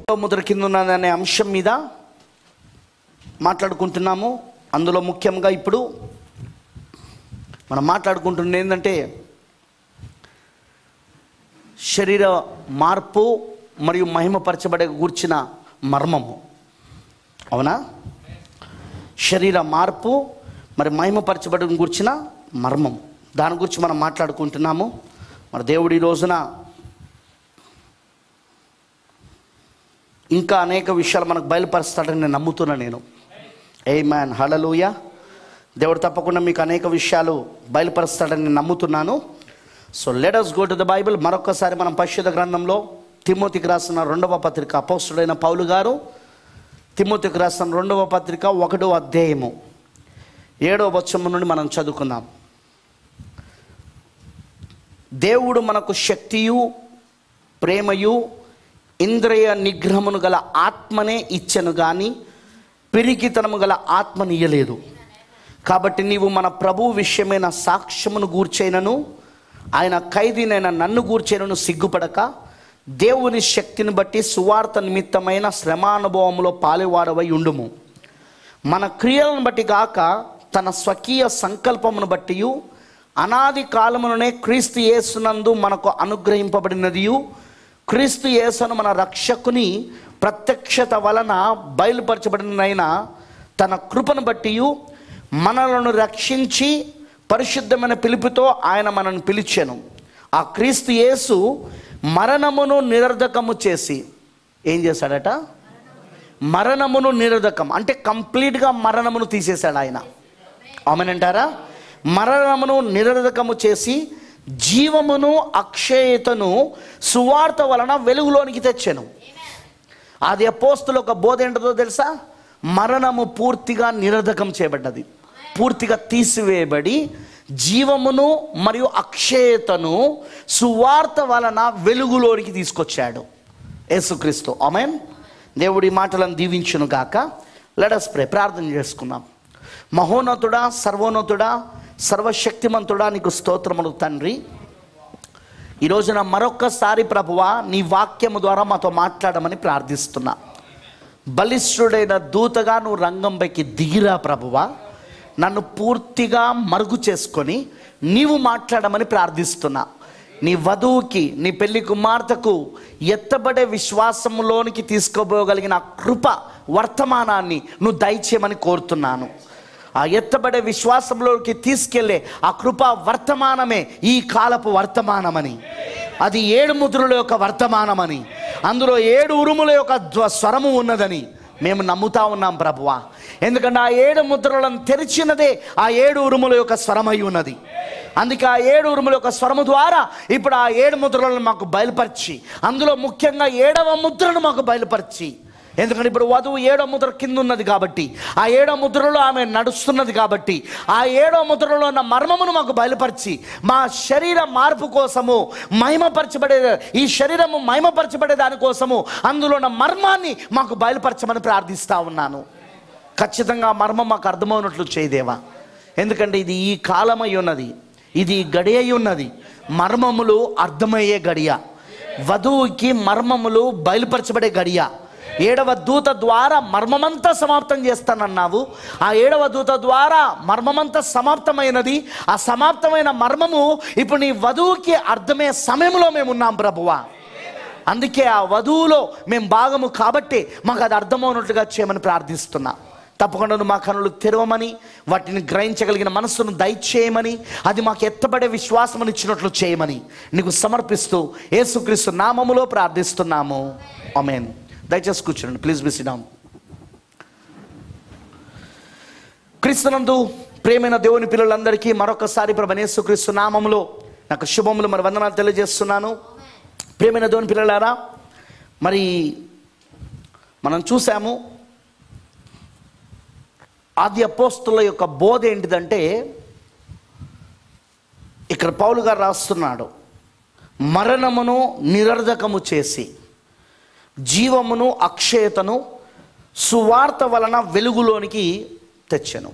ముద్ర కింద ఉన్నదనే అంశం మీద మాట్లాడుకుంటున్నాము అందులో ముఖ్యంగా ఇప్పుడు మనం మాట్లాడుకుంటున్నది ఏంటంటే శరీర మార్పు మరియు మహిమపరచబడే కూర్చిన మర్మము అవునా శరీర మార్పు మరి మహిమపరచబడడం గురించిన మర్మం దాని గురించి మనం మాట్లాడుకుంటున్నాము మరి దేవుడు ఈ రోజున ఇంకా అనేక విషయాలు మనకు బయలుపరుస్తాడని నేను నమ్ముతున్నా నేను ఏ మ్యాన్ హలలుయ దేవుడు తప్పకుండా మీకు అనేక విషయాలు బయలుపరుస్తాడని నేను నమ్ముతున్నాను so let's go to the Bible మరొకసారి మనం పరిశుద్ధ గ్రంథంలో తిమ్మోతికి రాసిన రెండవ పత్రిక అపోస్తుడైన పౌలు గారు తిమ్మోతికి రాసిన రెండవ పత్రిక ఒకటో అధ్యాయము ఏడవ వచనం నుండి మనం చదువుకుందాం దేవుడు మనకు శక్తియు ప్రేమయు ఇంద్రియ నిగ్రహమును గల ఆత్మనే ఇచ్చెను కానీ పిరికితనము గల ఆత్మనియ్యలేదు కాబట్టి నీవు మన ప్రభు విషయమైన సాక్ష్యమును గూర్చైనను ఆయన ఖైదీనైన నన్ను గూర్చైనను సిగ్గుపడక దేవుని శక్తిని బట్టి సువార్త నిమిత్తమైన శ్రమానుభవంలో పాలువాడవై ఉండుము మన క్రియలను బట్టి గాక తన స్వకీయ సంకల్పమును బట్టి అనాది కాలముననే క్రీస్తు యేసునందు మనకు అనుగ్రహింపబడినదియు క్రీస్తు యేసును మన రక్షకుని ప్రత్యక్షత వలన బయలుపరచబడినైన తన కృపను బట్టి మనలను రక్షించి పరిశుద్ధమైన పిలుపుతో ఆయన మనల్ని పిలిచాను ఆ క్రీస్తు యేసు మరణమును నిరర్ధకము చేసి ఏం చేశాడట మరణమును నిరోధకం అంటే కంప్లీట్గా మరణమును తీసేశాడు ఆయన ఆమెనంటారా మరణమును నిరోధకము చేసి జీవమును అక్షయతను సువార్త వలన వెలుగులోనికి తెచ్చాను అది అపోస్తుల ఒక బోధ ఏంటో తెలుసా మరణము పూర్తిగా నిరోధకం చేయబడ్డది పూర్తిగా తీసివేయబడి జీవమును మరియు అక్షయతను సువార్త వలన వెలుగులోనికి తీసుకొచ్చాడు యేసుక్రీస్తు ఆమెన్ దేవుడి మాటలను దీవించును గాక లెడస్ ప్రే ప్రార్థన చేసుకుందాం మహోన్నతుడా సర్వోన్నతుడా సర్వశక్తిమంతుడా నీకు స్తోత్రములు తండ్రి ఈ రోజున మరొక్కసారి ప్రభువా నీ వాక్యము ద్వారా మాతో మాట్లాడమని ప్రార్థిస్తున్నా బలిష్ఠుడైన దూతగా నువ్వు రంగంపైకి దిగిరా ప్రభువా నన్ను పూర్తిగా మరుగు చేసుకొని నీవు మాట్లాడమని ప్రార్థిస్తున్నా నీ వధువుకి నీ పెళ్లి కుమార్తెకు ఎత్తబడే విశ్వాసంలోనికి తీసుకోబోగలిగిన ఆ కృప వర్తమానాన్ని నువ్వు దయచేయమని కోరుతున్నాను ఆ ఎత్తబడే విశ్వాసంలోకి తీసుకెళ్లే ఆ కృప వర్తమానమే ఈ కాలపు వర్తమానమని అది ఏడు ముద్రుల యొక్క వర్తమానమని అందులో ఏడు ఉరుముల యొక్క ధ్వ- స్వరము ఉన్నదని మేము నమ్ముతా ఉన్నాం ప్రభువా ఎందుకంటే ఆ ఏడు ముద్రలను తెరిచినదే ఆ ఏడు ఉరుముల యొక్క స్వరమై ఉన్నది అందుకే ఆ ఏడు ఉరుముల యొక్క స్వరము ద్వారా ఇప్పుడు ఆ ఏడు ముద్రలను మాకు బయలుపరిచి అందులో ముఖ్యంగా ఏడవ ముద్రను మాకు బయలుపరిచి ఎందుకంటే ఇప్పుడు వధువు ఏడో ముద్ర కింద ఉన్నది కాబట్టి ఆ ఏడో ముద్రలో ఆమె నడుస్తున్నది కాబట్టి ఆ ఏడో ముద్రలో ఉన్న మర్మమును మాకు బయలుపరిచి మా శరీర మార్పు కోసము మహిమపరచబడే ఈ శరీరము మహిమపరచబడే దానికోసము అందులో ఉన్న మర్మాన్ని మాకు బయలుపరచమని ప్రార్థిస్తా ఉన్నాను ఖచ్చితంగా ఆ మర్మం మాకు అర్థమవునట్లు చేయదేవా ఎందుకంటే ఇది ఈ కాలమై ఉన్నది ఇది గడియ ఉన్నది మర్మములు అర్థమయ్యే గడియ వధువుకి మర్మములు బయలుపరచబడే గడియ ఏడవ దూత ద్వారా మర్మమంతా సమాప్తం చేస్తానన్నావు ఆ ఏడవ దూత ద్వారా మర్మమంతా సమాప్తమైనది ఆ సమాప్తమైన మర్మము ఇప్పుడు నీ వధువుకి అర్థమయ్యే సమయంలో మేము ఉన్నాం ప్రభువా అందుకే ఆ వధువులో మేము భాగము కాబట్టి మాకు అది అర్థమవునట్లుగా చేయమని ప్రార్థిస్తున్నా తప్పకుండా నువ్వు మా కనులు తెరవమని వాటిని గ్రహించగలిగిన మనస్సును దయచేయమని అది మాకు ఎత్తబడే విశ్వాసం ఇచ్చినట్లు చేయమని నీకు సమర్పిస్తూ యేసుక్రీస్తు నామములో ప్రార్థిస్తున్నాము అమేన్ దయచేసి కూర్చోండి ప్లీజ్ బిసిడాం క్రీస్తునందు ప్రేమైన దేవుని పిల్లలందరికీ మరొకసారి ప్రభు యేసుక్రీస్తు నామములో నాకు శుభములు మరి వందనాలు తెలియజేస్తున్నాను ప్రేమైన దేవుని పిల్లలారా మరి మనం చూసాము ఆది అపోస్తుల యొక్క బోధ ఏంటిదంటే ఇక్కడ పౌలు గారు రాస్తున్నాడు మరణమును నిరర్ధకము చేసి జీవమును అక్షయతను సువార్త వలన వెలుగులోనికి తెచ్చాను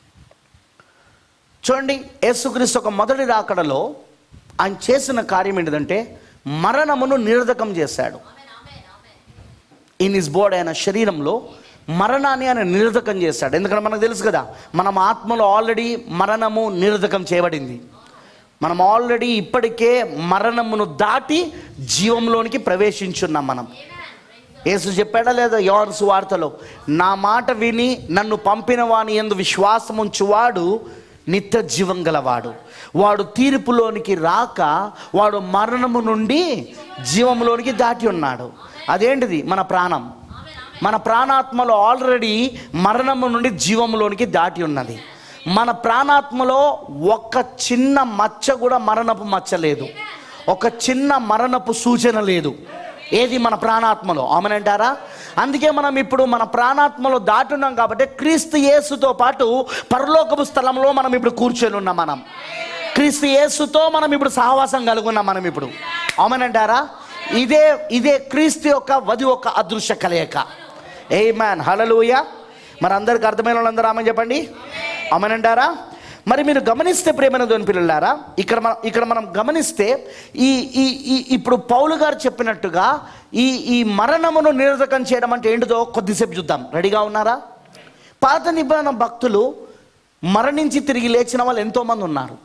చూడండి యేసుక్రీస్తు ఒక మొదటి రాకడలో ఆయన చేసిన కార్యం ఏంటిదంటే మరణమును నిరర్ధకం చేశాడు ఇన్ ఇస్ బాడీ ఆయన శరీరంలో మరణాన్ని ఆయన నిరర్ధకం చేస్తాడు ఎందుకంటే మనకు తెలుసు కదా మనం ఆత్మలో ఆల్రెడీ మరణము నిరర్ధకం చేయబడింది మనం ఆల్రెడీ ఇప్పటికే మరణమును దాటి జీవంలోనికి ప్రవేశించున్నాం మనం యేసు చెప్పాడా లేదా యోహాను సువార్తలో నా మాట విని నన్ను పంపిన వాని ఎందు విశ్వాసం ఉంచువాడు నిత్య జీవం గలవాడు వాడు తీర్పులోనికి రాక వాడు మరణము నుండి జీవంలోనికి దాటి ఉన్నాడు అదేంటిది మన ప్రాణం మన ప్రాణాత్మలో ఆల్రెడీ మరణము నుండి జీవంలోనికి దాటి ఉన్నది మన ప్రాణాత్మలో ఒక్క చిన్న మచ్చ కూడా మరణపు మచ్చ లేదు ఒక చిన్న మరణపు సూచన లేదు ఏది మన ప్రాణాత్మలో ఆమెనంటారా అందుకే మనం ఇప్పుడు మన ప్రాణాత్మలో దాటున్నాం కాబట్టి క్రీస్తు యేసుతో పాటు పరలోకపు స్థలంలో మనం ఇప్పుడు కూర్చొని ఉన్నాం మనం క్రీస్తు యేసుతో మనం ఇప్పుడు సహవాసం కలుగున్నాం మనం ఇప్పుడు ఆమెనంటారా ఇదే ఇదే క్రీస్తు యొక్క వధు యొక్క అదృశ్య కలయిక ఏ మ్యాన్ హలలుయ మరి అందరికి అర్థమైన వాళ్ళందరూ ఆమె చెప్పండి ఆమెనంటారా మరి మీరు గమనిస్తే ప్రేమైన దోని పిల్లలారా ఇక్కడ మనం ఇక్కడ మనం గమనిస్తే ఈ ఈ ఈ ఇప్పుడు పౌలు గారు చెప్పినట్టుగా ఈ ఈ మరణమును నిరర్ధకం చేయడం అంటే ఏంటిదో కొద్దిసేపు చూద్దాం రెడీగా ఉన్నారా పాత నిబంధన భక్తులు మరణించి తిరిగి లేచిన వాళ్ళు ఎంతోమంది ఉన్నారు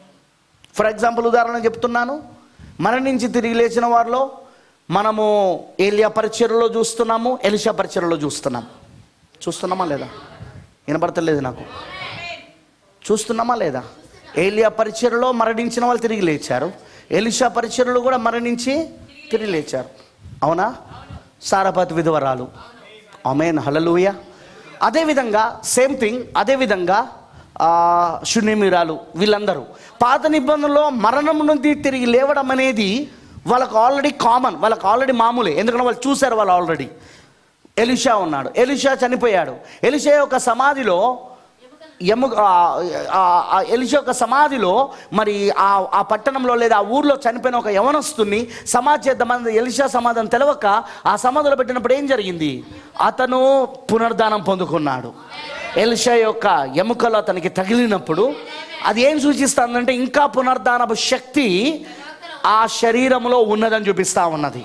ఫర్ ఎగ్జాంపుల్ ఉదాహరణ చెప్తున్నాను మరణించి తిరిగి లేచిన వారిలో మనము ఏలియా పరిచయలో చూస్తున్నాము ఎలిషా పరిచయలో చూస్తున్నాం చూస్తున్నామా లేదా వినపడతలేదు నాకు చూస్తున్నామా లేదా ఏలియా పరిచయలో మరణించిన వాళ్ళు తిరిగి లేచారు ఎలిషా పరిచయలో కూడా మరణించి తిరిగి లేచారు అవునా సారపతి విధవరాలు అమేన్ హలలుయ అదేవిధంగా సేమ్ థింగ్ అదేవిధంగా ఆ, శూన్యమీరాలు వీళ్ళందరూ పాత నిబంధనలో మరణం నుండి తిరిగి లేవడం అనేది వాళ్ళకు ఆల్రెడీ కామన్ వాళ్ళకి ఆల్రెడీ మామూలే ఎందుకంటే వాళ్ళు చూశారు వాళ్ళు ఆల్రెడీ ఎలిషా ఉన్నాడు ఎలిషా చనిపోయాడు ఎలిషా యొక్క సమాధిలో ఎము ఎలిషా యొక్క సమాధిలో మరి ఆ ఆ పట్టణంలో లేదా ఆ ఊర్లో చనిపోయిన ఒక యవనస్తుని సమాధి చేద్దామని ఎలిషా సమాధానం తెలవక ఆ సమాధిలో పెట్టినప్పుడు ఏం జరిగింది అతను పునర్దానం పొందుకున్నాడు ఎలిషా యొక్క ఎముకలు అతనికి తగిలినప్పుడు అది ఏం సూచిస్తుందంటే ఇంకా పునర్దానపు శక్తి ఆ శరీరంలో ఉన్నదని చూపిస్తా ఉన్నది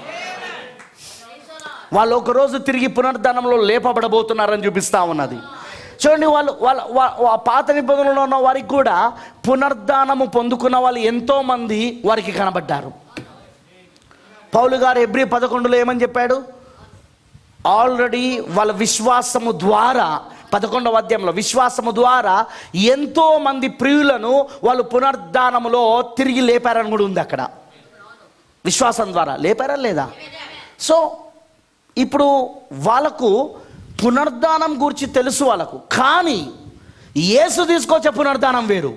వాళ్ళు ఒక రోజు తిరిగి పునర్ధానంలో లేపబడబోతున్నారని చూపిస్తా ఉన్నది చూడండి వాళ్ళు వాళ్ళ వా- వా- పాత నిబంధనలో ఉన్న వారికి కూడా పునర్ధానము పొందుకున్న వాళ్ళు ఎంతో మంది వారికి కనబడ్డారు పౌలు గారు ఎబ్రి పదకొండులో ఏమని చెప్పాడు ఆల్రెడీ వాళ్ళ విశ్వాసము ద్వారా పదకొండవ అధ్యాయంలో విశ్వాసము ద్వారా ఎంతో మంది ప్రియులను వాళ్ళు పునర్ధానములో తిరిగి లేపారని కూడా ఉంది అక్కడ విశ్వాసం ద్వారా లేపారా లేదా సో ఇప్పుడు వాళ్ళకు పునర్ధానం గురించి తెలుసు వాళ్ళకు కానీ యేసు తీసుకొచ్చే పునర్ధానం వేరు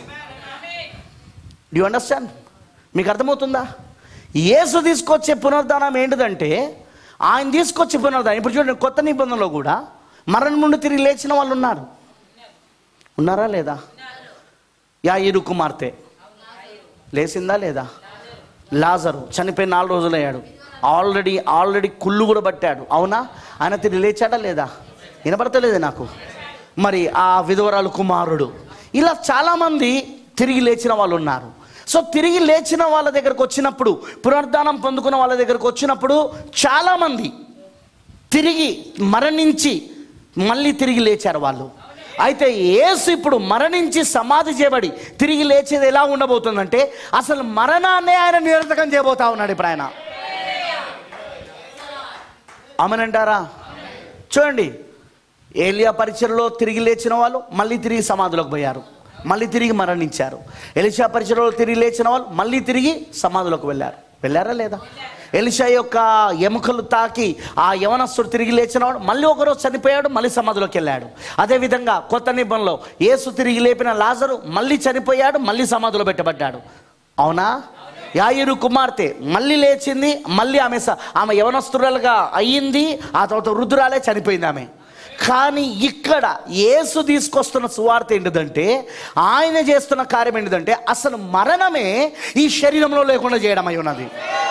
యు అండర్స్టాండ్ మీకు అర్థమవుతుందా యేసు తీసుకొచ్చే పునర్ధానం ఏంటిదంటే ఆయన తీసుకొచ్చే పునర్ధానం ఇప్పుడు చూడండి కొత్త నిబంధనలో కూడా మరణం నుండి తిరిగి లేచిన వాళ్ళు ఉన్నారు ఉన్నారా లేదా యా ఇరు కుమార్తె లేచిందా లేదా లాజరు చనిపోయి నాలుగు రోజులు అయ్యాడు ఆల్రెడీ ఆల్రెడీ కుళ్ళు కూడా పట్టాడు అవునా ఆయన తిరిగి లేచాడా లేదా వినపడతలేదు నాకు మరి ఆ విధవరాలు కుమారుడు ఇలా చాలామంది తిరిగి లేచిన వాళ్ళు ఉన్నారు సో తిరిగి లేచిన వాళ్ళ దగ్గరకు వచ్చినప్పుడు పునర్ధానం పొందుకున్న వాళ్ళ దగ్గరకు వచ్చినప్పుడు చాలామంది తిరిగి మరణించి మళ్ళీ తిరిగి లేచారు వాళ్ళు అయితే యేసు ఇప్పుడు మరణించి సమాధి చేయబడి తిరిగి లేచేది ఎలా ఉండబోతుందంటే అసలు మరణాన్నే ఆయన నిరర్థకం చేయబోతా ఉన్నాడు ఇప్పుడు ఆయన ఆమెనంటారా చూడండి ఏలియా పరిచయలో తిరిగి లేచిన వాళ్ళు మళ్ళీ తిరిగి సమాధిలోకి పోయారు మళ్ళీ తిరిగి మరణించారు ఎలిషా పరిచయలో తిరిగి లేచిన వాళ్ళు మళ్ళీ తిరిగి సమాధిలోకి వెళ్ళారు వెళ్ళారా లేదా ఎలిషా యొక్క ఎముకలు తాకి ఆ యవనస్తుడు తిరిగి లేచినవాడు మళ్ళీ ఒకరోజు చనిపోయాడు మళ్ళీ సమాధిలోకి వెళ్ళాడు అదేవిధంగా కొత్త నిబంధనలో యేసు తిరిగి లేపిన లాజరు మళ్ళీ చనిపోయాడు మళ్ళీ సమాధిలో పెట్టబడ్డాడు అవునా యాయిరు కుమార్తె మళ్ళీ లేచింది మళ్ళీ ఆమె స- ఆమె యవనస్తురాలుగా అయ్యింది ఆ తర్వాత వృద్ధురాలే చనిపోయింది ఆమె కానీ ఇక్కడ యేసు తీసుకొస్తున్న సువార్త ఏంటిదంటే ఆయన చేస్తున్న కార్యం ఏంటిదంటే అసలు మరణమే ఈ శరీరంలో లేకుండా చేయడం అయి ఉన్నది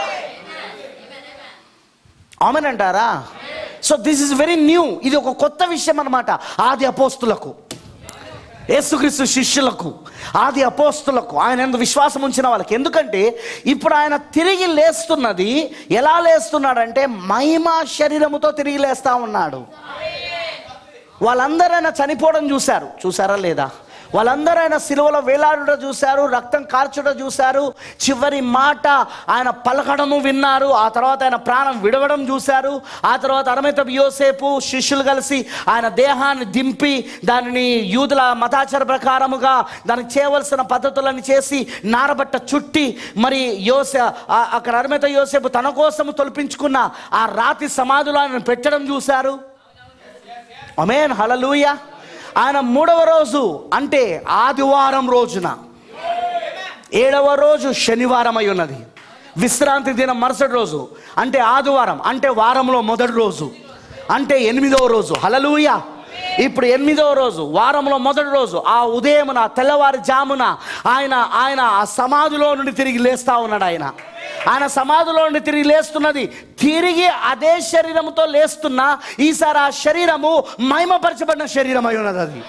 ఆమెనంటారా so this is very new ఇది ఒక కొత్త విషయం అన్నమాట ఆది అపోస్తులకు యేసుక్రీస్తు శిష్యులకు ఆది అపోస్తులకు ఆయన ఎందు విశ్వాసం ఉంచిన వాళ్ళకి ఎందుకంటే ఇప్పుడు ఆయన తిరిగి లేస్తున్నది ఎలా లేస్తున్నాడంటే మహిమ శరీరముతో తిరిగి లేస్తా ఉన్నాడు వాళ్ళందరూ ఆయన చనిపోవడం చూశారు చూసారా లేదా వాళ్ళందరూ ఆయన సిలువలో వేలాడుట చూశారు రక్తం కార్చుట చూశారు చివరి మాట ఆయన పలకడము విన్నారు ఆ తర్వాత ఆయన ప్రాణం విడవడం చూశారు ఆ తర్వాత అరమిత యోసేపు శిష్యులు కలిసి ఆయన దేహాన్ని దింపి దానిని యూదుల మతాచార ప్రకారముగా దానికి చేయవలసిన పద్ధతులను చేసి నారబట్ట చుట్టి మరి యోసే ఆ- అక్కడ అరమిత యోసేపు తన కోసము తొలిపించుకున్న ఆ రాతి సమాధులు ఆయన పెట్టడం చూశారు అమేన్ హలలుయ ఆయన మూడవ రోజు అంటే ఆదివారం రోజున ఏడవ రోజు శనివారం అయి ఉన్నది విశ్రాంతి దినం మరుసటి రోజు అంటే ఆదివారం అంటే వారంలో మొదటి రోజు అంటే ఎనిమిదవ రోజు హలలుయ ఇప్పుడు ఎనిమిదవ రోజు వారంలో మొదటి రోజు ఆ ఉదయమున తెల్లవారి జామున ఆయన ఆయన ఆ సమాధిలో నుండి తిరిగి లేస్తా ఉన్నాడు ఆయన ఆయన సమాధిలో నుండి తిరిగి లేస్తున్నది తిరిగి అదే శరీరంతో లేస్తున్నా ఈసారి ఆ శరీరము మహిమపరచబడిన శరీరం అయి ఉన్నది అది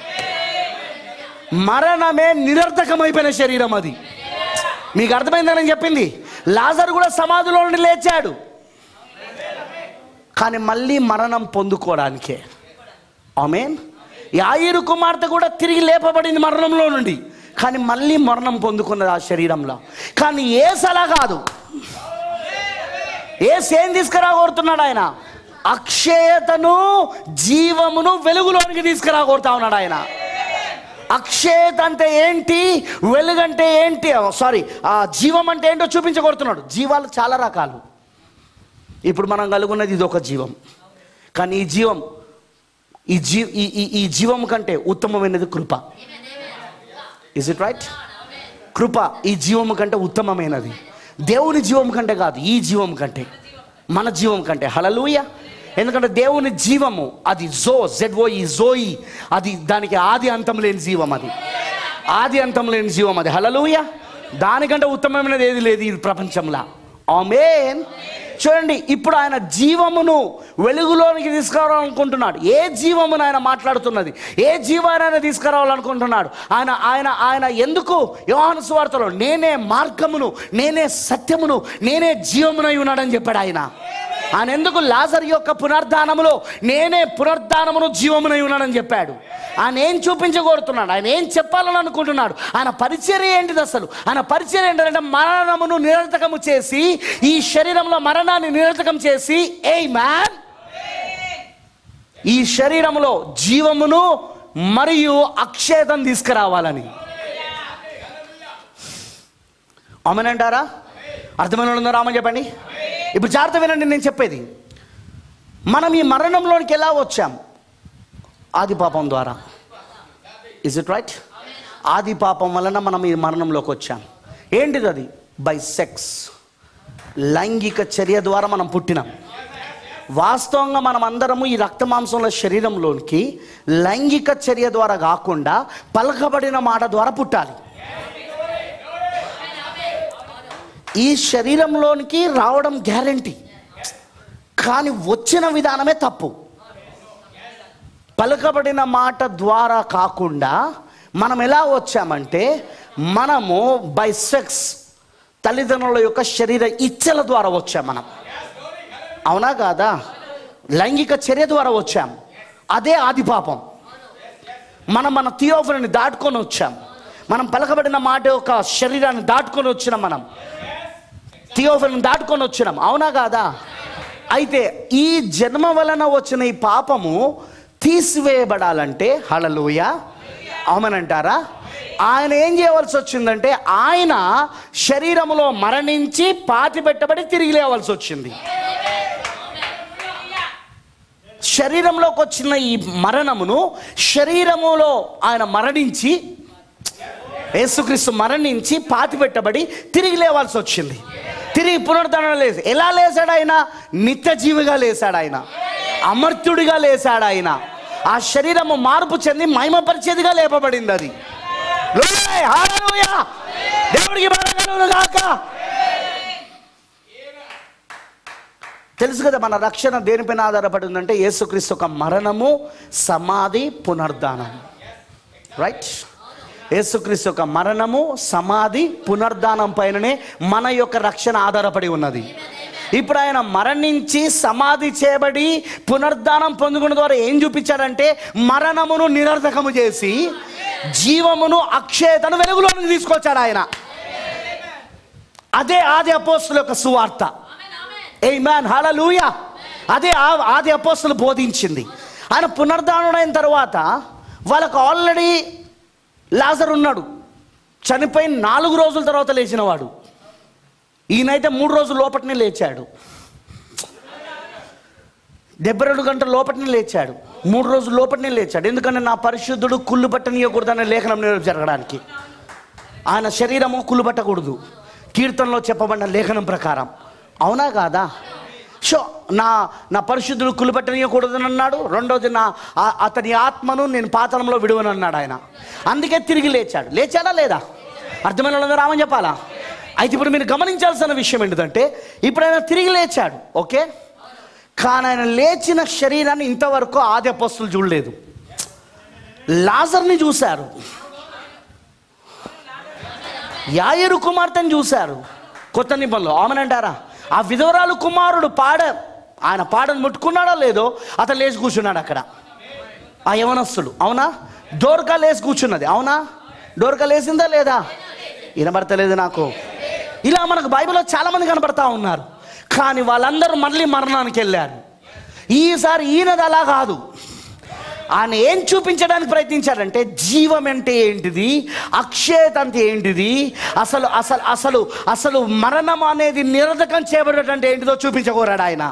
మరణమే నిరర్థకమైపోయిన శరీరం అది మీకు అర్థమైందని చెప్పింది లాజర్ కూడా సమాధిలో నుండి లేచాడు కానీ మళ్ళీ మరణం పొందుకోవడానికే ఆమెన్ యాయిరు కుమార్తె కూడా తిరిగి లేపబడింది మరణంలో నుండి కానీ మళ్ళీ మరణం పొందుకున్నది ఆ శరీరంలో కానీ ఏసలా కాదు ఏసు ఏం తీసుకురాగోరుతున్నాడు ఆయన అక్షయతను జీవమును వెలుగులోనికి తీసుకురాగోరుతా ఉన్నాడు ఆయన అక్షయత అంటే ఏంటి వెలుగంటే ఏంటి సారీ ఆ జీవం అంటే ఏంటో చూపించగొడుతున్నాడు జీవాలు చాలా రకాలు ఇప్పుడు మనం కలుగున్నది ఇది ఒక జీవం కానీ ఈ జీవం ఈ జీ ఈ ఈ- ఈ జీవం కంటే ఉత్తమమైనది కృప ఇస్ ఇట్ రైట్ కృప ఈ జీవం కంటే ఉత్తమమైనది దేవుని జీవం కంటే కాదు ఈ జీవం కంటే మన జీవం కంటే హలలుయ ఎందుకంటే దేవుని జీవము అది జో జెడ్ఓ ఈ జోయి అది దానికి ఆది అంతం లేని జీవం అది ఆది అంతం లేని జీవం అది హలలుయ దానికంటే ఉత్తమమైనది ఏది లేదు ఈ ప్రపంచంలో ఆమెన్ చూడండి ఇప్పుడు ఆయన జీవమును వెలుగులోనికి తీసుకురావాలనుకుంటున్నాడు ఏ జీవమును ఆయన మాట్లాడుతున్నది ఏ జీవాన్ని ఆయన తీసుకురావాలనుకుంటున్నాడు ఆయన ఆయన ఆయన ఎందుకు యోహాను సువార్తలో నేనే మార్గమును నేనే సత్యమును నేనే జీవమునై ఉన్నాడని చెప్పాడు ఆయన ఆయన ఎందుకు లాజర్ యొక్క పునర్ధానములో నేనే పునర్ధానమును జీవమునై ఉన్నాడని చెప్పాడు ఆయన ఏం చూపించగోరుతున్నాడు ఆయన ఏం చెప్పాలని అనుకుంటున్నాడు ఆయన పరిచర్య ఏంటిది అసలు ఆయన పరిచర్య ఏంటంటే మరణమును నిరర్థకము చేసి ఈ శరీరంలో మరణాన్ని నిరర్థకం చేసి ఏ మ్యాన్ ఈ శరీరంలో జీవమును మరియు అక్షేతం తీసుకురావాలని అమనంటారా అర్థమైన వాళ్ళు ఉన్నారా అమని చెప్పండి ఇప్పుడు జాగ్రత్త వినండి నేను చెప్పేది మనం ఈ మరణంలోనికి ఎలా వచ్చాం ఆది పాపం ద్వారా ఇజ్ ఇట్ రైట్ ఆది పాపం వలన మనం ఈ మరణంలోకి వచ్చాం ఏంటిది అది బై సెక్స్ లైంగిక చర్య ద్వారా మనం పుట్టినాం వాస్తవంగా మనం అందరము ఈ రక్త మాంసంలో శరీరంలోనికి లైంగిక చర్య ద్వారా కాకుండా పలకబడిన మాట ద్వారా పుట్టాలి ఈ శరీరంలోనికి రావడం గ్యారంటీ కానీ వచ్చిన విధానమే తప్పు పలకబడిన మాట ద్వారా కాకుండా మనం ఎలా వచ్చామంటే మనము బై సెక్స్ తల్లిదండ్రుల యొక్క శరీర ఇచ్చల ద్వారా వచ్చాం మనం అవునా కాదా లైంగిక చర్య ద్వారా వచ్చాం అదే ఆది పాపం మనం మన థియోఫని దాటుకొని వచ్చాం మనం పలకబడిన మాట యొక్క శరీరాన్ని దాటుకొని వచ్చినాం మనం థియోఫని దాటుకొని వచ్చినాం అవునా కాదా అయితే ఈ జన్మ వలన వచ్చిన ఈ పాపము తీసివేయబడాలంటే హళలోయ అవుమనంటారా ఆయన ఏం చేయవలసి వచ్చిందంటే ఆయన శరీరములో మరణించి పాతి పెట్టబడి తిరిగి లేవలసి వచ్చింది శరీరంలోకి వచ్చిన ఈ మరణమును శరీరములో ఆయన మరణించి యేసుక్రీస్తు మరణించి పాతి పెట్టబడి తిరిగి లేవాల్సి వచ్చింది తిరిగి పునరుద్ధరణ లేచి ఎలా లేచాడు ఆయన నిత్య జీవిగా లేచాడు ఆయన అమర్త్యుడిగా లేచాడు ఆయన ఆ శరీరము మార్పు చెంది మహిమపరిచేదిగా లేపబడింది అది Glory! Hallelujah! దేవుడికి మహిమ కలుగును గాక తెలుసు కదా మన రక్షణ దేనిపైన ఆధారపడి ఉందంటే యేసుక్రీస్తు ఒక మరణము సమాధి పునర్ధానం రైట్ యేసుక్రీస్తు యొక్క మరణము సమాధి పునర్ధానం పైననే మన యొక్క రక్షణ ఆధారపడి ఉన్నది ఇప్పుడు ఆయన మరణించి సమాధి చేయబడి పునర్ధానం పొందుకున్న ద్వారా ఏం చూపించాడంటే మరణమును నిరర్ధకము చేసి జీవమును అక్షయతను వెలుగులోనికి తీసుకొచ్చాడు ఆయన అదే ఆది అపోస్తుల యొక్క సువార్త ఏ మ్యాన్ హలలుయ అదే ఆ- ఆది అపోస్తులు బోధించింది ఆయన పునర్ధానుడైన తర్వాత వాళ్ళకు ఆల్రెడీ లాజర్ ఉన్నాడు చనిపోయిన నాలుగు రోజుల తర్వాత లేచినవాడు ఈయనైతే మూడు రోజుల లోపటనే లేచాడు డెబ్బై రెండు గంటల లోపటనే లేచాడు మూడు రోజుల లోపటనే లేచాడు ఎందుకంటే నా పరిశుద్ధుడు కుళ్ళు పట్టనీయకూడదనే లేఖనం నేను జరగడానికి ఆయన శరీరము కుళ్ళు పట్టకూడదు కీర్తనలో చెప్పబడిన లేఖనం ప్రకారం అవునా కాదా సో నా నా పరిశుద్ధుడు కుళ్ళు పట్టనీయకూడదని అన్నాడు రెండోది నా ఆ- అతని ఆత్మను నేను పాతలంలో విడువనన్నాడు ఆయన అందుకే తిరిగి లేచాడు లేచాడా లేదా అర్థమైన వాళ్ళందరూ రామని చెప్పాలా అయితే ఇప్పుడు మీరు గమనించాల్సిన విషయం ఏంటిదంటే ఇప్పుడు ఆయన తిరిగి లేచాడు ఓకే కానీ ఆయన లేచిన శరీరాన్ని ఇంతవరకు ఆది అపస్తులు చూడలేదు లాజర్ని చూశారు యాయరు కుమార్తెను చూశారు కొత్త నిబంధనలు ఆమెనంటారా ఆ విధవరాలు కుమారుడు పాడ ఆయన పాడను ముట్టుకున్నాడో లేదో అతను లేచి కూర్చున్నాడు అక్కడ ఆ యవనస్తుడు అవునా డోర్కా లేచి కూర్చున్నది అవునా డోర్కా లేసిందా లేదా వినబడతలేదు నాకు ఇలా మనకు బైబిల్లో చాలామంది కనబడతా ఉన్నారు కానీ వాళ్ళందరూ మళ్ళీ మరణానికి వెళ్ళారు ఈసారి ఈయనది అలా కాదు ఆయన ఏం చూపించడానికి ప్రయత్నించాడంటే జీవం అంటే ఏంటిది అక్షయత అంటే ఏంటిది అసలు అసలు అసలు అసలు మరణం అనేది నిరర్ధకం చేయబడేటంటే ఏంటిదో చూపించకోరాడు ఆయన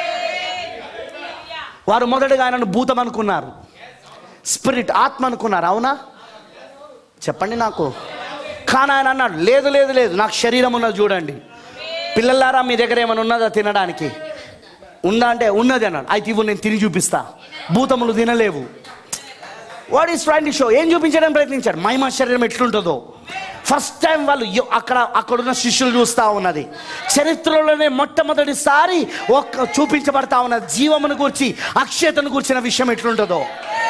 వారు మొదటగా ఆయనను భూతం అనుకున్నారు స్పిరిట్ ఆత్మ అనుకున్నారు అవునా చెప్పండి నాకు కానీ ఆయన అన్నాడు లేదు లేదు లేదు నాకు శరీరం ఉన్నది చూడండి పిల్లలారా మీ దగ్గర ఏమైనా ఉన్నదా తినడానికి ఉందా అంటే ఉన్నది అన్నాడు అయితే ఇవ్వు నేను తిని చూపిస్తా భూతములు తినలేవు వాట్ ఈస్ ట్రైన్ షో ఏం చూపించడానికి ప్రయత్నించాడు మహిమ శరీరం ఎట్లుంటుందో ఫస్ట్ టైం వాళ్ళు ఎ- అక్కడ అక్కడున్న శిష్యులు చూస్తూ ఉన్నది చరిత్రలోనే మొట్టమొదటిసారి ఒక్క చూపించబడతా ఉన్నది జీవమును గురించి అక్షయతను గురించిన విషయం ఎట్లుంటుందో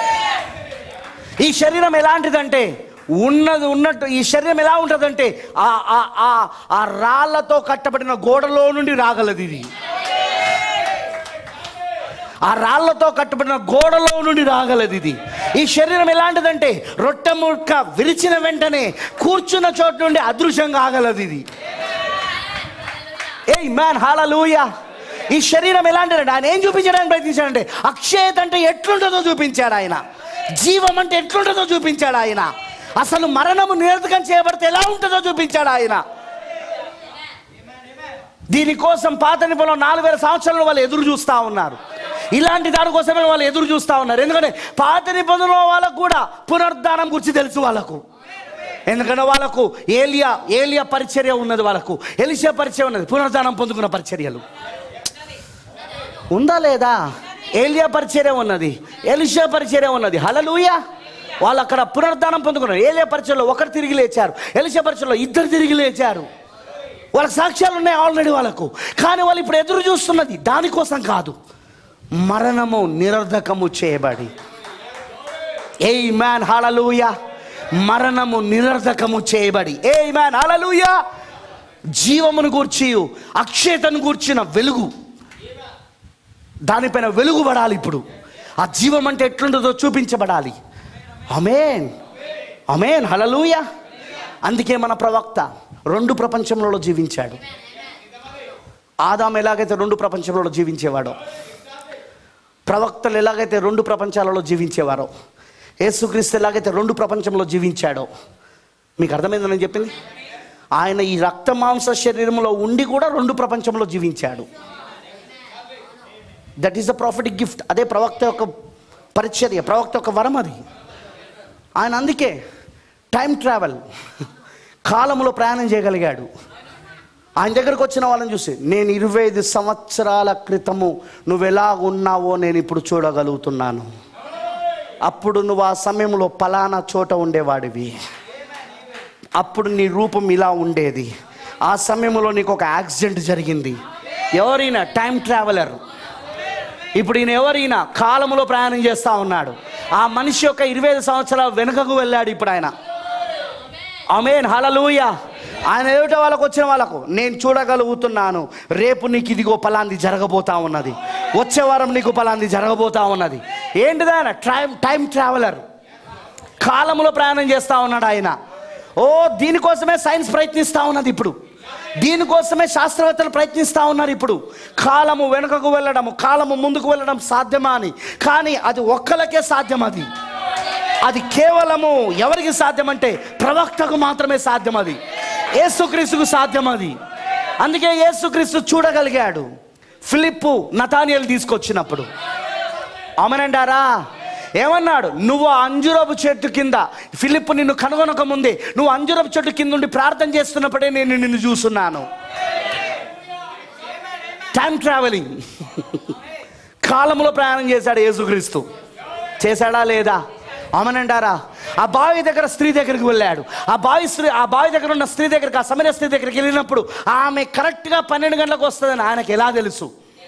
ఈ శరీరం ఎలాంటిదంటే ఉన్నది ఉన్నట్టు ఈ శరీరం ఎలా ఉంటుందంటే ఆ ఆ- ఆ- ఆ రాళ్లతో కట్టబడిన గోడలో నుండి రాగలదు ఇది ఆ రాళ్లతో కట్టబడిన గోడలో నుండి రాగలదు ఇది ఈ శరీరం ఎలాంటిదంటే రొట్టె ముక్క విరిచిన వెంటనే కూర్చున్న చోటు నుండి అదృశ్యం కాగలదు ఇది ఏ మ్యాన్ హాలూయా ఈ శరీరం ఎలాంటిదంటే ఆయన ఏం చూపించడానికి ప్రయత్నించాడంటే అక్షయత అంటే ఎట్లుంటుందో చూపించాడు ఆయన జీవం అంటే ఎట్లుంటుందో చూపించాడు ఆయన అసలు మరణము నిరర్ధకం చేయబడితే ఎలా ఉంటుందో చూపించాడు ఆయన దీనికోసం పాత నిబంధనలో నాలుగు వేల సంవత్సరాలు వాళ్ళు ఎదురు చూస్తూ ఉన్నారు ఇలాంటి దానికోసమే వాళ్ళు ఎదురు చూస్తూ ఉన్నారు ఎందుకంటే పాత నిబంధనలో వాళ్ళకు కూడా పునరుద్ధానం గురించి తెలుసు వాళ్ళకు ఎందుకంటే వాళ్ళకు ఏలియా ఏలియా పరిచర్య ఉన్నది వాళ్ళకు ఎలిషా పరిచయం ఉన్నది పునరుద్ధానం పొందుకున్న పరిచర్యలు ఉందా లేదా ఏలియా పరిచర్య ఉన్నది ఎలిషా పరిచర్య ఉన్నది హలలుయా వాళ్ళు అక్కడ పునరుద్ధానం పొందుకున్నారు ఏలియా పరిచయలో ఒకరు తిరిగి లేచారు ఎలిషా పరిచయలో ఇద్దరు తిరిగి లేచారు వాళ్ళకి సాక్ష్యాలు ఉన్నాయి ఆల్రెడీ వాళ్ళకు కానీ వాళ్ళు ఇప్పుడు ఎదురు చూస్తున్నది దానికోసం కాదు మరణము నిరర్ధకము చేయబడి ఏ మ్యాన్ హలలుయ మరణము నిరర్ధకము చేయబడి ఏ మ్యాన్ హలలుయ జీవమును గూర్చి అక్షయతను గూర్చిన వెలుగు దానిపైన వెలుగు పడాలి ఇప్పుడు ఆ జీవం అంటే ఎట్లుంటుందో చూపించబడాలి అమేన్ అమేన్ హలలుయ అందుకే మన ప్రవక్త రెండు ప్రపంచంలో జీవించాడు ఆదాం ఎలాగైతే రెండు ప్రపంచంలో జీవించేవాడో ప్రవక్తలు ఎలాగైతే రెండు ప్రపంచాలలో జీవించేవారో యేసుక్రీస్తు ఎలాగైతే రెండు ప్రపంచంలో జీవించాడో మీకు అర్థమైందని నేను చెప్పింది ఆయన ఈ రక్త మాంస శరీరంలో ఉండి కూడా రెండు ప్రపంచంలో జీవించాడు that is the prophetic gift అదే ప్రవక్త యొక్క పరిచర్య ప్రవక్త యొక్క వరం అది ఆయన అందుకే టైం ట్రావెల్ కాలంలో ప్రయాణం చేయగలిగాడు ఆయన దగ్గరకు వచ్చిన వాళ్ళని చూసి నేను ఇరవై ఐదు సంవత్సరాల క్రితము నువ్వు ఎలా ఉన్నావో నేను ఇప్పుడు చూడగలుగుతున్నాను అప్పుడు నువ్వు ఆ సమయంలో పలానా చోట ఉండేవాడివి అప్పుడు నీ రూపం ఇలా ఉండేది ఆ సమయంలో నీకు ఒక యాక్సిడెంట్ జరిగింది ఎవరైనా టైం ట్రావెలర్ ఇప్పుడు ఈయన ఎవరైనా కాలంలో ప్రయాణం చేస్తూ ఉన్నాడు ఆ మనిషి యొక్క ఇరవై ఐదు సంవత్సరాల వెనుకకు వెళ్ళాడు ఇప్పుడు ఆయన అమేన్ హలలుయ ఆయన ఎదుట వాళ్ళకు వచ్చిన వాళ్ళకు నేను చూడగలుగుతున్నాను రేపు నీకు ఇదిగో పలాంది జరగబోతా ఉన్నది వచ్చే వారం నీకు పలాంది జరగబోతా ఉన్నది ఏంటిది ఆయన టైం టైం ట్రావెలర్ కాలంలో ప్రయాణం చేస్తూ ఉన్నాడు ఆయన ఓ దీనికోసమే సైన్స్ ప్రయత్నిస్తూ ఉన్నది ఇప్పుడు దీనికోసమే శాస్త్రవేత్తలు ప్రయత్నిస్తూ ఉన్నారు ఇప్పుడు కాలము వెనుకకు వెళ్ళడము కాలము ముందుకు వెళ్ళడం సాధ్యమా అని కానీ అది ఒక్కలకే సాధ్యం అది అది కేవలము ఎవరికి సాధ్యం అంటే ప్రవక్తకు మాత్రమే సాధ్యం అది యేసుక్రీస్తుకు సాధ్యం అది అందుకే యేసుక్రీస్తు చూడగలిగాడు ఫిలిప్పు నతానియలు తీసుకొచ్చినప్పుడు అమనండారా ఏమన్నాడు నువ్వు ఆ అంజురపు చెట్టు కింద ఫిలిప్ నిన్ను కనుగొనక ముందే నువ్వు అంజురపు చెట్టు కింద ఉండి ప్రార్థన చేస్తున్నప్పుడే నేను నిన్ను చూస్తున్నాను టైం ట్రావెలింగ్ కాలంలో ప్రయాణం చేశాడు యేసుక్రీస్తు చేశాడా లేదా అమనంటారా ఆ బావి దగ్గర స్త్రీ దగ్గరికి వెళ్ళాడు ఆ బావి స్త్రీ ఆ బావి దగ్గర ఉన్న స్త్రీ దగ్గరికి ఆ సమర స్త్రీ దగ్గరికి వెళ్ళినప్పుడు ఆమె కరెక్ట్గా పన్నెండు గంటలకు వస్తుందని ఆయనకి ఎలా తెలుసు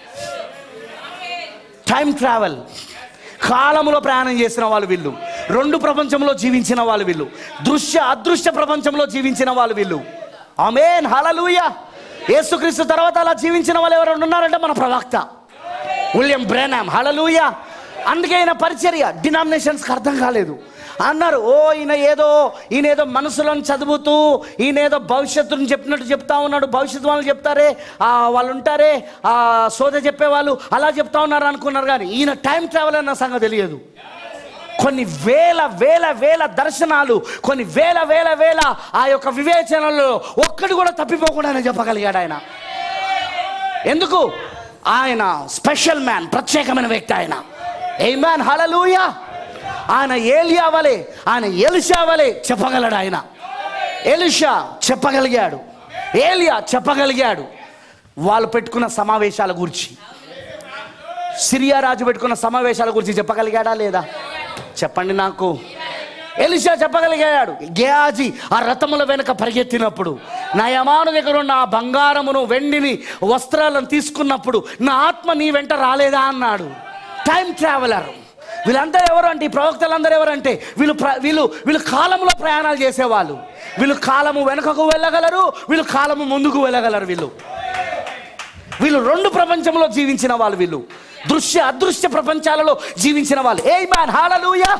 టైం ట్రావెల్ కాలంలో ప్రయాణం చేసిన వాళ్ళు వీళ్ళు రెండు ప్రపంచంలో జీవించిన వాళ్ళు వీళ్ళు దృశ్య అదృశ్య ప్రపంచంలో జీవించిన వాళ్ళు వీళ్ళు ఆమెన్ హలలుయ యేసుక్రీస్తు తర్వాత అలా జీవించిన వాళ్ళు ఎవరైనా ఉన్నారంటే మన ప్రవక్త విలియం బ్రెనామ్ హలలుయ అందుకే ఈయన పరిచర్య డినామినేషన్స్కి అర్థం కాలేదు అన్నారు ఓ ఈయన ఏదో ఈయన ఏదో మనసులను చదువుతూ ఈయన ఏదో భవిష్యత్తుని చెప్పినట్టు చెప్తా ఉన్నాడు భవిష్యత్తు వాళ్ళు చెప్తారే ఆ, వాళ్ళు ఉంటారే ఆ సోద చెప్పేవాళ్ళు అలా చెప్తా ఉన్నారు అనుకున్నారు కానీ ఈయన టైం ట్రావెల్ అన్న సంగతి తెలియదు కొన్ని వేల వేల వేల దర్శనాలు కొన్ని వేల వేల వేల ఆ యొక్క వివేచనలో ఒక్కటి కూడా తప్పిపోకుండా ఆయన చెప్పగలిగాడు ఆయన ఎందుకు ఆయన స్పెషల్ మ్యాన్ ప్రత్యేకమైన వ్యక్తి ఆయన ఏ మ్యాన్ హలలుయా ఆయన ఏలియా వలె ఆయన ఎలిషా వలె చెప్పగలడు ఆయన ఎలిషా చెప్పగలిగాడు ఏలియా చెప్పగలిగాడు వాళ్ళు పెట్టుకున్న సమావేశాల గురించి సిరియా రాజు పెట్టుకున్న సమావేశాల గురించి చెప్పగలిగాడా లేదా చెప్పండి నాకు ఎలిషా చెప్పగలిగాడు గేయాజీ ఆ రథముల వెనుక పరిగెత్తినప్పుడు నా యమాను దగ్గర ఉన్న ఆ బంగారమును వెండిని వస్త్రాలను తీసుకున్నప్పుడు నా ఆత్మ నీ వెంట రాలేదా అన్నాడు టైం ట్రావెలర్ వీళ్ళందరూ ఎవరు అంటే ఈ ప్రవక్తలందరూ ఎవరంటే వీళ్ళు ప్ర వీళ్ళు వీళ్ళు కాలంలో ప్రయాణాలు చేసేవాళ్ళు వీళ్ళు కాలము వెనుకకు వెళ్ళగలరు వీళ్ళు కాలము ముందుకు వెళ్ళగలరు వీళ్ళు వీళ్ళు రెండు ప్రపంచంలో జీవించిన వాళ్ళు వీళ్ళు దృశ్య అదృశ్య ప్రపంచాలలో జీవించిన వాళ్ళు ఏ మ్యాన్ హాలూయా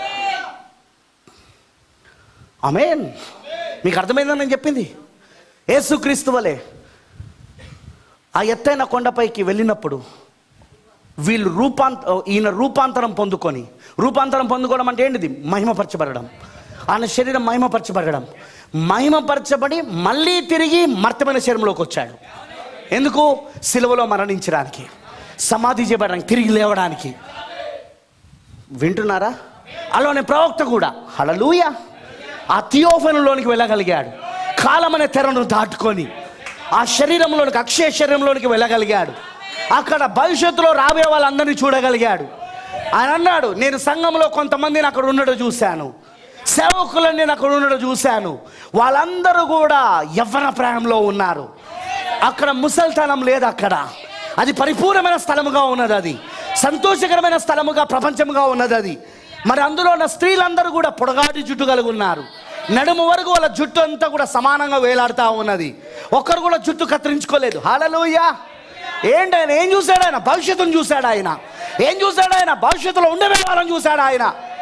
అమేన్ మీకు అర్థమైందని నేను చెప్పింది యేసుక్రీస్తు వలె ఆ ఎత్తైన కొండపైకి వెళ్ళినప్పుడు వీళ్ళు రూపాంత ఈయన రూపాంతరం పొందుకొని రూపాంతరం పొందుకోవడం అంటే ఏంటిది మహిమపరచబడడం ఆయన శరీరం మహిమపరచబడడం మహిమపరచబడి మళ్ళీ తిరిగి మర్తమైన శరీరంలోకి వచ్చాడు ఎందుకు సిలువలో మరణించడానికి సమాధి చేయబడడానికి తిరిగి లేవడానికి వింటున్నారా అలానే ప్రవక్త కూడా హలలుయ ఆ థియోఫనులోనికి వెళ్ళగలిగాడు కాలం అనే తెరను దాటుకొని ఆ శరీరంలోనికి అక్షయ శరీరంలోనికి వెళ్ళగలిగాడు అక్కడ భవిష్యత్తులో రాబోయే వాళ్ళందరినీ చూడగలిగాడు ఆయన అన్నాడు నేను సంఘంలో కొంతమందిని అక్కడ ఉండడం చూశాను సేవకులను నేను అక్కడ ఉండడం చూశాను వాళ్ళందరూ కూడా యవ్వన ప్రాయంలో ఉన్నారు అక్కడ ముసల్తనం లేదు అక్కడ అది పరిపూర్ణమైన స్థలముగా ఉన్నది అది సంతోషకరమైన స్థలముగా ప్రపంచముగా ఉన్నది అది మరి అందులో ఉన్న స్త్రీలందరూ కూడా పొడగాటి జుట్టు కలిగి ఉన్నారు నడుము వరకు వాళ్ళ జుట్టు అంతా కూడా సమానంగా వేలాడుతూ ఉన్నది ఒక్కరు కూడా జుట్టు కత్తిరించుకోలేదు హాలలోయ ఏంటి ఆయన ఏం చూశాడు ఆయన భవిష్యత్తును చూశాడు ఆయన ఏం చూశాడు ఆయన భవిష్యత్తులో ఉండే వాళ్ళని చూశాడు ఆయన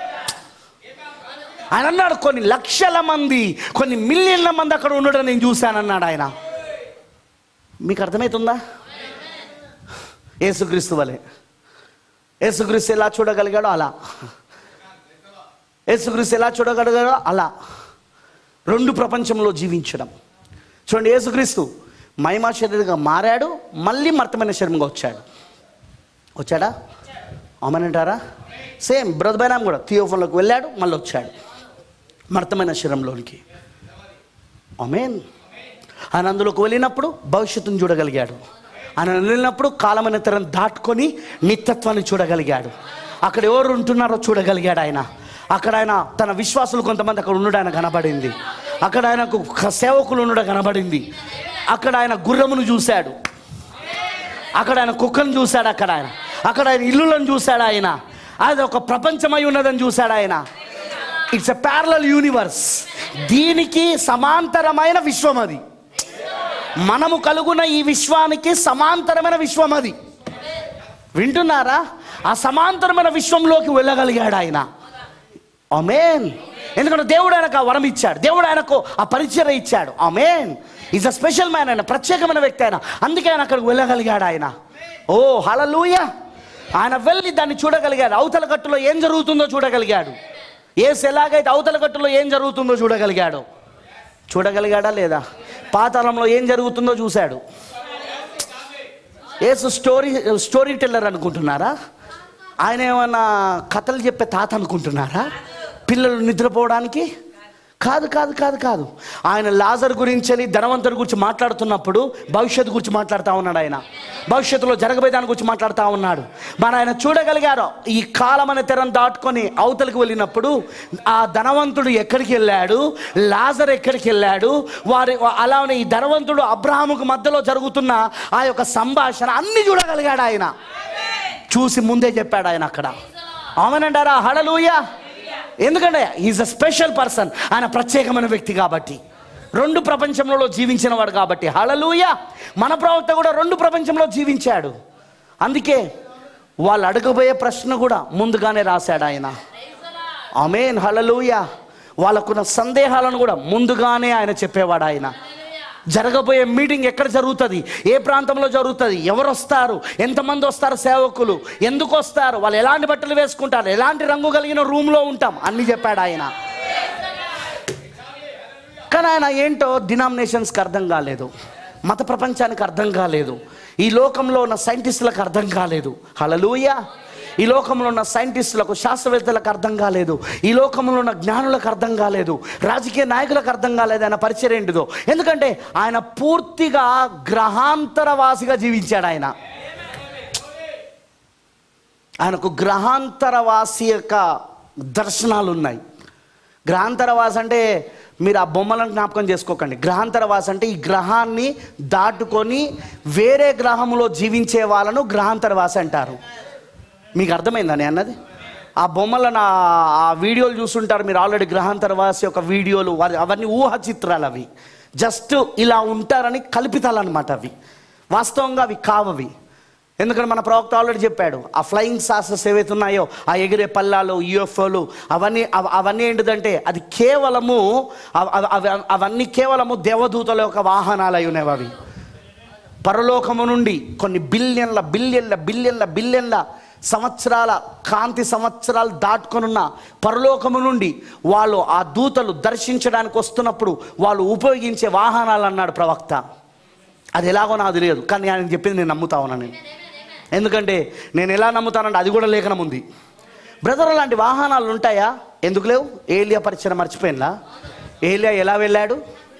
ఆయన అన్నాడు కొన్ని లక్షల మంది కొన్ని మిలియన్ల మంది అక్కడ ఉండడం నేను చూశానన్నాడు ఆయన మీకు అర్థమవుతుందా యేసుక్రీస్తు వలె యేసుక్రీస్తు ఎలా చూడగలిగాడో అలా యేసుక్రీస్తు ఎలా చూడగలిగాడో అలా రెండు ప్రపంచంలో జీవించడం చూడండి యేసుక్రీస్తు మహిమా శరీరంగా మారాడు మళ్ళీ మర్తమైన శరీరంగా వచ్చాడు వచ్చాడా అమనంటారా సేమ్ బ్రదర్ బైనాం కూడా థియోఫోన్లోకి వెళ్ళాడు మళ్ళీ వచ్చాడు మర్తమైన శరీరంలోనికి అమేన్ ఆయన అందులోకి వెళ్ళినప్పుడు భవిష్యత్తును చూడగలిగాడు ఆయన వెళ్ళినప్పుడు కాలమైన తెరం దాటుకొని నిత్యత్వాన్ని చూడగలిగాడు అక్కడ ఎవరు ఉంటున్నారో చూడగలిగాడు ఆయన అక్కడ ఆయన తన విశ్వాసులు కొంతమంది అక్కడ ఉండడం ఆయన కనబడింది అక్కడ ఆయనకు క- సేవకులు ఉండడం కనబడింది అక్కడ ఆయన గుర్రమును చూశాడు అక్కడ ఆయన కుక్కను చూశాడు అక్కడ ఆయన అక్కడ ఆయన ఇల్లులను చూశాడు ఆయన అది ఒక ప్రపంచమై ఉన్నదని చూశాడు ఆయన ఇట్స్ ఎ ప్యారలల్ యూనివర్స్ దీనికి సమాంతరమైన విశ్వం అది మనము కలుగున్న ఈ విశ్వానికి సమాంతరమైన విశ్వం అది వింటున్నారా ఆ సమాంతరమైన విశ్వంలోకి వెళ్ళగలిగాడు ఆయన అమేన్ ఎందుకంటే దేవుడు ఆయనకు ఆ వరం ఇచ్చాడు దేవుడు ఆయనకు ఆ పరిచయం ఇచ్చాడు amen is a special man ఆయన ప్రత్యేకమైన వ్యక్తి ఆయన అందుకే ఆయన అక్కడికి వెళ్ళగలిగాడు ఆయన ఓ హలలుయ ఆయన వెళ్ళి దాన్ని చూడగలిగాడు అవతల కట్టులో ఏం జరుగుతుందో చూడగలిగాడు ఏసు ఎలాగైతే అవతల కట్టులో ఏం జరుగుతుందో చూడగలిగాడు చూడగలిగాడా లేదా పాతాళంలో ఏం జరుగుతుందో చూశాడు ఏసు స్టోరీ స్టోరీ టెల్లర్ అనుకుంటున్నారా ఆయన ఏమన్నా కథలు చెప్పే తాత అనుకుంటున్నారా పిల్లలు నిద్రపోవడానికి కాదు కాదు కాదు కాదు ఆయన లాజర్ గురించి అని ధనవంతుడి గురించి మాట్లాడుతున్నప్పుడు భవిష్యత్తు గురించి మాట్లాడుతూ ఉన్నాడు ఆయన భవిష్యత్తులో జరగబోయే దాని గురించి మాట్లాడుతూ ఉన్నాడు మన ఆయన చూడగలిగారు ఈ కాలం అనే తెరం దాటుకొని అవతలికి వెళ్ళినప్పుడు ఆ ధనవంతుడు ఎక్కడికి వెళ్ళాడు లాజర్ ఎక్కడికి వెళ్ళాడు వారి అలానే ఈ ధనవంతుడు అబ్రహాముకు మధ్యలో జరుగుతున్న ఆ యొక్క సంభాషణ అన్ని చూడగలిగాడు ఆయన చూసి ముందే చెప్పాడు ఆయన అక్కడ అవునంటారా హడలుయ ఎందుకంటే ఈజ్ అ స్పెషల్ పర్సన్ ఆయన ప్రత్యేకమైన వ్యక్తి కాబట్టి రెండు ప్రపంచంలో జీవించిన వాడు కాబట్టి హళలుయ మన ప్రవక్త కూడా రెండు ప్రపంచంలో జీవించాడు అందుకే వాళ్ళు అడగబోయే ప్రశ్న కూడా ముందుగానే రాశాడు ఆయన అమేన్ హళలుయ వాళ్ళకున్న సందేహాలను కూడా ముందుగానే ఆయన చెప్పేవాడు ఆయన జరగబోయే మీటింగ్ ఎక్కడ జరుగుతుంది ఏ ప్రాంతంలో జరుగుతుంది ఎవరు వస్తారు ఎంతమంది వస్తారు సేవకులు ఎందుకు వస్తారు వాళ్ళు ఎలాంటి బట్టలు వేసుకుంటారు ఎలాంటి రంగు కలిగిన రూమ్లో ఉంటాం అన్ని చెప్పాడు ఆయన కానీ ఆయన ఏంటో డినామినేషన్స్కి అర్థం కాలేదు మత ప్రపంచానికి అర్థం కాలేదు ఈ లోకంలో ఉన్న సైంటిస్టులకు అర్థం కాలేదు హలలుయ ఈ లోకంలో ఉన్న సైంటిస్టులకు శాస్త్రవేత్తలకు అర్థం కాలేదు ఈ లోకంలో ఉన్న జ్ఞానులకు అర్థం కాలేదు రాజకీయ నాయకులకు అర్థం కాలేదు ఆయన పరిచయం ఏంటిదో ఎందుకంటే ఆయన పూర్తిగా గ్రహాంతరవాసిగా జీవించాడు ఆయన ఆయనకు గ్రహాంతరవాసి యొక్క దర్శనాలు ఉన్నాయి గ్రహాంతరవాసి అంటే మీరు ఆ బొమ్మలను జ్ఞాపకం చేసుకోకండి గ్రహాంతరవాసి అంటే ఈ గ్రహాన్ని దాటుకొని వేరే గ్రహంలో జీవించే వాళ్ళను గ్రహాంతరవాసి అంటారు మీకు అర్థమైందని అన్నది ఆ బొమ్మలను ఆ- ఆ వీడియోలు చూస్తుంటారు మీరు ఆల్రెడీ గ్రహాంతరవాసి యొక్క వీడియోలు వారి- అవన్నీ ఊహ చిత్రాలు అవి జస్ట్ ఇలా ఉంటారని కల్పితాలు అనమాట అవి వాస్తవంగా అవి కావవి ఎందుకంటే మన ప్రవక్త ఆల్రెడీ చెప్పాడు ఆ ఫ్లయింగ్ సాసెస్ ఏవైతే ఉన్నాయో ఆ ఎగిరే పల్లాలు యూఎఫ్ఓలు అవన్నీ అవ- అవన్నీ ఏంటిదంటే అది కేవలము అవ- అవ- అవ- అవన్నీ కేవలము దేవదూతల యొక్క వాహనాలు అయి ఉన్నవి అవి పరలోకము నుండి కొన్ని బిలియన్ల బిలియన్ల బిలియన్ల బిలియన్ల సంవత్సరాల కాంతి సంవత్సరాలు దాటుకొనున్న పరలోకము నుండి వాళ్ళు ఆ దూతలు దర్శించడానికి వస్తున్నప్పుడు వాళ్ళు ఉపయోగించే వాహనాలు అన్నాడు ప్రవక్త అది ఎలాగో నాకు తెలియదు కానీ ఆయన చెప్పింది నేను నమ్ముతా ఉన్నాను నేను ఎందుకంటే నేను ఎలా నమ్ముతానంటే అది కూడా లేఖనం ఉంది బ్రదర్ అలాంటి వాహనాలు ఉంటాయా ఎందుకు లేవు ఏలియా పరిచయం మర్చిపోయినా ఏలియా ఎలా వెళ్ళాడు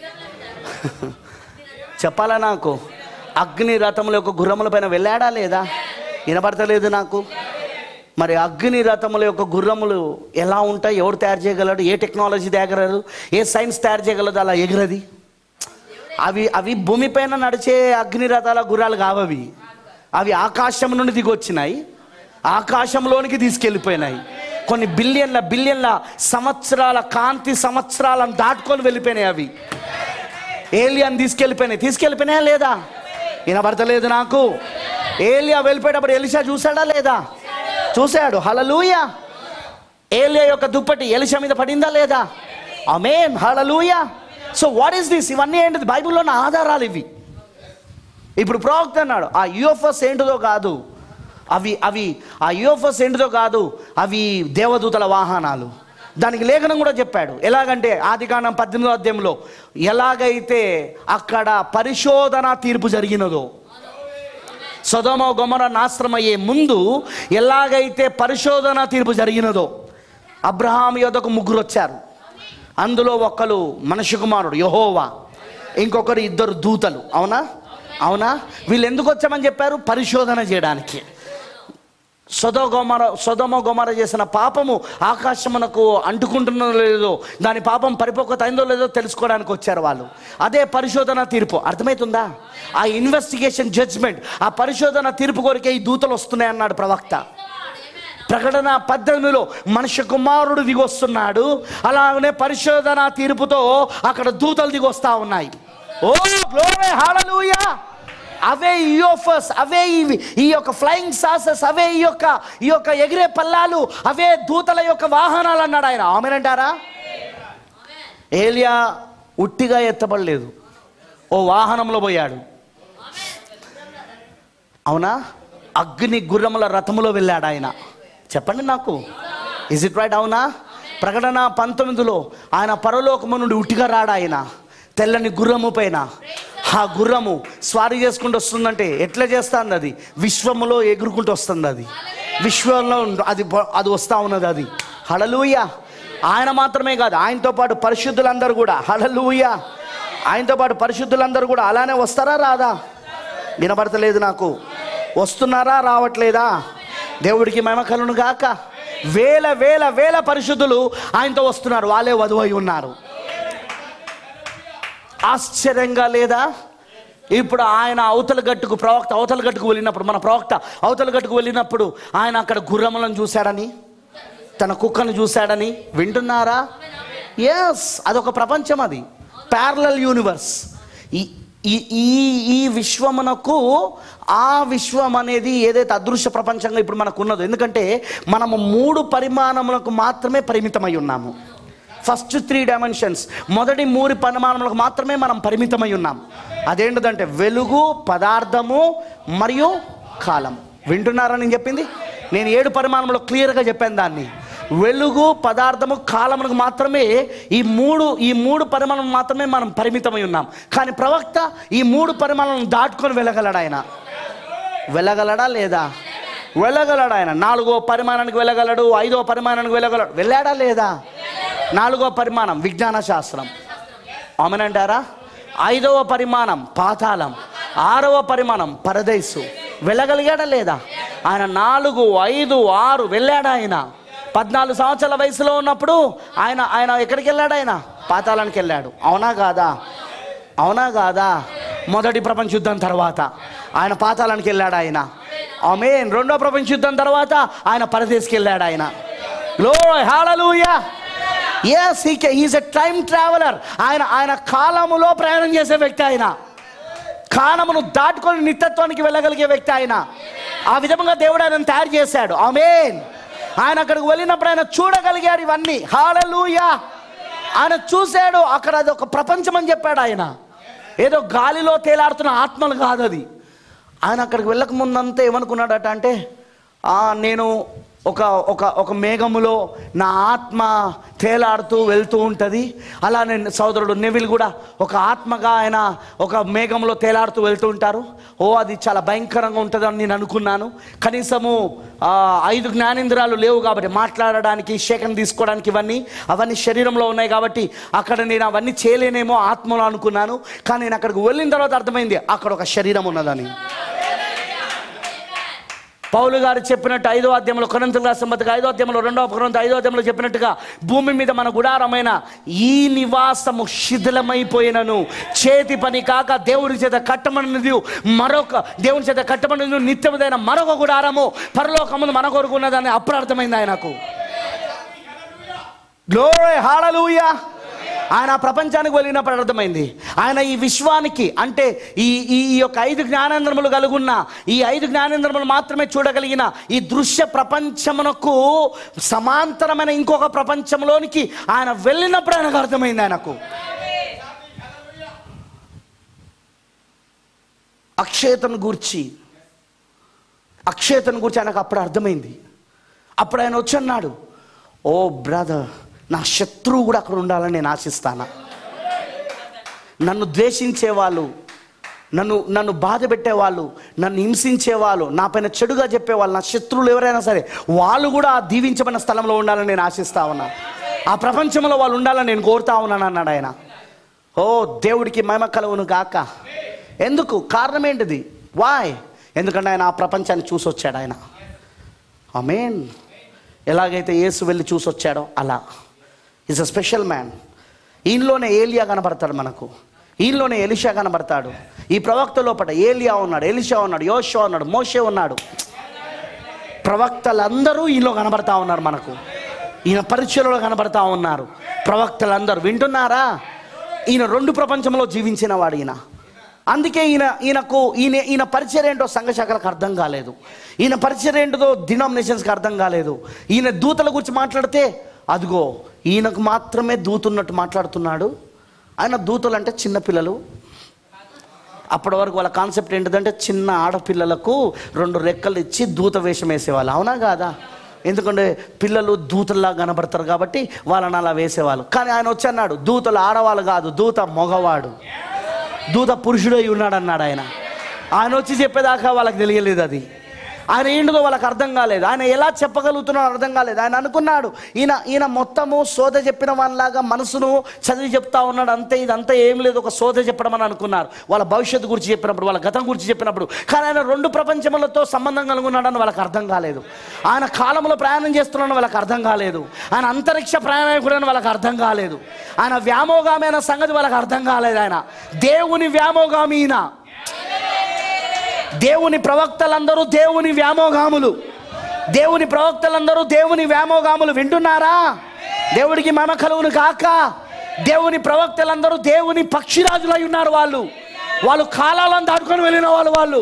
చెప్పాలా నాకు అగ్ని రథముల యొక్క గుర్రముల పైన వెళ్ళాడా లేదా వినపడతలేదు నాకు మరి అగ్ని రథముల యొక్క గుర్రములు ఎలా ఉంటాయి ఎవరు తయారు చేయగలడు ఏ టెక్నాలజీ తయారగలరు ఏ సైన్స్ తయారు చేయగలదు అలా ఎగురది అవి అవి భూమిపైన నడిచే అగ్ని రథాల గుర్రాలు కావవి అవి ఆకాశం నుండి దిగొచ్చినాయి ఆకాశంలోనికి తీసుకెళ్ళిపోయినాయి కొన్ని బిలియన్ల బిలియన్ల సంవత్సరాల కాంతి సంవత్సరాలను దాటుకొని వెళ్ళిపోయినాయి అవి ఏలియాని తీసుకెళ్ళిపోయినాయి తీసుకెళ్ళిపోయినాయా లేదా వినబడతలేదు నాకు ఏలియా వెళ్ళిపోయేటప్పుడు ఎలిషా చూసాడా లేదా చూశాడు హలలుయ ఏలియా యొక్క దుప్పటి ఎలిషా మీద పడిందా లేదా amen hallelujah so what is this ఇవన్నీ ఏంటిది బైబిల్లో ఉన్న ఆధారాలు ఇవి ఇప్పుడు ప్రవక్త అన్నాడు ఆ యూఎఫ్ఎస్ ఏంటిదో కాదు అవి అవి ఆ యూఎఫ్ఎస్ ఏంటిదో కాదు అవి దేవదూతల వాహనాలు దానికి లేఖనం కూడా చెప్పాడు ఎలాగంటే ఆదికాండం పద్దెనిమిదో అధ్యాయంలో ఎలాగైతే అక్కడ పరిశోధన తీర్పు జరిగినదో సొదమ గొమర నాశ్రమయ్యే ముందు ఎలాగైతే పరిశోధన తీర్పు జరిగినదో అబ్రహాం యొద్దకు ముగ్గురు వచ్చారు అందులో ఒకరు మనిషి కుమారుడు యహోవా ఇంకొకరు ఇద్దరు దూతలు అవునా అవునా వీళ్ళు ఎందుకు వచ్చామని చెప్పారు పరిశోధన చేయడానికి సొద గోమర సొదమ గోమర చేసిన పాపము ఆకాశమునకు అంటుకుంటున్నదో లేదో దాని పాపం పరిపక్వత అయిందో లేదో తెలుసుకోవడానికి వచ్చారు వాళ్ళు అదే పరిశోధన తీర్పు అర్థమవుతుందా ఆ ఇన్వెస్టిగేషన్ జడ్జ్మెంట్ ఆ పరిశోధన తీర్పు కొరికే ఈ దూతలు వస్తున్నాయి అన్నాడు ప్రవక్త ప్రకటన పద్దెనిమిదిలో మనుష్య కుమారుడు దిగొస్తున్నాడు అలాగనే పరిశోధన తీర్పుతో అక్కడ దూతలు దిగొస్తా ఉన్నాయి ఓ గ్లోరీ హల్లెలూయా అవే ఇయోఫస్ అవే ఇవి ఈ యొక్క ఫ్లయింగ్ సాసెస్ అవే ఈ యొక్క ఈ యొక్క ఎగిరే పల్లాలు అవే దూతల యొక్క వాహనాలు అన్నాడు ఆయన ఆమెనంటారా ఏలియా ఉట్టిగా ఎత్తబడలేదు ఓ వాహనంలో పోయాడు అవునా అగ్ని గుర్రముల రథములో వెళ్ళాడు ఆయన చెప్పండి నాకు ఇజ్ ఇట్ రైట్ అవునా ప్రకటన పంతొమ్మిదిలో ఆయన పరలోకము నుండి ఉట్టిగా రాడు ఆయన తెల్లని గుర్రము పైన ఆ గుర్రము స్వారీ చేసుకుంటూ వస్తుందంటే ఎట్లా చేస్తుంది అది విశ్వములో ఎగురుకుంటూ వస్తుంది అది విశ్వంలో అది బ- అది వస్తూ ఉన్నది అది హడలూయ ఆయన మాత్రమే కాదు ఆయనతో పాటు పరిశుద్ధులందరూ కూడా హడలూయ ఆయనతో పాటు పరిశుద్ధులందరూ కూడా అలానే వస్తారా రాదా వినబడతలేదు నాకు వస్తున్నారా రావట్లేదా దేవుడికి మహిమ కలును గాక వేల వేల వేల పరిశుద్ధులు ఆయనతో వస్తున్నారు వాళ్ళే వధువై ఉన్నారు ఆశ్చర్యంగా లేదా ఇప్పుడు ఆయన అవతల గట్టుకు ప్రవక్త అవతల గట్టుకు వెళ్ళినప్పుడు మన ప్రవక్త అవతల గట్టుకు వెళ్ళినప్పుడు ఆయన అక్కడ గుర్రములను చూశాడని తన కుక్కను చూశాడని వింటున్నారా ఎస్ అదొక ప్రపంచం అది ప్యారలల్ యూనివర్స్ ఈ ఈ ఈ ఈ విశ్వమునకు ఆ విశ్వం అనేది ఏదైతే అదృశ్య ప్రపంచంగా ఇప్పుడు మనకు ఉన్నదో ఎందుకంటే మనము మూడు పరిమాణములకు మాత్రమే పరిమితమై ఉన్నాము ఫస్ట్ త్రీ డైమెన్షన్స్ మొదటి మూడు పరిమాణములకు మాత్రమే మనం పరిమితమై ఉన్నాం అదేంటిదంటే వెలుగు పదార్థము మరియు కాలం వింటున్నారా నేను చెప్పింది నేను ఏడు పరిమాణంలో క్లియర్గా చెప్పాను దాన్ని వెలుగు పదార్థము కాలమునకు మాత్రమే ఈ మూడు ఈ మూడు పరిమాణం మాత్రమే మనం పరిమితమై ఉన్నాం కానీ ప్రవక్త ఈ మూడు పరిమాణాలను దాటుకొని వెళ్ళగలడు ఆయన వెళ్ళగలడా లేదా వెళ్ళగలడు ఆయన నాలుగో పరిమాణానికి వెళ్ళగలడు ఐదో పరిమాణానికి వెళ్ళగలడు వెళ్ళాడా లేదా నాలుగో పరిమాణం విజ్ఞాన శాస్త్రం అవునంటారా ఐదవ పరిమాణం పాతాళం ఆరవ పరిమాణం పరదేశు వెళ్ళగలిగాడా లేదా ఆయన నాలుగు ఐదు ఆరు వెళ్ళాడా ఆయన పద్నాలుగు సంవత్సరాల వయసులో ఉన్నప్పుడు ఆయన ఆయన ఎక్కడికి వెళ్ళాడు ఆయన పాతాళానికి వెళ్ళాడు అవునా కాదా అవునా కాదా మొదటి ప్రపంచ యుద్ధం తర్వాత ఆయన పాతాళానికి వెళ్ళాడు ఆయన ఆమెన్ రెండో ప్రపంచ యుద్ధం తర్వాత ఆయన పరదేశకి వెళ్ళాడు ఆయన లో hallelujah yes he he's a time traveller ఆయన ఆయన కాలములో ప్రయాణం చేసే వ్యక్తి ఆయన కాలమును దాటుకొని నిత్యత్వానికి వెళ్ళగలిగే వ్యక్తి ఆయన ఆ విధంగా దేవుడు ఆయనను తయారు చేశాడు ఆమెన్ ఆయన అక్కడికి వెళ్ళినప్పుడు ఆయన చూడగలిగాడు ఇవన్నీ హాలూయా ఆయన చూశాడు అక్కడ అది ఒక ప్రపంచం అని చెప్పాడు ఆయన ఏదో గాలిలో తేలాడుతున్న ఆత్మలు కాదు అది ఆయన అక్కడికి వెళ్ళక ముందంతా ఏమనుకున్నాడట అంటే "ఆ, నేను ఒక ఒక ఒక మేఘములో నా ఆత్మ తేలాడుతూ వెళ్తూ ఉంటుంది అలా నేను సోదరుడు నెవిల్ కూడా ఒక ఆత్మగా ఆయన ఒక మేఘంలో తేలాడుతూ వెళ్తూ ఉంటారు ఓ అది చాలా భయంకరంగా ఉంటుందని నేను అనుకున్నాను కనీసము ఆ, ఐదు జ్ఞానేంద్రాలు లేవు కాబట్టి మాట్లాడడానికి శేఖం తీసుకోవడానికి ఇవన్నీ అవన్నీ శరీరంలో ఉన్నాయి కాబట్టి అక్కడ నేను అవన్నీ చేయలేనేమో ఆత్మలో అనుకున్నాను కానీ నేను అక్కడికి వెళ్ళిన తర్వాత అర్థమైంది అక్కడ ఒక శరీరం ఉన్నదని పౌలు గారు చెప్పినట్టు ఐదో అధ్యాయంలో కొనంతుల సంబతిగా ఐదో అధ్యాయంలో రెండో కొరంత ఐదో అధ్యాయంలో చెప్పినట్టుగా భూమి మీద మన గుడారమైన ఈ నివాసము శిథిలమైపోయినను చేతి పని కాక దేవుడి చేత కట్టమన్నది మరొక దేవుని చేత కట్టమన్నది నిత్యముదైన మరొక గుడారము పరలోకముందు మన కొరకు ఉన్నదని అప్పుడు అర్థమైంది ఆయనకు గ్లోరీ హాలూయా ఆయన ఆ ప్రపంచానికి వెళ్ళినప్పుడు అర్థమైంది ఆయన ఈ విశ్వానికి అంటే ఈ ఈ ఈ యొక్క ఐదు జ్ఞానేంద్రములు కలుగున్న ఈ ఐదు జ్ఞానేంద్రములు మాత్రమే చూడగలిగిన ఈ దృశ్య ప్రపంచమునకు సమాంతరమైన ఇంకొక ప్రపంచంలోనికి ఆయన వెళ్ళినప్పుడు ఆయనకు అర్థమైంది ఆయనకు అక్షేతను గూర్చి అక్షేతను గురించి ఆయనకు అప్పుడు అర్థమైంది అప్పుడు ఆయన వచ్చి అన్నాడు ఓ బ్రదర్ నా శత్రువు కూడా అక్కడ ఉండాలని నేను ఆశిస్తానా నన్ను ద్వేషించే వాళ్ళు నన్ను నన్ను బాధ పెట్టేవాళ్ళు నన్ను హింసించేవాళ్ళు నా పైన చెడుగా చెప్పేవాళ్ళు నా శత్రువులు ఎవరైనా సరే వాళ్ళు కూడా ఆ దీవించబడిన స్థలంలో ఉండాలని నేను ఆశిస్తా ఉన్నా ఆ ప్రపంచంలో వాళ్ళు ఉండాలని నేను కోరుతా ఉన్నాను అన్నాడు ఆయన ఓ దేవుడికి మహిమ కలవును గాక ఎందుకు కారణం ఏంటిది వాయ్ ఎందుకంటే ఆయన ఆ ప్రపంచాన్ని చూసి వచ్చాడు ఆయన ఆమెన్ ఎలాగైతే యేసు వెళ్ళి చూసి వచ్చాడో అలా ఈజ్ అ స్పెషల్ మ్యాన్ ఈయనలోనే ఏలియా కనబడతాడు మనకు ఈయనలోనే ఎలిషా కనబడతాడు ఈ ప్రవక్త లోపల ఏలియా ఉన్నాడు ఎలిషా ఉన్నాడు యోషో ఉన్నాడు మోషే ఉన్నాడు ప్రవక్తలందరూ ఈలో కనబడతా ఉన్నారు మనకు ఈయన పరిచయలో కనబడతా ఉన్నారు ప్రవక్తలందరూ వింటున్నారా ఈయన రెండు ప్రపంచంలో జీవించిన వాడు ఈయన అందుకే ఈయన ఈయనకు ఈయన ఈయన పరిచయం ఏంటో సంఘశాఖలకు అర్థం కాలేదు ఈయన పరిచయం ఏంటో డినామినేషన్స్కి అర్థం కాలేదు ఈయన దూతల గురించి మాట్లాడితే అదిగో ఈయనకు మాత్రమే దూతున్నట్టు మాట్లాడుతున్నాడు ఆయన దూతలు అంటే చిన్నపిల్లలు అప్పటి వరకు వాళ్ళ కాన్సెప్ట్ ఏంటిదంటే చిన్న ఆడపిల్లలకు రెండు రెక్కలు ఇచ్చి దూత వేషం వేసేవాళ్ళు అవునా కాదా ఎందుకంటే పిల్లలు దూతల్లా కనబడతారు కాబట్టి వాళ్ళని అలా వేసేవాళ్ళు కానీ ఆయన వచ్చి అన్నాడు దూతలు ఆడవాళ్ళు కాదు దూత మగవాడు దూత పురుషుడై ఉన్నాడు అన్నాడు ఆయన ఆయన వచ్చి చెప్పేదాకా వాళ్ళకి తెలియలేదు అది ఆయన ఏంటిదో వాళ్ళకి అర్థం కాలేదు ఆయన ఎలా చెప్పగలుగుతున్నాడో అర్థం కాలేదు ఆయన అనుకున్నాడు ఈయన ఈయన మొత్తము సోద చెప్పిన వాళ్ళలాగా మనసును చదివి చెప్తా ఉన్నాడు అంతే ఇదంతా ఏం లేదు ఒక సోద చెప్పడం అని అనుకున్నారు వాళ్ళ భవిష్యత్తు గురించి చెప్పినప్పుడు వాళ్ళ గతం గురించి చెప్పినప్పుడు కానీ ఆయన రెండు ప్రపంచములతో సంబంధం కలుగున్నాడని వాళ్ళకి అర్థం కాలేదు ఆయన కాలంలో ప్రయాణం చేస్తున్నాడని వాళ్ళకి అర్థం కాలేదు ఆయన అంతరిక్ష ప్రయాణికుడని వాళ్ళకి అర్థం కాలేదు ఆయన వ్యామోగామి అనే సంగతి వాళ్ళకి అర్థం కాలేదు ఆయన దేవుని వ్యామోగామి ఈయన దేవుని ప్రవక్తలందరూ దేవుని వ్యామోగాములు దేవుని ప్రవక్తలందరూ దేవుని వ్యామోగాములు వింటున్నారా దేవుడికి మమ కలుగును కాక దేవుని ప్రవక్తలందరూ దేవుని పక్షిరాజులై ఉన్నారు వాళ్ళు వాళ్ళు కాలాలను దాటుకొని వెళ్ళిన వాళ్ళు వాళ్ళు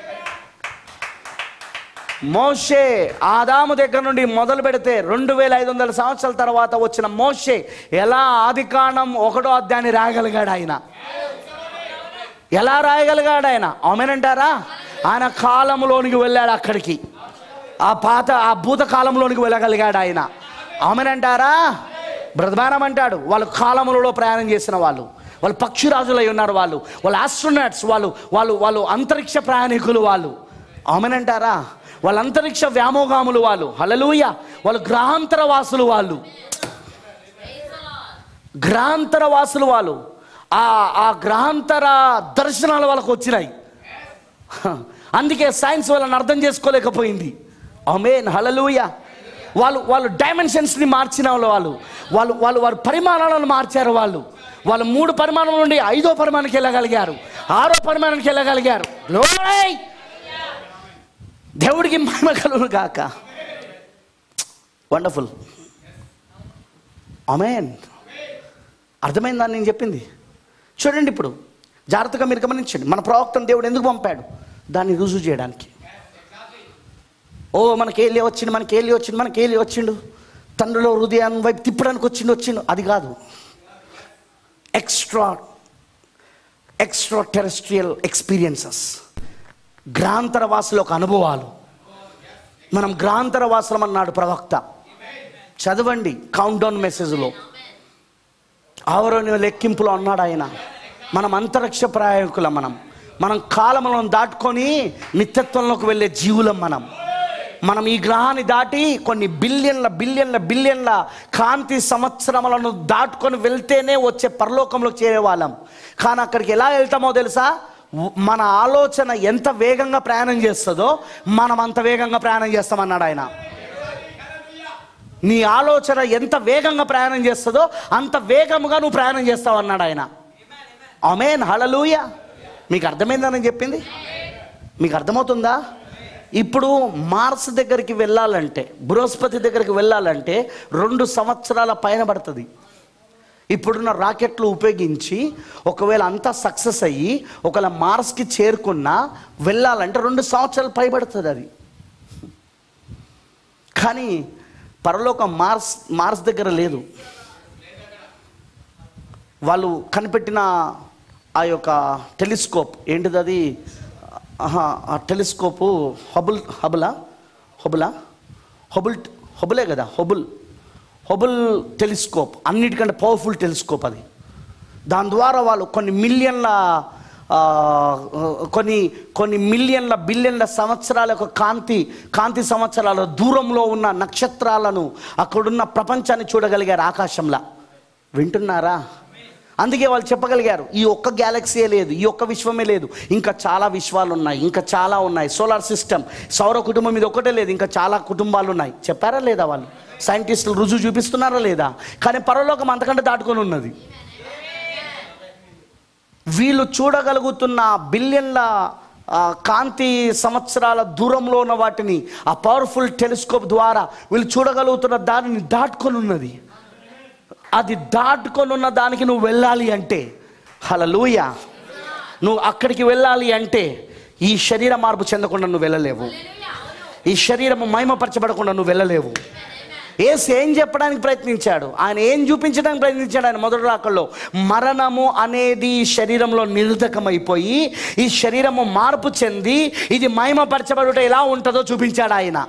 మోషే ఆదాము దగ్గర నుండి మొదలు పెడితే రెండు వేల ఐదు వందల సంవత్సరాల తర్వాత వచ్చిన మోషే ఎలా ఆదికాండం ఒకటో అధ్యాయాన్ని రాయగలిగాడు ఆయన ఎలా రాయగలిగాడు ఆయన ఆమెనంటారా ఆయన కాలంలోనికి వెళ్ళాడు అక్కడికి ఆ పాత ఆ భూత కాలంలోనికి వెళ్ళగలిగాడు ఆయన ఆమెనంటారా బ్రతమానం అంటాడు వాళ్ళు కాలములలో ప్రయాణం చేసిన వాళ్ళు వాళ్ళు పక్షిరాజులై ఉన్నారు వాళ్ళు వాళ్ళు ఆస్ట్రోనాట్స్ వాళ్ళు వాళ్ళు వాళ్ళు అంతరిక్ష ప్రయాణికులు వాళ్ళు ఆమెనంటారా వాళ్ళ అంతరిక్ష వ్యామోగాములు వాళ్ళు హలలుయ వాళ్ళు గ్రహాంతర వాసులు వాళ్ళు గ్రహాంతర వాసులు వాళ్ళు ఆ ఆ గ్రహాంతర దర్శనాలు వాళ్ళకు వచ్చినాయి హ, అందుకే సైన్స్ వాళ్ళని అర్థం చేసుకోలేకపోయింది అమేన్ హలలుయ వాళ్ళు వాళ్ళు డైమెన్షన్స్ని మార్చిన వాళ్ళు వాళ్ళు వాళ్ళు వాళ్ళు వారి పరిమాణాలను మార్చారు వాళ్ళు వాళ్ళు మూడు పరిమాణం నుండి ఐదో పరిమాణానికి వెళ్ళగలిగారు ఆరో పరిమాణానికి వెళ్ళగలిగారు Glory! దేవుడికి మహిమ కలుగును కాక వండర్ఫుల్ అమేన్ అర్థమైందా నేను చెప్పింది చూడండి ఇప్పుడు జాగ్రత్తగా మీరు గమనించండి మన ప్రవక్తను దేవుడు ఎందుకు పంపాడు దాన్ని రుజువు చేయడానికి ఓ మనకి ఏలి వచ్చిండు మనకి ఏలి వచ్చిండు మనకి ఏలి వచ్చిండు తండ్రిలో హృదయాన్ని వైపు తిప్పడానికి వచ్చిండు వచ్చిండు అది కాదు ఎక్స్ట్రా ఎక్స్ట్రా టెరెస్ట్రియల్ ఎక్స్పీరియన్సెస్ గ్రాంతర వాసుల ఒక అనుభవాలు మనం గ్రాంతర వాసులం అన్నాడు ప్రవక్త చదవండి కౌంట్ డౌన్ మెసేజ్లో ఆవరణ లెక్కింపులో అన్నాడు ఆయన మనం అంతరిక్ష ప్రయాణికులం మనం మనం కాలములను దాటుకొని నిత్యత్వంలోకి వెళ్ళే జీవులం మనం మనం ఈ గ్రహాన్ని దాటి కొన్ని బిలియన్ల బిలియన్ల బిలియన్ల కాంతి సంవత్సరములను దాటుకొని వెళ్తేనే వచ్చే పరలోకంలో చేరే వాళ్ళం కానీ అక్కడికి ఎలా వెళ్తామో తెలుసా ఉ- మన ఆలోచన ఎంత వేగంగా ప్రయాణం చేస్తుందో మనం అంత వేగంగా ప్రయాణం చేస్తామన్నాడు ఆయన నీ ఆలోచన ఎంత వేగంగా ప్రయాణం చేస్తుందో అంత వేగముగా నువ్వు ప్రయాణం చేస్తావు అన్నాడు ఆయన అమేన్ హలలుయ మీకు అర్థమైందని చెప్పింది మీకు అర్థమవుతుందా ఇప్పుడు మార్స్ దగ్గరికి వెళ్ళాలంటే బృహస్పతి దగ్గరికి వెళ్ళాలంటే రెండు సంవత్సరాల పైన పడుతుంది ఇప్పుడున్న రాకెట్లు ఉపయోగించి ఒకవేళ అంతా సక్సెస్ అయ్యి ఒకవేళ మార్స్కి చేరుకున్నా వెళ్ళాలంటే రెండు సంవత్సరాలు పైబడుతుంది అది కానీ పరలోకం మార్స్ మార్స్ దగ్గర లేదు వాళ్ళు కనిపెట్టిన ఆ యొక్క టెలిస్కోప్ ఏంటిది అది ఆహా, ఆ టెలిస్కోపు హబుల్ హబులా హబులా హబుల్ హబులే కదా హబుల్ హబుల్ టెలిస్కోప్ అన్నిటికంటే పవర్ఫుల్ టెలిస్కోప్ అది దాని ద్వారా వాళ్ళు కొన్ని మిలియన్ల ఆ, కొన్ని కొన్ని మిలియన్ల బిలియన్ల సంవత్సరాల యొక్క కాంతి కాంతి సంవత్సరాల దూరంలో ఉన్న నక్షత్రాలను అక్కడున్న ప్రపంచాన్ని చూడగలిగారు ఆకాశంలో వింటున్నారా అందుకే వాళ్ళు చెప్పగలిగారు ఈ ఒక్క గ్యాలక్సీయే లేదు ఈ ఒక్క విశ్వమే లేదు ఇంకా చాలా విశ్వాలు ఉన్నాయి ఇంకా చాలా ఉన్నాయి సోలార్ సిస్టమ్ సౌర కుటుంబం ఇది ఒకటే లేదు ఇంకా చాలా కుటుంబాలు ఉన్నాయి చెప్పారా లేదా వాళ్ళు సైంటిస్టులు రుజువు చూపిస్తున్నారా లేదా కానీ పరలోకం అంతకంటే దాటుకొని ఉన్నది వీళ్ళు చూడగలుగుతున్న బిలియన్ల ఆ, కాంతి సంవత్సరాల దూరంలో ఉన్న వాటిని ఆ పవర్ఫుల్ టెలిస్కోప్ ద్వారా వీళ్ళు చూడగలుగుతున్న దానిని దాటుకొని ఉన్నది అది దాటుకొని ఉన్న దానికి నువ్వు వెళ్ళాలి అంటే హలలుయ నువ్వు అక్కడికి వెళ్ళాలి అంటే ఈ శరీర మార్పు చెందకుండా నువ్వు వెళ్ళలేవు ఈ శరీరము మహిమపరచబడకుండా నువ్వు వెళ్ళలేవు ఏసు ఏం చెప్పడానికి ప్రయత్నించాడు ఆయన ఏం చూపించడానికి ప్రయత్నించాడు ఆయన మొదటి రాకల్లో మరణము అనేది ఈ శరీరంలో నిరుదకమైపోయి ఈ శరీరము మార్పు చెంది ఇది మహిమపరచబడుట ఎలా ఉంటుందో చూపించాడు ఆయన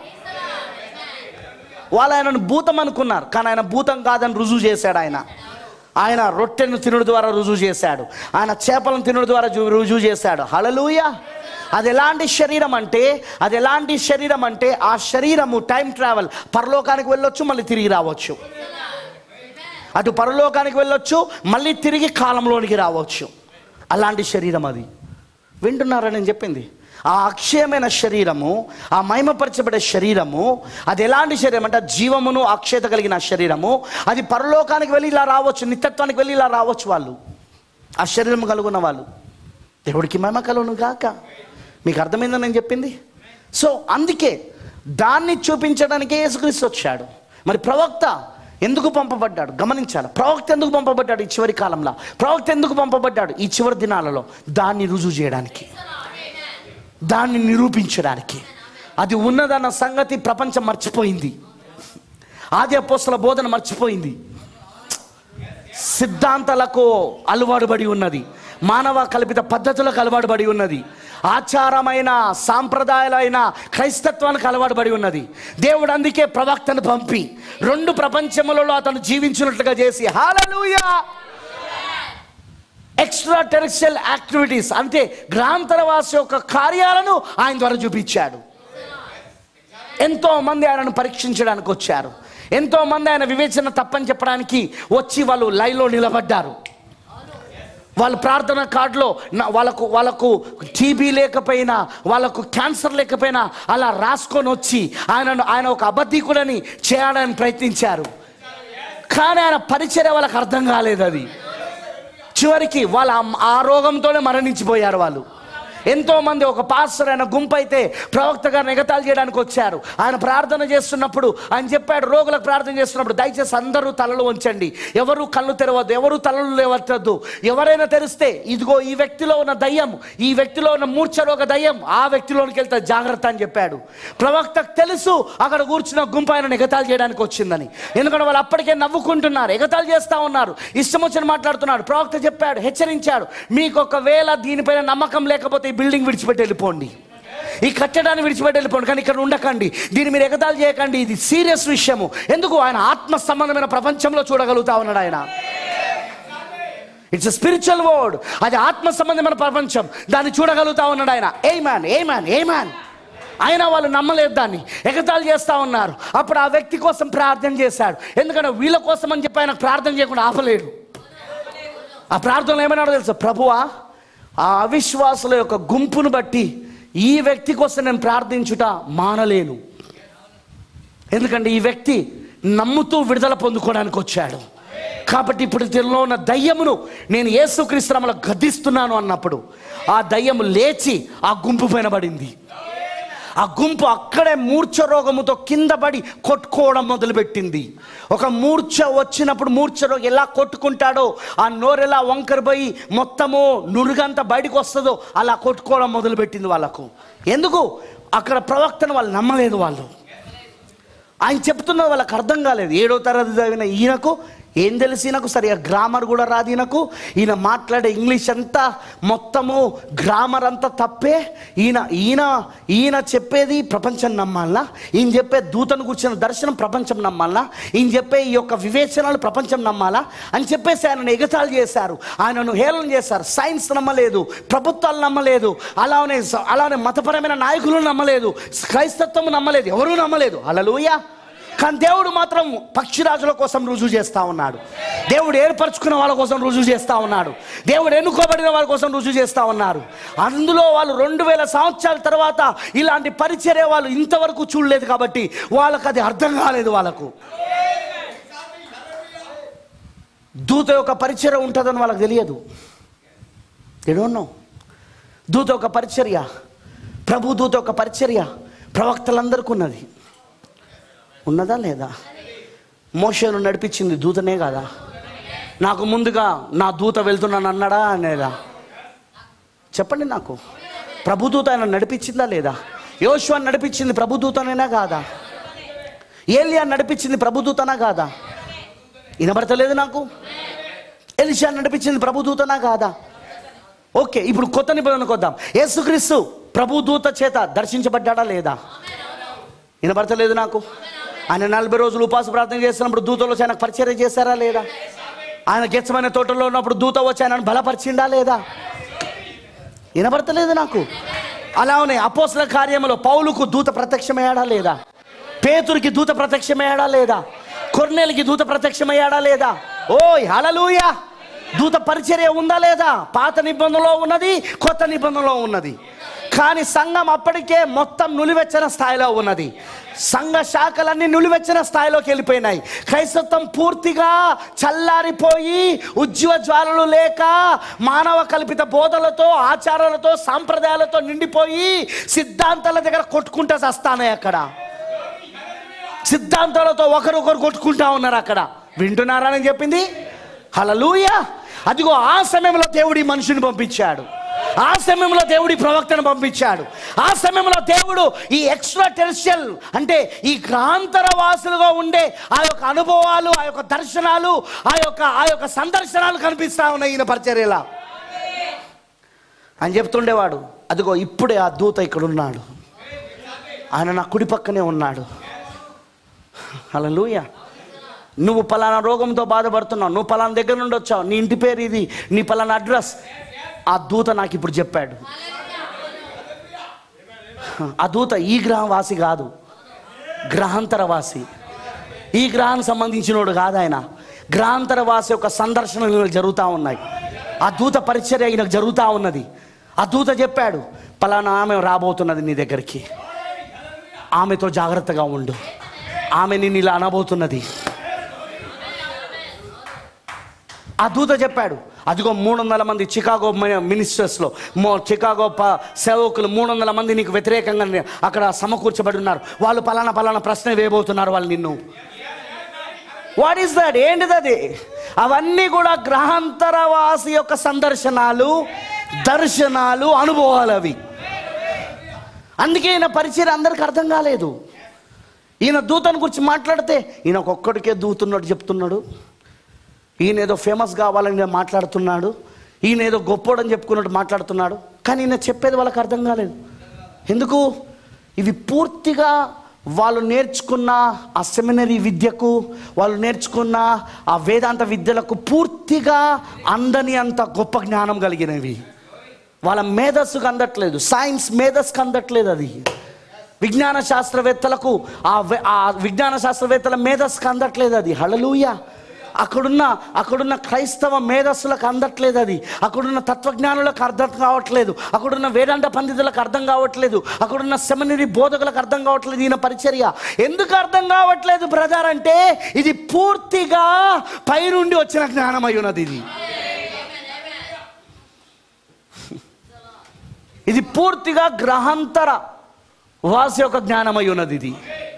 వాళ్ళు ఆయనను భూతం అనుకున్నారు కానీ ఆయన భూతం కాదని రుజువు చేశాడు ఆయన ఆయన రొట్టెను తినుడు ద్వారా రుజువు చేశాడు ఆయన చేపలను తినుడు ద్వారా జు- రుజువు చేశాడు హలలుయ అది ఎలాంటి శరీరం అంటే అది ఎలాంటి శరీరం అంటే ఆ శరీరము టైం ట్రావెల్ పరలోకానికి వెళ్ళొచ్చు మళ్ళీ తిరిగి రావచ్చు అటు పరలోకానికి వెళ్ళొచ్చు మళ్ళీ తిరిగి కాలంలోనికి రావచ్చు అలాంటి శరీరం అది వింటున్నారా నేను చెప్పింది ఆ అక్షయమైన శరీరము ఆ మహిమపరచబడే శరీరము అది ఎలాంటి శరీరం అంటే జీవమును అక్షయత కలిగిన శరీరము అది పరలోకానికి వెళ్ళి ఇలా రావచ్చు నిత్యత్వానికి వెళ్ళి ఇలా రావచ్చు వాళ్ళు ఆ శరీరం కలుగున్న వాళ్ళు దేవుడికి మహిమ కలుగును గాక మీకు అర్థమైందని నేను చెప్పింది సో అందుకే దాన్ని చూపించడానికే యేసుక్రీస్తు వచ్చాడు మరి ప్రవక్త ఎందుకు పంపబడ్డాడు గమనించాలి ప్రవక్త ఎందుకు పంపబడ్డాడు ఈ చివరి కాలంలో ప్రవక్త ఎందుకు పంపబడ్డాడు ఈ చివరి దినాలలో దాన్ని రుజువు చేయడానికి దాన్ని నిరూపించడానికి అది ఉన్నదన్న సంగతి ప్రపంచం మర్చిపోయింది ఆది అపోస్తల బోధన మర్చిపోయింది సిద్ధాంతాలకు అలవాటుబడి ఉన్నది మానవ కల్పిత పద్ధతులకు అలవాటుబడి ఉన్నది ఆచారమైన సాంప్రదాయాలైన క్రైస్తత్వానికి అలవాటుబడి ఉన్నది దేవుడు అందుకే ప్రవక్తను పంపి రెండు ప్రపంచములలో అతను జీవించినట్లుగా చేసి హాలూయా ఎక్స్ట్రా టెరిషియల్ యాక్టివిటీస్ అంటే గ్రాంతరవాసి యొక్క కార్యాలను ఆయన ద్వారా చూపించాడు ఎంతో మంది ఆయనను పరీక్షించడానికి వచ్చారు ఎంతో మంది ఆయన వివేచన తప్పని చెప్పడానికి వచ్చి వాళ్ళు లైన్లో నిలబడ్డారు వాళ్ళ ప్రార్థన కార్డులో నా- వాళ్ళకు వాళ్ళకు టీబీ లేకపోయినా వాళ్ళకు క్యాన్సర్ లేకపోయినా అలా రాసుకొని వచ్చి ఆయనను ఆయన ఒక అబద్ధికుడని చేయడానికి ప్రయత్నించారు కానీ ఆయన పరిచర్య వాళ్ళకి అర్థం కాలేదు అది చివరికి వాళ్ళ ఆ- ఆ రోగంతోనే మరణించిపోయారు వాళ్ళు ఎంతో మంది ఒక పాస్టర్ ఆయన గుంపు అయితే ప్రవక్త గారిని ఎగతాళి చేయడానికి వచ్చారు ఆయన ప్రార్థన చేస్తున్నప్పుడు ఆయన చెప్పాడు రోగులకు ప్రార్థన చేస్తున్నప్పుడు దయచేసి అందరూ తలలు ఉంచండి ఎవరు కళ్ళు తెరవద్దు ఎవరు తలలు లేవట్టద్దు ఎవరైనా తెరిస్తే ఇదిగో ఈ వ్యక్తిలో ఉన్న దయ్యం ఈ వ్యక్తిలో ఉన్న మూర్ఛ రోగ దయ్యం ఆ వ్యక్తిలోనికి వెళ్తే జాగ్రత్త అని చెప్పాడు ప్రవక్తకు తెలుసు అక్కడ కూర్చున్న గుంపు ఆయన ఎగతాళి చేయడానికి వచ్చిందని ఎందుకంటే వాళ్ళు అప్పటికే నవ్వుకుంటున్నారు ఎగతాళి చేస్తా ఉన్నారు ఇష్టం వచ్చిన మాట్లాడుతున్నాడు ప్రవక్త చెప్పాడు హెచ్చరించాడు మీకు ఒకవేళ దీనిపైన నమ్మకం లేకపోతే ఈ బిల్డింగ్ విడిచిపెట్టి వెళ్ళిపోండి ఈ కట్టడాన్ని విడిచిపెట్టి వెళ్ళిపోండి కానీ ఇక్కడ ఉండకండి దీన్ని మీరు ఎగతాళి చేయకండి ఇది సీరియస్ విషయము ఎందుకు ఆయన ఆత్మ సంబంధమైన ప్రపంచంలో చూడగలుగుతా ఉన్నాడు ఆయన ఇట్స్ స్పిరిచువల్ వర్డ్ అది ఆత్మ సంబంధమైన ప్రపంచం దాన్ని చూడగలుగుతా ఉన్నాడు ఆయన a man a man a man అయినా వాళ్ళు నమ్మలేదు దాన్ని ఎగతాళి చేస్తూ ఉన్నారు అప్పుడు ఆ వ్యక్తి కోసం ప్రార్థన చేశాడు ఎందుకంటే వీళ్ళ కోసం అని చెప్పి ఆయన ప్రార్థన చేయకుండా ఆపలేడు ఆ ప్రార్థనలో ఏమన్నాడో తెలుసా ప్రభువా ఆ అవిశ్వాసుల యొక్క గుంపును బట్టి ఈ వ్యక్తి కోసం నేను ప్రార్థించుట మానలేను ఎందుకంటే ఈ వ్యక్తి నమ్ముతూ విడుదల పొందుకోవడానికి వచ్చాడు కాబట్టి ఇప్పుడు దీనిలో ఉన్న దయ్యమును నేను యేసుక్రీస్తునామలో గద్దిస్తున్నాను అన్నప్పుడు ఆ దయ్యము లేచి ఆ గుంపు పైన పడింది ఆ గుంపు అక్కడే మూర్ఛ రోగముతో కింద పడి కొట్టుకోవడం మొదలుపెట్టింది ఒక మూర్ఛ వచ్చినప్పుడు మూర్ఛ రోగం ఎలా కొట్టుకుంటాడో ఆ నోరెలా వంకరపోయి మొత్తము నురుగంతా బయటకు వస్తుందో అలా కొట్టుకోవడం మొదలుపెట్టింది వాళ్ళకు ఎందుకు అక్కడ ప్రవక్తను వాళ్ళు నమ్మలేదు వాళ్ళు ఆయన చెప్తున్నది వాళ్ళకి అర్థం కాలేదు ఏడో తరగతి చదివిన ఈయనకు ఏం తెలిసి ఈయనకు సరిగా గ్రామర్ కూడా రాదు ఈయనకు ఈయన మాట్లాడే ఇంగ్లీష్ అంతా మొత్తము గ్రామర్ అంతా తప్పే ఈయన ఈయన ఈయన చెప్పేది ప్రపంచం నమ్మాలా ఈయన చెప్పే దూతను కూర్చున్న దర్శనం ప్రపంచం నమ్మాలా ఈయన చెప్పే ఈ యొక్క వివేచనలు ప్రపంచం నమ్మాలా అని చెప్పేసి ఆయనను ఎగతాళి చేశారు ఆయనను హేళన చేశారు సైన్స్ నమ్మలేదు ప్రభుత్వాలు నమ్మలేదు అలానే అలానే మతపరమైన నాయకులు నమ్మలేదు క్రైస్తత్వం నమ్మలేదు ఎవరూ నమ్మలేదు అలలుయా కానీ దేవుడు మాత్రం పక్షిరాజుల కోసం రుజువు చేస్తా ఉన్నాడు దేవుడు ఏర్పరచుకున్న వాళ్ళ కోసం రుజువు చేస్తా ఉన్నాడు దేవుడు ఎన్నుకోబడిన వాళ్ళ కోసం రుజువు చేస్తా ఉన్నారు అందులో వాళ్ళు రెండు వేల సంవత్సరాల తర్వాత ఇలాంటి పరిచర్య వాళ్ళు ఇంతవరకు చూడలేదు కాబట్టి వాళ్ళకి అది అర్థం కాలేదు వాళ్ళకు దూత యొక్క పరిచర్య ఉంటుందని వాళ్ళకి తెలియదు నో దూత యొక్క పరిచర్య ప్రభుదూత ఒక పరిచర్య ప్రవక్తలందరికీ ఉన్నది ఉన్నదా లేదా మోషను నడిపించింది దూతనే కదా నాకు ముందుగా నా దూత వెళ్తున్నాను అన్నాడా అనేదా చెప్పండి నాకు ప్రభుదూత ఆయన నడిపించిందా లేదా యోశువా నడిపించింది ప్రభుదూతనేనా కాదా ఏలియా నడిపించింది ప్రభుదూతనా కాదా వినబడతలేదు నాకు ఎలిషా నడిపించింది ప్రభుదూతనా కాదా ఓకే ఇప్పుడు కొత్త నిబంధనకు వద్దాం యేసుక్రీస్తు ప్రభుదూత చేత దర్శించబడ్డాడా లేదా వినబడతలేదు నాకు ఆయన నలభై రోజులు ఉపవాస ప్రార్థన చేస్తున్నప్పుడు దూతలు వచ్చి ఆయనకు పరిచర్య చేశారా లేదా ఆయన గెచ్చమైన తోటలో ఉన్నప్పుడు దూత వచ్చి ఆయనను బలపరిచిండా లేదా వినబడతలేదు నాకు అలానే అపోసల కార్యంలో పౌలుకు దూత ప్రత్యక్షమయ్యాడా లేదా పేతురికి దూత ప్రత్యక్షమయ్యాడా లేదా కొర్నేలికి దూత ప్రత్యక్షమయ్యాడా లేదా ఓయ్ హలలుయా దూత పరిచర్య ఉందా లేదా పాత నిబంధనలో ఉన్నది కొత్త నిబంధనలో ఉన్నది కానీ సంఘం అప్పటికే మొత్తం నులివెచ్చని స్థాయిలో ఉన్నది సంఘ శాఖలన్నీ నులివెచ్చన స్థాయిలోకి వెళ్ళిపోయినాయి క్రైస్తత్వం పూర్తిగా చల్లారిపోయి ఉజ్జీవ జ్వాలలు లేక మానవ కల్పిత బోధలతో ఆచారాలతో సాంప్రదాయాలతో నిండిపోయి సిద్ధాంతాల దగ్గర కొట్టుకుంటా చస్తానాయి అక్కడ సిద్ధాంతాలతో ఒకరొకరు కొట్టుకుంటా ఉన్నారు అక్కడ వింటున్నారా అని చెప్పింది హలలుయ అదిగో ఆ సమయంలో దేవుడు ఈ మనుషుని పంపించాడు ఆ సమయంలో దేవుడి ప్రవక్తను పంపించాడు ఆ సమయంలో దేవుడు ఈ ఎక్స్ట్రా టెరిషియల్ అంటే ఈ గ్రాంతర వాసులుగా ఉండే ఆ యొక్క అనుభవాలు ఆ యొక్క దర్శనాలు ఆ యొక్క ఆ యొక్క సందర్శనాలు కనిపిస్తా ఉన్నాయి ఈయన పరిచర్యలా అని చెప్తుండేవాడు అదిగో ఇప్పుడే ఆ దూత ఇక్కడ ఉన్నాడు ఆయన నా కుడి పక్కనే ఉన్నాడు హల్లెలూయా నువ్వు పలానా రోగంతో బాధపడుతున్నావు నువ్వు పలానా దగ్గర నుండి వచ్చావు నీ ఇంటి పేరు ఇది నీ పలానా అడ్రస్ ఆ దూత నాకు ఇప్పుడు చెప్పాడు ఆ దూత ఈ గ్రహవాసి కాదు గ్రహాంతర వాసి ఈ గ్రహానికి సంబంధించినోడు కాదు ఆయన గ్రహాంతర వాసి యొక్క సందర్శనలు ఈయనకు జరుగుతూ ఉన్నాయి ఆ దూత పరిచర్య ఈయనకు జరుగుతూ ఉన్నది ఆ దూత చెప్పాడు పలానా ఆమె రాబోతున్నది నీ దగ్గరికి ఆమెతో జాగ్రత్తగా ఉండు ఆమె నిన్ను ఇలా అనబోతున్నది ఆ దూత చెప్పాడు అదిగో మూడు వందల మంది చికాగో మి- మినిస్టర్స్లో మో చికాగో ప సేవకులు మూడు వందల మంది నీకు వ్యతిరేకంగా ని- అక్కడ సమకూర్చబడి ఉన్నారు వాళ్ళు పలానా పలానా ప్రశ్న వేయబోతున్నారు వాళ్ళు నిన్ను వాట్ ఈస్ దట్ ఏంటిది అది అవన్నీ కూడా గ్రహాంతరవాసి యొక్క సందర్శనాలు దర్శనాలు అనుభవాలు అవి అందుకే ఈయన పరిచయం అందరికి అర్థం కాలేదు ఈయన దూతను గురించి మాట్లాడితే ఈయన ఒక్కొక్కడికే దూతున్నట్టు చెప్తున్నాడు ఈయన ఏదో ఫేమస్ కావాలని నేను మాట్లాడుతున్నాడు ఈయన ఏదో గొప్పోడని చెప్పుకున్నట్టు మాట్లాడుతున్నాడు కానీ ఈయన చెప్పేది వాళ్ళకి అర్థం కాలేదు ఎందుకు ఇవి పూర్తిగా వాళ్ళు నేర్చుకున్న ఆ సెమినరీ విద్యకు వాళ్ళు నేర్చుకున్న ఆ వేదాంత విద్యలకు పూర్తిగా అందని అంత గొప్ప జ్ఞానం కలిగినవి వాళ్ళ మేధస్సుకు అందట్లేదు సైన్స్ మేధస్సుకు అందట్లేదు అది విజ్ఞాన శాస్త్రవేత్తలకు ఆ వె- ఆ విజ్ఞాన శాస్త్రవేత్తల మేధస్సుకు అందట్లేదు అది హళలుయ అక్కడున్న అక్కడున్న క్రైస్తవ మేధస్సులకు అందట్లేదు అది అక్కడున్న తత్వజ్ఞానులకు అర్థం కావట్లేదు అక్కడున్న వేదాంత పండితులకు అర్థం కావట్లేదు అక్కడున్న సెమినరీ బోధకులకు అర్థం కావట్లేదు ఈయన పరిచర్య ఎందుకు అర్థం కావట్లేదు బ్రదర్ అంటే ఇది పూర్తిగా పైనుండి వచ్చిన జ్ఞానం అయి ఉన్నది ఇది ఇది పూర్తిగా గ్రహాంతర వాసి యొక్క జ్ఞానమై ఉన్నది ఇది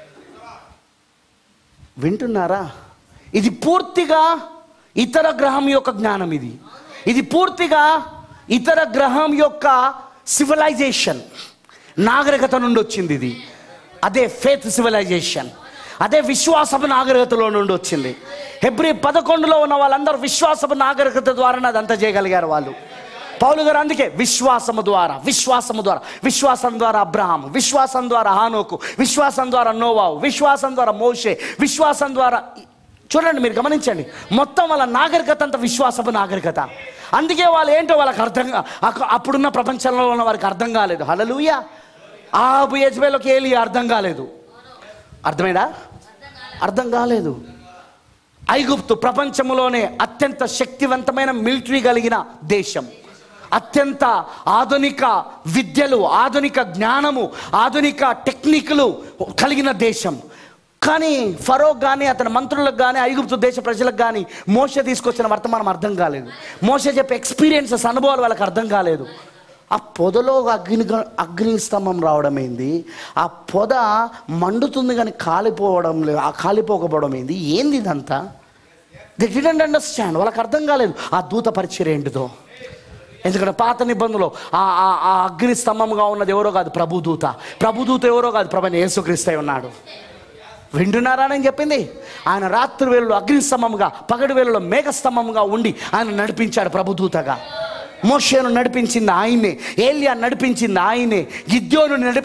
వింటున్నారా ఇది పూర్తిగా ఇతర గ్రహం యొక్క జ్ఞానం ఇది ఇది పూర్తిగా ఇతర గ్రహం యొక్క సివిలైజేషన్ నాగరికత నుండి వచ్చింది ఇది అదే ఫేత్ సివిలైజేషన్ అదే విశ్వాసపు నాగరికతలో నుండి వచ్చింది హెబ్రి పదకొండులో ఉన్న వాళ్ళందరూ విశ్వాసపు నాగరికత ద్వారా అదంతా చేయగలిగారు వాళ్ళు పౌలు గారు అందుకే విశ్వాసము ద్వారా విశ్వాసము ద్వారా విశ్వాసం ద్వారా అబ్రహాం విశ్వాసం ద్వారా హానోకు విశ్వాసం ద్వారా నోవావు విశ్వాసం ద్వారా మోషే విశ్వాసం ద్వారా చూడండి మీరు గమనించండి మొత్తం వాళ్ళ నాగరికత అంతా విశ్వాసపు నాగరికత అందుకే వాళ్ళు ఏంటో వాళ్ళకి అర్థం కా- అక్క- అప్పుడున్న ప్రపంచంలో ఉన్న వారికి అర్థం కాలేదు హలలుయ ఆబు యజ్బేలోకి ఏలి అర్థం కాలేదు అర్థమైనా అర్థం కాలేదు ఐగుప్తు ప్రపంచంలోనే అత్యంత శక్తివంతమైన మిలిటరీ కలిగిన దేశం అత్యంత ఆధునిక విద్యలు ఆధునిక జ్ఞానము ఆధునిక టెక్నిక్లు కలిగిన దేశం కానీ ఫరోక్ కానీ అతని మంత్రులకు కానీ ఐగుప్తు దేశ ప్రజలకు కానీ మోస తీసుకొచ్చిన వర్తమానం అర్థం కాలేదు మోస చెప్పే ఎక్స్పీరియన్సెస్ అనుభవాలు వాళ్ళకి అర్థం కాలేదు ఆ పొదలో ఒక అగ్ని అగ్ని స్తంభం రావడం ఏంది ఆ పొద మండుతుంది కానీ కాలిపోవడం లేదు ఆ కాలిపోకపోవడం ఏంది ఏంది ఇదంతా ది డిడెంట్ అండర్స్టాండ్ వాళ్ళకి అర్థం కాలేదు ఆ దూత పరిచయం ఏంటిదో ఎందుకంటే పాత నిబంధనలో ఆ ఆ- ఆ అగ్ని స్తంభంగా ఉన్నది ఎవరో కాదు ప్రభుదూత ప్రభుదూత ఎవరో కాదు ప్రభు యేసుక్రీస్తై ఉన్నాడు వింటున్నారా అని చెప్పింది ఆయన రాత్రి వేళలో అగ్ని స్తంభంగా పగటి వేళలో మేఘ స్తంభంగా ఉండి ఆయన నడిపించాడు ప్రభుదూతగా మోషేను నడిపించింది ఆయనే ఏలియా నడిపించింది ఆయనే గిద్యోను నడిపి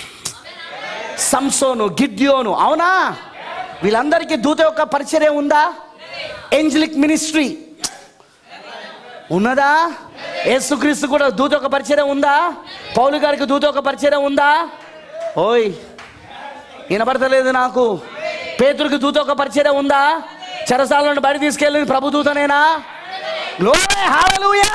సంసోను గిద్యోను అవునా వీళ్ళందరికీ దూత యొక్క పరిచర్య ఉందా ఏంజలిక్ మినిస్ట్రీ ఉన్నదా యేసుక్రీస్తు కూడా దూత ఒక పరిచర్య ఉందా పౌలు గారికి దూత ఒక పరిచర్య ఉందా ఓయ్ వినపడతలేదు నాకు పేతురికి దూత ఒక పరిచర్య ఉందా చెరసాల నుండి బయట తీసుకెళ్ళింది ప్రభు దూతనేనా గ్లోరీ హల్లెలూయా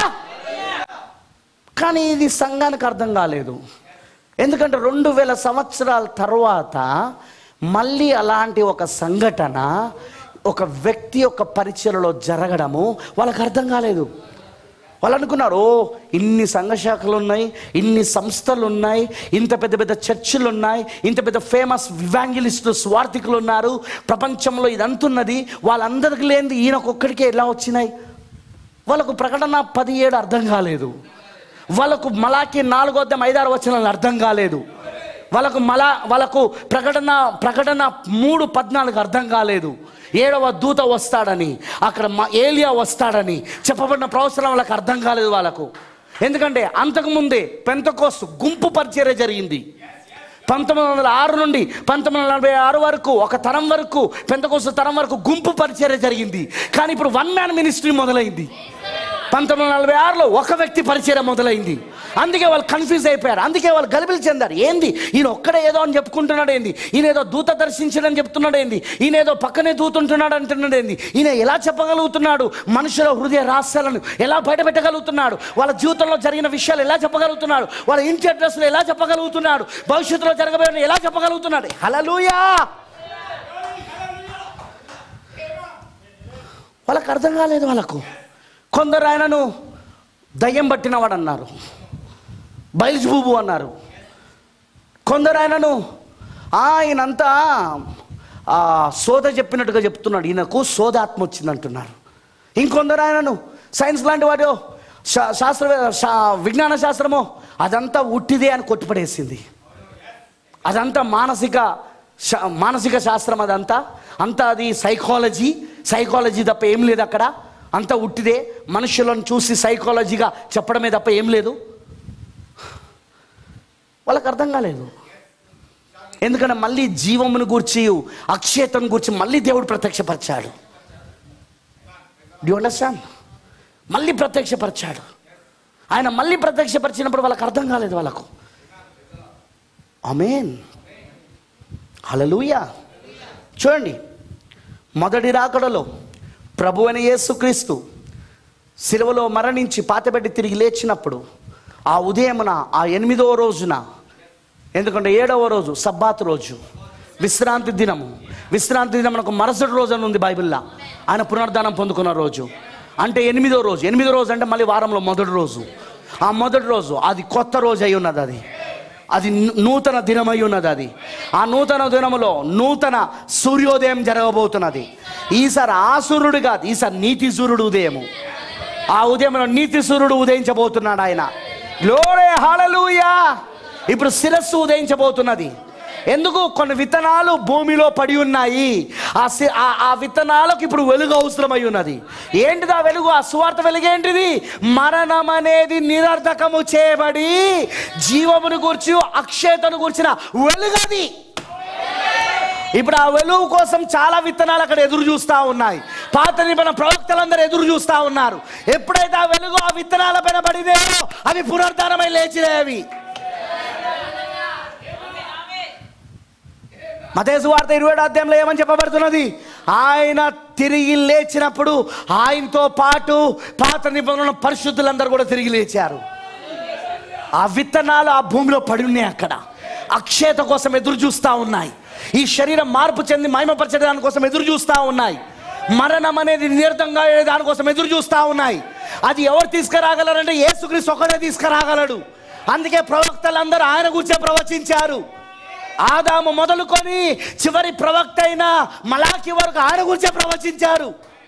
కానీ ఇది సంఘానికి అర్థం కాలేదు ఎందుకంటే రెండు వేల సంవత్సరాల తర్వాత మళ్ళీ అలాంటి ఒక సంఘటన ఒక వ్యక్తి యొక్క పరిచయలో జరగడము వాళ్ళకి అర్థం కాలేదు వాళ్ళు అనుకున్నారు ఓ ఇన్ని సంఘ శాఖలు ఉన్నాయి ఇన్ని సంస్థలు ఉన్నాయి ఇంత పెద్ద పెద్ద చర్చిలు ఉన్నాయి ఇంత పెద్ద ఫేమస్ వివాంగిలిస్టు స్వార్థికులు ఉన్నారు ప్రపంచంలో ఇదంతున్నది వాళ్ళందరికీ లేనిది ఈయనకొక్కడికే ఎలా వచ్చినాయి వాళ్ళకు ప్రకటన పదిహేడు అర్థం కాలేదు వాళ్ళకు మలాకి నాలుగో అధ్యాయం ఐదారు వచనాలు అర్థం కాలేదు వాళ్ళకు మలా వాళ్ళకు ప్రకటన ప్రకటన మూడు పద్నాలుగు అర్థం కాలేదు ఏడవ దూత వస్తాడని అక్కడ మ- ఏలియా వస్తాడని చెప్పబడిన ప్రవచనం వాళ్ళకి అర్థం కాలేదు వాళ్ళకు ఎందుకంటే అంతకుముందే పెంతకోస్తు గుంపు పరిచర్య జరిగింది పంతొమ్మిది వందల ఆరు నుండి పంతొమ్మిది వందల నలభై ఆరు వరకు ఒక తరం వరకు పెంతకోస్తు తరం వరకు గుంపు పరిచర్య జరిగింది కానీ ఇప్పుడు వన్ మ్యాన్ మినిస్ట్రీ మొదలైంది పంతొమ్మిది వందల నలభై ఆరులో ఒక వ్యక్తి పరిచయం మొదలైంది అందుకే వాళ్ళు కన్ఫ్యూజ్ అయిపోయారు అందుకే వాళ్ళు గలిబిలి చెందారు ఏంది ఈయన ఒక్కడే ఏదో అని చెప్పుకుంటున్నాడు ఏంది ఈయన ఏదో దూత దర్శించడని చెప్తున్నాడు ఏంది ఈయన ఏదో పక్కనే దూతుంటున్నాడు అంటున్నాడు ఏంది ఈయన ఎలా చెప్పగలుగుతున్నాడు మనుషుల హృదయ రహస్యాలను ఎలా బయటపెట్టగలుగుతున్నాడు వాళ్ళ జీవితంలో జరిగిన విషయాలు ఎలా చెప్పగలుగుతున్నాడు వాళ్ళ ఇంటి అడ్రస్లు ఎలా చెప్పగలుగుతున్నాడు భవిష్యత్తులో జరగబోయే ఎలా చెప్పగలుగుతున్నాడు హలలుయా వాళ్ళకి అర్థం కాలేదు వాళ్ళకు కొందరు ఆయనను దయ్యం పట్టినవాడు అన్నారు బయలుజుబుబు అన్నారు కొందరు ఆయనను ఆయనంతా ఆ, సోద చెప్పినట్టుగా చెప్తున్నాడు ఈయనకు సోదాత్మ వచ్చింది అంటున్నారు ఇంకొందరు ఆయనను సైన్స్ లాంటి వాడు శా- శాస్త్ర శా- విజ్ఞాన శాస్త్రమో అదంతా ఉట్టిదే అని కొట్టిపడేసింది అదంతా మానసిక శా- మానసిక శాస్త్రం అదంతా అంతా అది సైకాలజీ సైకాలజీ తప్ప ఏం లేదు అక్కడ అంతా ఉట్టిదే మనుషులను చూసి సైకాలజీగా చెప్పడమే తప్ప ఏం లేదు వాళ్ళకి అర్థం కాలేదు ఎందుకంటే మళ్ళీ జీవమును గూర్చి అక్షేతను గూర్చి మళ్ళీ దేవుడు ప్రత్యక్షపరిచాడు డ్యూ అండర్స్టాండ్ మళ్ళీ ప్రత్యక్షపరిచాడు ఆయన మళ్ళీ ప్రత్యక్షపరిచినప్పుడు వాళ్ళకి అర్థం కాలేదు వాళ్ళకు అమేన్ హలలుయా చూడండి మొదటి రాకడలో ప్రభు అని యేసుక్రీస్తు సిలువలో మరణించి పాతబెట్టి తిరిగి లేచినప్పుడు ఆ ఉదయమున ఆ ఎనిమిదవ రోజున ఎందుకంటే ఏడవ రోజు సబ్బాత్ రోజు విశ్రాంతి దినము విశ్రాంతి దినం మనకు మరుసటి రోజు అని ఉంది బైబిల్లో ఆయన పునరుద్ధానం పొందుకున్న రోజు అంటే ఎనిమిదో రోజు ఎనిమిదో రోజు అంటే మళ్ళీ వారంలో మొదటి రోజు ఆ మొదటి రోజు అది కొత్త రోజు అయి ఉన్నది అది అది నూ- నూతన దినమై ఉన్నది అది ఆ నూతన దినములో నూతన సూర్యోదయం జరగబోతున్నది ఈసారి ఆ సూర్యుడు కాదు ఈసారి నీతి సూర్యుడు ఉదయము ఆ ఉదయంలో నీతి సూర్యుడు ఉదయించబోతున్నాడు ఆయన గ్లోరే హల్లెలూయా ఇప్పుడు శిరస్సు ఉదయించబోతున్నది ఎందుకు కొన్ని విత్తనాలు భూమిలో పడి ఉన్నాయి ఆ సి- ఆ- ఆ విత్తనాలకు ఇప్పుడు వెలుగు అవసరమై ఉన్నది ఏంటిది ఆ వెలుగు ఆ సువార్త వెలుగేంటిది మరణం అనేది నిరర్ధకము చేయబడి జీవమును గూర్చి అక్షేతను గూర్చిన వెలుగది ఇప్పుడు ఆ వెలుగు కోసం చాలా విత్తనాలు అక్కడ ఎదురు చూస్తూ ఉన్నాయి పాత నిబంధన ప్రవక్తలందరూ ఎదురు చూస్తూ ఉన్నారు ఎప్పుడైతే ఆ వెలుగు ఆ విత్తనాల పైన పడినాయో అవి పునరుద్ధానమై లేచినాయి అవి మతేసు వార్త ఇరవై ఏడో అధ్యాయంలో ఏమని చెప్పబడుతున్నది ఆయన తిరిగి లేచినప్పుడు ఆయనతో పాటు పాత నిబంధనల పరిశుద్ధులందరూ కూడా తిరిగి లేచారు ఆ విత్తనాలు ఆ భూమిలో పడి ఉన్నాయి అక్కడ అక్షేత కోసం ఎదురు చూస్తూ ఉన్నాయి ఈ శరీరం మార్పు చెంది మహిమపరిచే దానికోసం ఎదురు చూస్తూ ఉన్నాయి మరణం అనేది నిర్థంగా దానికోసం ఎదురు చూస్తూ ఉన్నాయి అది ఎవరు తీసుకురాగలరంటే యేసుక్రీస్తు ఒకడే తీసుకురాగలడు అందుకే ప్రవక్తలందరూ ఆయన గురించే ప్రవచించారు ఆదాము మొదలుకొని చివరి ప్రవక్త అయిన మలాకి వరకు ఆయన గురించే ప్రవచించారు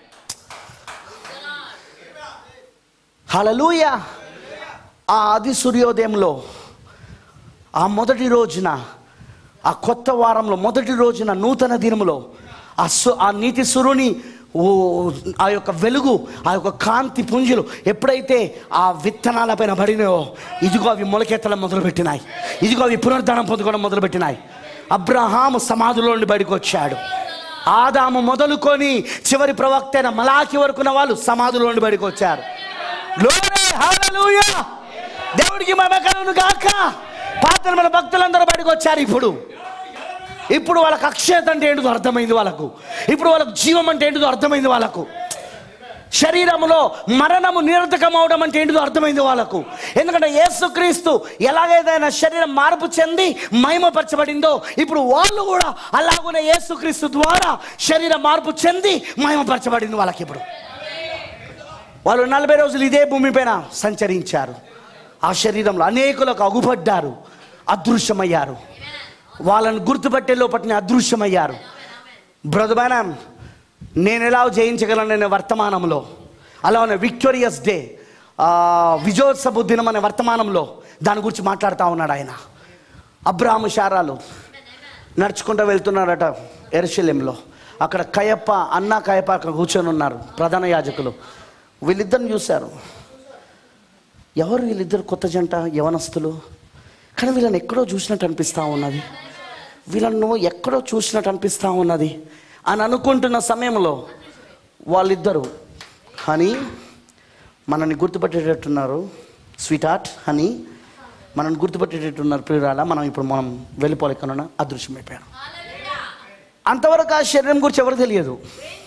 హలలుయ ఆ ఆది సూర్యోదయంలో ఆ మొదటి రోజున ఆ కొత్త వారంలో మొదటి రోజున నూతన దినములో ఆ సు ఆ నీతి సురుని ఓ ఆ యొక్క వెలుగు ఆ యొక్క కాంతి పుంజులు ఎప్పుడైతే ఆ విత్తనాలపైన పడినాయో ఇదిగో అవి మొలకెత్తడం మొదలుపెట్టినాయి ఇదిగో అవి పునరుద్ధరణ పొందుకోవడం మొదలుపెట్టినాయి అబ్రహాము సమాధిలో నుండి బయటకు వచ్చాడు ఆదాము మొదలుకొని చివరి ప్రవక్త అయిన మలాకి వరకున్న వాళ్ళు సమాధిలో నుండి బయటకు వచ్చారు Glory, hallelujah. దేవుడికి మమకలను గాక పాత్ర మన భక్తులందరూ బయటకు వచ్చారు ఇప్పుడు ఇప్పుడు వాళ్ళకి అక్షయత అంటే ఏంటిదో అర్థమైంది వాళ్ళకు ఇప్పుడు వాళ్ళకు జీవం అంటే ఏంటిదో అర్థమైంది వాళ్ళకు శరీరములో మరణము నిరర్థకం అవడం అంటే ఏంటిదో అర్థమైంది వాళ్ళకు ఎందుకంటే యేసుక్రీస్తు ఎలాగైతే ఆయన శరీరం మార్పు చెంది మహిమపరచబడిందో ఇప్పుడు వాళ్ళు కూడా అలాగునే యేసుక్రీస్తు ద్వారా శరీర మార్పు చెంది మహిమపరచబడింది వాళ్ళకి ఇప్పుడు వాళ్ళు నలభై రోజులు ఇదే భూమిపైన సంచరించారు ఆ శరీరంలో అనేకులకు అగుపడ్డారు అదృశ్యమయ్యారు వాళ్ళని గుర్తుపట్టే లోపటిని అదృశ్యమయ్యారు బ్రదబాన నేను ఎలా జయించగలను వర్తమానంలో అలా ఉన్న విక్టోరియస్ డే విజయోత్సవ దినం అనే వర్తమానంలో దాని గురించి మాట్లాడుతూ ఉన్నాడు ఆయన అబ్రాహము శారాలు నడుచుకుంటూ వెళ్తున్నారట ఎరుశల్యంలో అక్కడ కయప్ప అన్న కయప్ప అక్కడ కూర్చొని ఉన్నారు ప్రధాన యాజకులు వీళ్ళిద్దరిని చూశారు ఎవరు వీళ్ళిద్దరు కొత్త జంట యవనస్తులు కానీ వీళ్ళని ఎక్కడో చూసినట్టు అనిపిస్తూ ఉన్నది వీళ్ళను ఎక్కడో చూసినట్టు అనిపిస్తూ ఉన్నది అని అనుకుంటున్న సమయంలో వాళ్ళిద్దరు హనీ మనల్ని గుర్తుపట్టేటట్టున్నారు స్వీట్ హార్ట్ హనీ మనల్ని గుర్తుపట్టేటట్టున్నారు ప్రియురాల మనం ఇప్పుడు మనం వెళ్ళిపోలే కన్నా అదృశ్యమైపోయారు అంతవరకు ఆ శరీరం గురించి ఎవరు తెలియదు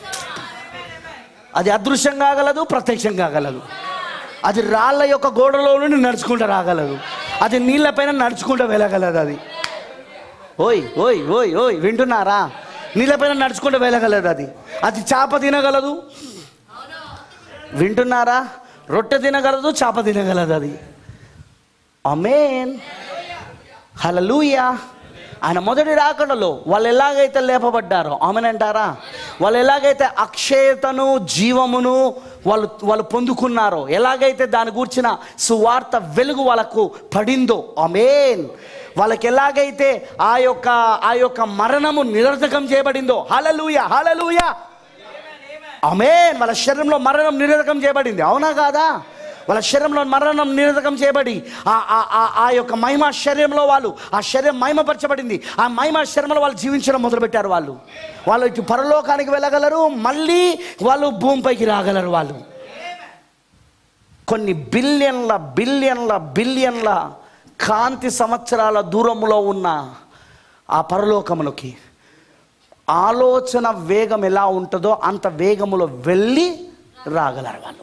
అది అదృశ్యం కాగలదు ప్రత్యక్షం కాగలదు అది రాళ్ళ యొక్క గోడలో నుండి నడుచుకుంటూ రాగలదు అది నీళ్ళపైన నడుచుకుంటూ వెళ్ళగలదు అది ఓయ్ ఓయ్ ఓయ్ ఓయ్ వింటున్నారా నీళ్ళపైన నడుచుకుంటూ వెళ్ళగలదు అది అది చేప తినగలదు వింటున్నారా రొట్టె తినగలదు చేప తినగలదు అది అమేన్ హలలుయా ఆయన మొదటి రాకడలో వాళ్ళు ఎలాగైతే లేపబడ్డారో ఆమెనంటారా వాళ్ళు ఎలాగైతే అక్షయతను జీవమును వాళ్ళు వాళ్ళు పొందుకున్నారో ఎలాగైతే దాని గూర్చిన సువార్త వెలుగు వాళ్ళకు పడిందో అమేన్ వాళ్ళకి ఎలాగైతే ఆ యొక్క ఆ యొక్క మరణము నిరర్ధకం చేయబడిందో హలలుయ హలలుయ అమేన్ వాళ్ళ శరీరంలో మరణం నిరర్ధకం చేయబడింది అవునా కాదా వాళ్ళ శరీరంలో మరణం నిరర్ధకం చేయబడి ఆ ఆ- ఆ- ఆ యొక్క మహిమ శరీరంలో వాళ్ళు ఆ శరీరం మహిమపరచబడింది ఆ మహిమ శరీరంలో వాళ్ళు జీవించడం మొదలుపెట్టారు వాళ్ళు వాళ్ళు ఇటు పరలోకానికి వెళ్ళగలరు మళ్ళీ వాళ్ళు భూమిపైకి రాగలరు వాళ్ళు కొన్ని బిలియన్ల బిలియన్ల బిలియన్ల కాంతి సంవత్సరాల దూరంలో ఉన్న ఆ పరలోకములకి ఆలోచన వేగం ఎలా ఉంటుందో అంత వేగములో వెళ్ళి రాగలరు వాళ్ళు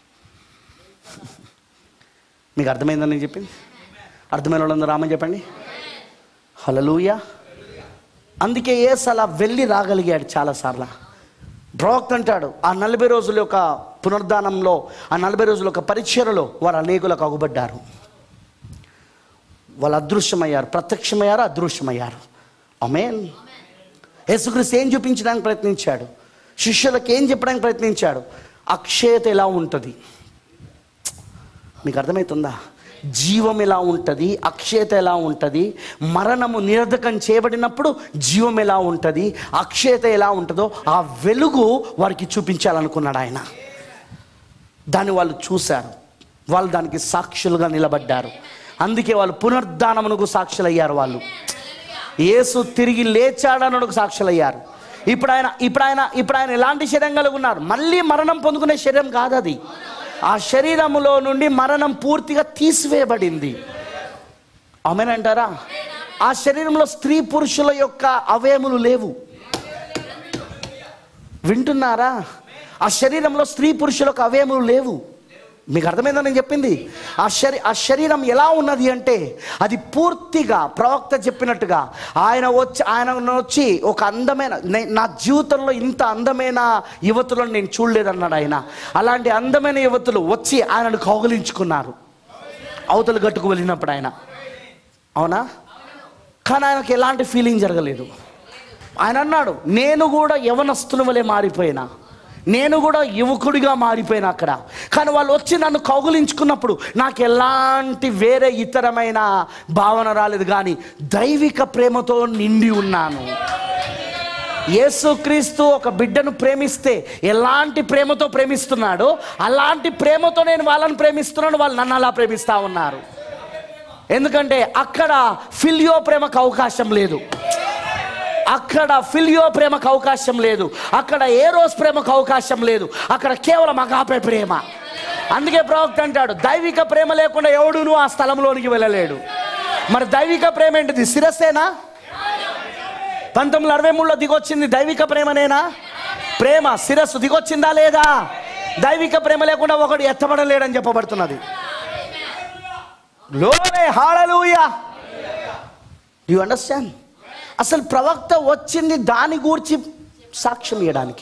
మీకు అర్థమైందని నేను చెప్పింది అర్థమైన వాళ్ళందరూ రామని చెప్పండి హలలుయ అందుకే ఏసు అలా వెళ్ళి రాగలిగాడు చాలాసార్లు ప్రవక్త అంటాడు ఆ నలభై రోజుల యొక్క పునరుద్ధానంలో ఆ నలభై రోజుల యొక్క పరిచయలో వారు అనేకులకు అగుపడ్డారు వాళ్ళు అదృశ్యమయ్యారు ప్రత్యక్షమయ్యారు అదృశ్యమయ్యారు అమేన్ యేసుక్రీస్తు ఏం చూపించడానికి ప్రయత్నించాడు శిష్యులకు ఏం చెప్పడానికి ప్రయత్నించాడు అక్షయత ఎలా ఉంటుంది మీకు అర్థమవుతుందా జీవం ఎలా ఉంటుంది అక్షయత ఎలా ఉంటుంది మరణము నిరర్ధకం చేయబడినప్పుడు జీవం ఎలా ఉంటుంది అక్షయత ఎలా ఉంటుందో ఆ వెలుగు వారికి చూపించాలనుకున్నాడు ఆయన దాన్ని వాళ్ళు చూశారు వాళ్ళు దానికి సాక్షులుగా నిలబడ్డారు అందుకే వాళ్ళు పునరుద్ధానమునకు సాక్షులయ్యారు వాళ్ళు యేసు తిరిగి లేచాడనకు సాక్షులయ్యారు ఇప్పుడు ఆయన ఇప్పుడు ఆయన ఇప్పుడు ఆయన ఎలాంటి శరీరం కలిగి ఉన్నారు మళ్ళీ మరణం పొందుకునే శరీరం కాదు అది ఆ శరీరములో నుండి మరణం పూర్తిగా తీసివేయబడింది ఆమెనంటారా ఆ శరీరంలో స్త్రీ పురుషుల యొక్క అవయములు లేవు వింటున్నారా ఆ శరీరంలో స్త్రీ పురుషులకు అవయములు లేవు మీకు అర్థమైందని నేను చెప్పింది ఆ శరీ ఆ శరీరం ఎలా ఉన్నది అంటే అది పూర్తిగా ప్రవక్త చెప్పినట్టుగా ఆయన వచ్చి ఆయన వచ్చి ఒక అందమైన నే- నా జీవితంలో ఇంత అందమైన యువతులను నేను చూడలేదన్నాడు ఆయన అలాంటి అందమైన యువతులు వచ్చి ఆయనను కౌగలించుకున్నారు అవతల గట్టుకు వెళ్ళినప్పుడు ఆయన అవునా కానీ ఆయనకు ఎలాంటి ఫీలింగ్ జరగలేదు ఆయన అన్నాడు నేను కూడా యవనస్తుని వలె మారిపోయినా నేను కూడా యువకుడిగా మారిపోయినా అక్కడ కానీ వాళ్ళు వచ్చి నన్ను కౌగులించుకున్నప్పుడు నాకు ఎలాంటి వేరే ఇతరమైన భావన రాలేదు కానీ దైవిక ప్రేమతో నిండి ఉన్నాను యేసుక్రీస్తు ఒక బిడ్డను ప్రేమిస్తే ఎలాంటి ప్రేమతో ప్రేమిస్తున్నాడో అలాంటి ప్రేమతో నేను వాళ్ళని ప్రేమిస్తున్నాను వాళ్ళు నన్ను అలా ప్రేమిస్తా ఉన్నారు ఎందుకంటే అక్కడ ఫిలియో ప్రేమకు అవకాశం లేదు అక్కడ ఫిలియో ప్రేమకు అవకాశం లేదు అక్కడ ఏ రోజు ప్రేమకు అవకాశం లేదు అక్కడ కేవలం అగాపే ప్రేమ అందుకే ప్రవక్త అంటాడు దైవిక ప్రేమ లేకుండా ఎవడును ఆ స్థలంలోనికి వెళ్ళలేడు మరి దైవిక ప్రేమ ఏంటిది శిరస్సేనా పంతొమ్మిది వందల అరవై మూడులో దిగొచ్చింది దైవిక ప్రేమనేనా ప్రేమ శిరస్సు దిగొచ్చిందా లేదా దైవిక ప్రేమ లేకుండా ఒకడు ఎత్తబడలేడని చెప్పబడుతున్నది లోనే హాళలుయా యు అండర్స్టాండ్ అసలు ప్రవక్త వచ్చింది దాని గూర్చి సాక్ష్యం ఇవ్వడానికి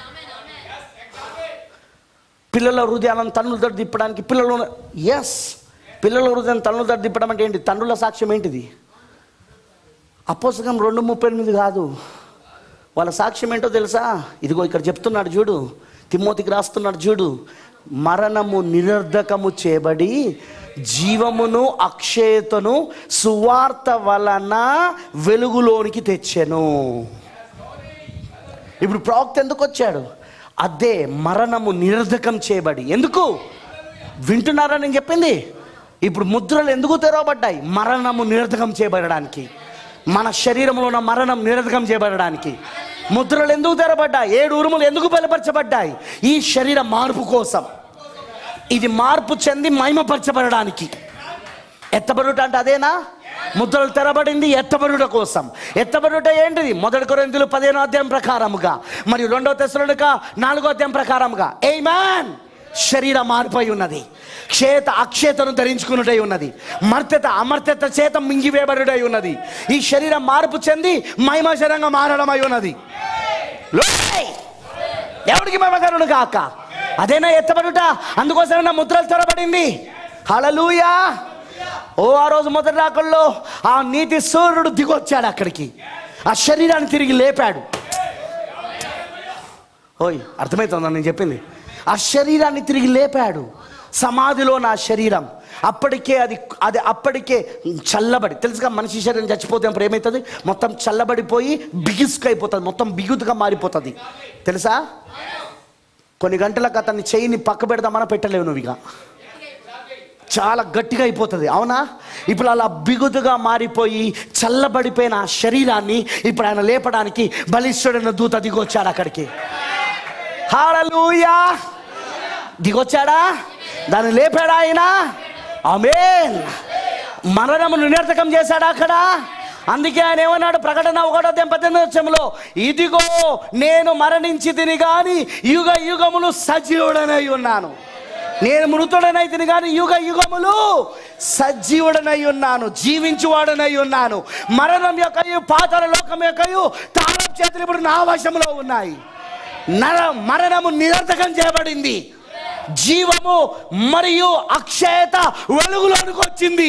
పిల్లల హృదయాలను తన్నులు దడి తిప్పడానికి పిల్లలు ఎస్ పిల్లల హృదయం తన్నులు దడి తిప్పడం అంటే ఏంటి తండ్రుల సాక్ష్యం ఏంటిది అపోసకం రెండు ముప్పై ఎనిమిది కాదు వాళ్ళ సాక్ష్యం ఏంటో తెలుసా ఇదిగో ఇక్కడ చెప్తున్నాడు చూడు తిమ్మోతికి రాస్తున్నాడు చూడు మరణము నిరర్ధకము చేయబడి జీవమును అక్షయతను సువార్త వలన వెలుగులోనికి తెచ్చెను ఇప్పుడు ప్రవక్త ఎందుకు వచ్చాడు అదే మరణము నిరర్ధకం చేయబడి ఎందుకు వింటున్నారా నేను చెప్పింది ఇప్పుడు ముద్రలు ఎందుకు తెరవబడ్డాయి మరణము నిరర్ధకం చేయబడడానికి మన శరీరంలో ఉన్న మరణం నిరర్ధకం చేయబడడానికి ముద్రలు ఎందుకు తెరబడ్డాయి ఏడు ఉరుములు ఎందుకు బలపరచబడ్డాయి ఈ శరీర మార్పు కోసం ఇది మార్పు చెంది మహిమపరచబడడానికి ఎత్తబడుట అంటే అదేనా ముద్రలు తెరబడింది ఎత్తబడుట కోసం ఎత్తబడుట ఏంటిది మొదటి కొరిందులు పదిహేనో అధ్యాయం ప్రకారముగా మరియు రెండో తెసలుక నాలుగో అధ్యాయం ప్రకారముగా ఏ మ్యాన్ శరీర మార్పై ఉన్నది క్షేత అక్షేతను ధరించుకున్నటై ఉన్నది మర్త్యత అమర్త్యత చేత మింగివేయబడుటై ఉన్నది ఈ శరీరం మార్పు చెంది మహిమశరంగా మారడమై ఉన్నది లోయ్! దేవుడికి మహిమకరుడు కాక అదేనా ఎత్తబడుట అందుకోసమే నా ముద్రలు తెరబడింది హలలుయా ఓ ఆ రోజు మొదటి రాకల్లో ఆ నీతి సూర్యుడు దిగొచ్చాడు అక్కడికి ఆ శరీరాన్ని తిరిగి లేపాడు ఓయ్ అర్థమవుతుందా నేను చెప్పింది ఆ శరీరాన్ని తిరిగి లేపాడు సమాధిలో నా శరీరం అప్పటికే అది అది అప్పటికే చల్లబడి తెలుసుగా మనిషి శరీరం చచ్చిపోతే అప్పుడు ఏమవుతుంది మొత్తం చల్లబడిపోయి బిగుసుకైపోతుంది మొత్తం బిగుతుగా మారిపోతుంది తెలుసా కొన్ని గంటలకు అతన్ని చెయ్యిని పక్క పెడదామన్నా పెట్టలేవు నువ్వు ఇక చాలా గట్టిగా అయిపోతుంది అవునా ఇప్పుడు అలా బిగుదుగా మారిపోయి చల్లబడిపోయిన ఆ శరీరాన్ని ఇప్పుడు ఆయన లేపడానికి బలిష్ఠుడైన దూత దిగొచ్చాడు అక్కడికి హాలూయా దిగొచ్చాడా దాన్ని లేపాడా ఆయన ఆమేన్ మరణము నిరర్థకం చేశాడా అక్కడ అందుకే ఆయన ఏమన్నాడు ప్రకటన ఒకటో పద్దెనిమిది వచ్చంలో ఇదిగో నేను మరణించి తిని కానీ యుగ యుగములు సజీవుడనై ఉన్నాను నేను మృతుడనై తిని కానీ యుగ యుగములు సజీవుడనై ఉన్నాను జీవించువాడనై ఉన్నాను మరణం యొక్కయు పాతల లోకం యొక్కయు తాళం చేతులు ఇప్పుడు నా వశంలో ఉన్నాయి నర మరణము నిరర్థకం చేయబడింది జీవము మరియు అక్షయత వెలుగులోనికి వచ్చింది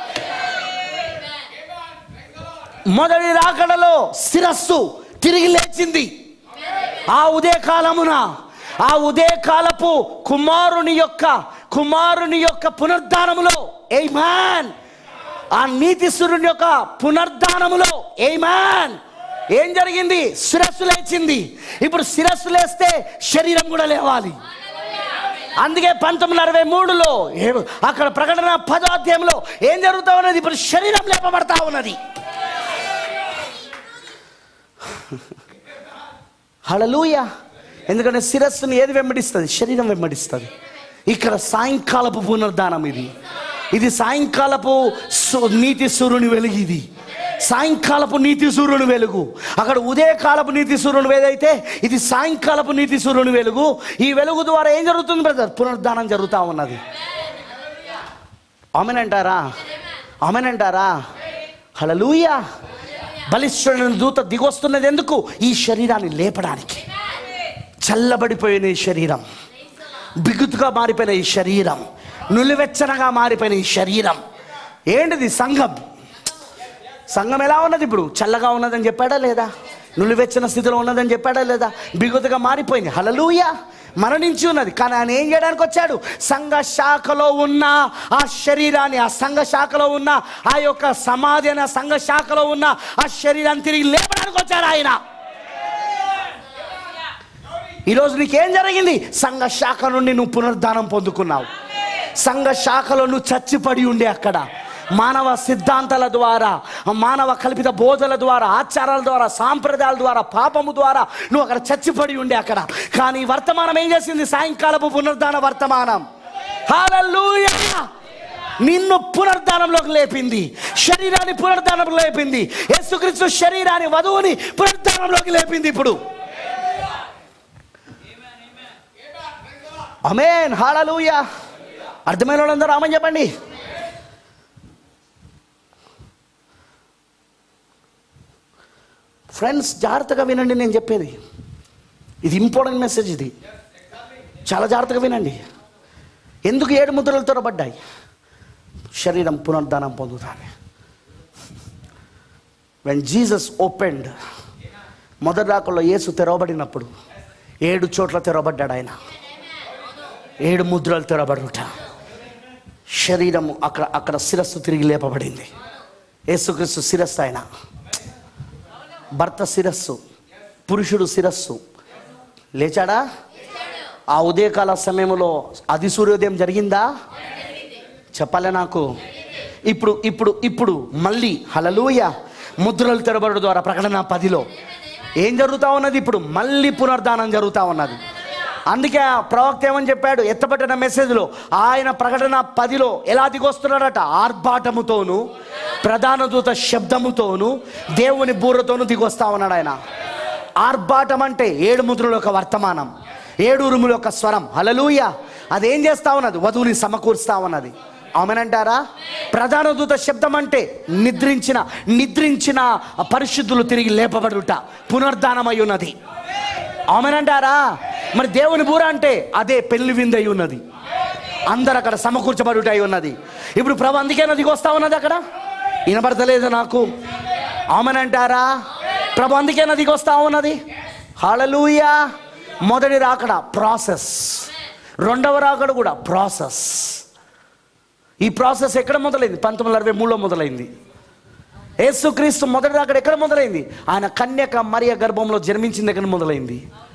మొదటి రాకడలో శిరస్సు తిరిగి లేచింది ఆ ఉదయ కాలమున ఆ ఉదయ కాలపు కుమారుని యొక్క కుమారుని యొక్క పునర్ధానములో ఏ మ్యాన్ ఆ నీతి సూర్యుని యొక్క పునర్ధానములో ఏ మ్యాన్ ఏం జరిగింది శిరస్సు లేచింది ఇప్పుడు శిరస్సు లేస్తే శరీరం కూడా లేవాలి అందుకే పంతొమ్మిది అరవై మూడులో ఏ- అక్కడ ప్రకటన పదో అధ్యాయంలో ఏం జరుగుతా ఉన్నది ఇప్పుడు శరీరం లేపబడతా ఉన్నది హళలూయ ఎందుకంటే శిరస్సుని ఏది వెంబడిస్తుంది శరీరం వెంబడిస్తుంది ఇక్కడ సాయంకాలపు పునర్ధానం ఇది ఇది సాయంకాలపు సు- నీతి సూర్యుని వెలుగు ఇది సాయంకాలపు నీతి సూర్యుని వెలుగు అక్కడ ఉదయకాలపు నీతి సూర్యుని ఏదైతే ఇది సాయంకాలపు నీతి సూర్యుని వెలుగు ఈ వెలుగు ద్వారా ఏం జరుగుతుంది బ్రదర్ పునర్ధానం జరుగుతూ ఉన్నది ఆమెనంటారా ఆమెనంటారా హలలుయా బలిష్ఠుడైన దూత దిగొస్తున్నది ఎందుకు ఈ శరీరాన్ని లేపడానికి చల్లబడిపోయిన ఈ శరీరం బిగుతుగా మారిపోయిన ఈ శరీరం నులివెచ్చనగా మారిపోయిన ఈ శరీరం ఏంటిది సంఘం సంఘం ఎలా ఉన్నది ఇప్పుడు చల్లగా ఉన్నదని చెప్పాడా లేదా నులివెచ్చని స్థితిలో ఉన్నదని చెప్పాడా లేదా బిగుతుగా మారిపోయింది హలలుయ మరణించి ఉన్నది కానీ ఆయన ఏం చేయడానికి వచ్చాడు సంఘ శాఖలో ఉన్న ఆ శరీరాన్ని ఆ సంఘ శాఖలో ఉన్న ఆ యొక్క సమాధి అనే సంఘ శాఖలో ఉన్న ఆ శరీరాన్ని తిరిగి లేపడానికి వచ్చాడు ఆయన ఈరోజు నీకేం జరిగింది సంఘ శాఖ నుండి నువ్వు పునరుద్ధానం పొందుకున్నావు సంఘ శాఖలో నువ్వు చచ్చిపడి ఉండే అక్కడ మానవ సిద్ధాంతాల ద్వారా మానవ కల్పిత బోధల ద్వారా ఆచారాల ద్వారా సాంప్రదాయాల ద్వారా పాపము ద్వారా నువ్వు అక్కడ చచ్చిపడి ఉండే అక్కడ కానీ వర్తమానం ఏం చేసింది సాయంకాలపు పునరుద్ధాన వర్తమానం హల్లెలూయా నిన్ను పునరుద్ధానంలోకి లేపింది శరీరాన్ని పునరుద్ధానంలోకి లేపింది యేసుక్రీస్తు శరీరాన్ని వధువుని పునరుద్ధానంలోకి లేపింది ఇప్పుడు అమేన్ హాలూయా అర్థమైన వాళ్ళందరూ ఆమె చెప్పండి ఫ్రెండ్స్ జాగ్రత్తగా వినండి నేను చెప్పేది ఇది ఇంపార్టెంట్ మెసేజ్ ఇది చాలా జాగ్రత్తగా వినండి ఎందుకు ఏడు ముద్రలు తొరబడ్డాయి శరీరం పునరుద్ధానం పొందుతాను వెన్ జీసస్ ఓపెండ్ మొదటి రాకల్లో యేసు తెరవబడినప్పుడు ఏడు చోట్ల తెరవబడ్డాడు ఆయన ఏడు ముద్రలు తెరవబడుట శరీరము అక్కడ అక్కడ శిరస్సు తిరిగి లేపబడింది యేసుక్రీస్తు శిరస్సు ఆయన భర్త శిరస్సు పురుషుడు శిరస్సు లేచాడా ఆ ఉదయకాల సమయంలో అది సూర్యోదయం జరిగిందా చెప్పాలే నాకు ఇప్పుడు ఇప్పుడు ఇప్పుడు మళ్ళీ హలలుయ ముద్రలు తెరబడు ద్వారా ప్రకటన పదిలో ఏం జరుగుతా ఉన్నది ఇప్పుడు మళ్ళీ పునర్దానం జరుగుతూ ఉన్నది అందుకే ఆ ప్రవక్త ఏమని చెప్పాడు ఎత్తబడిన మెసేజ్లో ఆయన ప్రకటన పదిలో ఎలా దిగొస్తున్నాడట ఆర్భాటముతోను ప్రధాన దూత శబ్దముతోను దేవుని బూరతోను దిగొస్తా ఉన్నాడు ఆయన ఆర్భాటం అంటే ఏడు ముద్రల యొక్క వర్తమానం ఏడు ఉరుముల యొక్క స్వరం హలలుయ అదేం చేస్తా ఉన్నది వధువుని సమకూరుస్తా ఉన్నది అవునంటారా ప్రధాన దూత శబ్దం అంటే నిద్రించిన నిద్రించిన పరిశుద్ధులు తిరిగి లేపబడుట పునర్ధానమై ఉన్నది అవునంటారా మరి దేవుని బూర అంటే అదే పెళ్లి విందై ఉన్నది అందరు అక్కడ సమకూర్చబడుట అయి ఉన్నది ఇప్పుడు ప్రభు అందుకే నదికి వస్తా ఉన్నది అక్కడ వినపడతలేదు నాకు ఆమెనంటారా ప్రభు అందుకే నదికి వస్తా ఉన్నది హళలుయా మొదటి రాకడ ప్రాసెస్ రెండవ రాకడ కూడా ప్రాసెస్ ఈ ప్రాసెస్ ఎక్కడ మొదలైంది పంతొమ్మిది వందల అరవై మూడులో మొదలైంది యేసుక్రీస్తు మొదటి రాకడ ఎక్కడ మొదలైంది ఆయన కన్యక మరియ గర్భంలో జన్మించింది ఎక్కడ మొదలైంది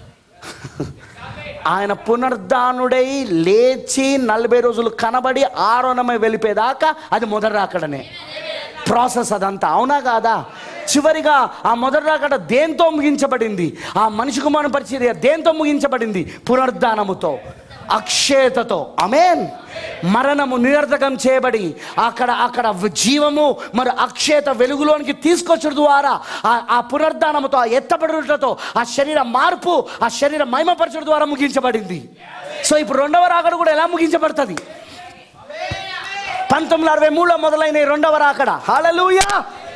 ఆయన పునర్ధానుడై లేచి నలభై రోజులు కనబడి ఆరోణమై వెళ్ళిపోయేదాకా అది మొదటి రాకడనే ప్రాసెస్ అదంతా అవునా కాదా చివరిగా ఆ మొదటి రాకడ దేంతో ముగించబడింది ఆ మనిషి కుమారుని పరిచర్య దేంతో ముగించబడింది పునర్ధానముతో అక్షేతతో అమేన్ మరణము నిరర్ధకం చేయబడి అక్కడ అక్కడ జీవము మరి అక్షేత వెలుగులోనికి తీసుకొచ్చడం ద్వారా ఆ- ఆ పునర్ధానముతో ఆ ఎత్తబడుటతో ఆ శరీర మార్పు ఆ శరీర మహిమపరచడం ద్వారా ముగించబడింది సో ఇప్పుడు రెండవ రాకడ కూడా ఎలా ముగించబడుతుంది పంతొమ్మిది అరవై మూడులో మొదలైన ఈ రెండవ రాకడ హాలలుయా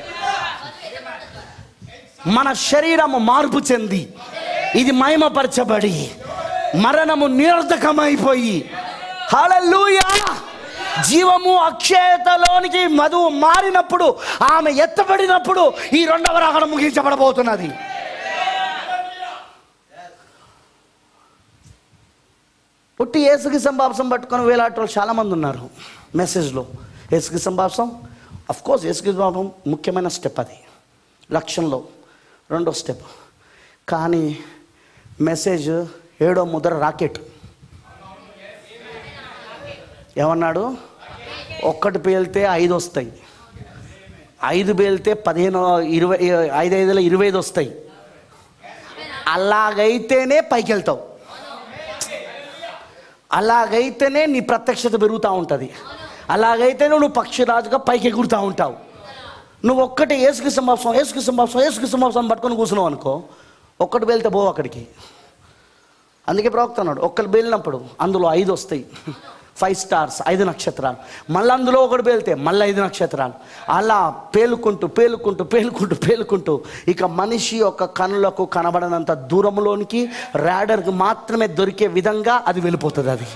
మన శరీరము మార్పు చెంది ఇది మహిమపరచబడి మరణము నిరర్ధకమైపోయి హల్లెలూయా జీవము అక్షయతలోనికి మధువు మారినప్పుడు ఆమె ఎత్తబడినప్పుడు ఈ రెండవ రాకడ ముగించబడబోతున్నది పుట్టి ఏసుకి సంభాసం పట్టుకొని వేలాటోళ్ళు చాలామంది ఉన్నారు మెసేజ్లో ఏసుకి సంభాసం అఫ్ కోర్స్ ఏసుకి సంభాసం ముఖ్యమైన స్టెప్ అది లక్ష్యంలో రెండో స్టెప్ కానీ మెసేజ్ ఏడో ముద్ర రాకెట్ ఏమన్నాడు ఒక్కటి పేలితే ఐదు వస్తాయి ఐదు పేలితే పదిహేను ఇరవై ఐదు ఐదులో ఇరవై ఐదు వస్తాయి అలాగైతేనే పైకి వెళ్తావు అలాగైతేనే నీ ప్రత్యక్షత పెరుగుతూ ఉంటుంది అలాగైతేనే నువ్వు పక్షిరాజుగా పైకి ఎగురుతూ ఉంటావు నువ్వు ఒక్కటి ఏసుకి సంభాసం ఏసుకి సంభాసం ఏసుకి సంభాసం పట్టుకొని కూర్చున్నావు అనుకో ఒక్కటి వెళ్తే పోవు అక్కడికి అందుకే ప్రవక్త అన్నాడు ఒక్కరు వెళ్ళినప్పుడు అందులో ఐదు వస్తాయి ఫైవ్ స్టార్స్ ఐదు నక్షత్రాలు మళ్ళీ అందులో ఒకటి పేలితే మళ్ళీ ఐదు నక్షత్రాలు అలా పేలుకుంటూ పేలుకుంటూ పేలుకుంటూ పేలుకుంటూ ఇక మనిషి యొక్క కనులకు కనబడనంత దూరంలోనికి ర్యాడర్కి మాత్రమే దొరికే విధంగా అది వెళ్ళిపోతుంది అది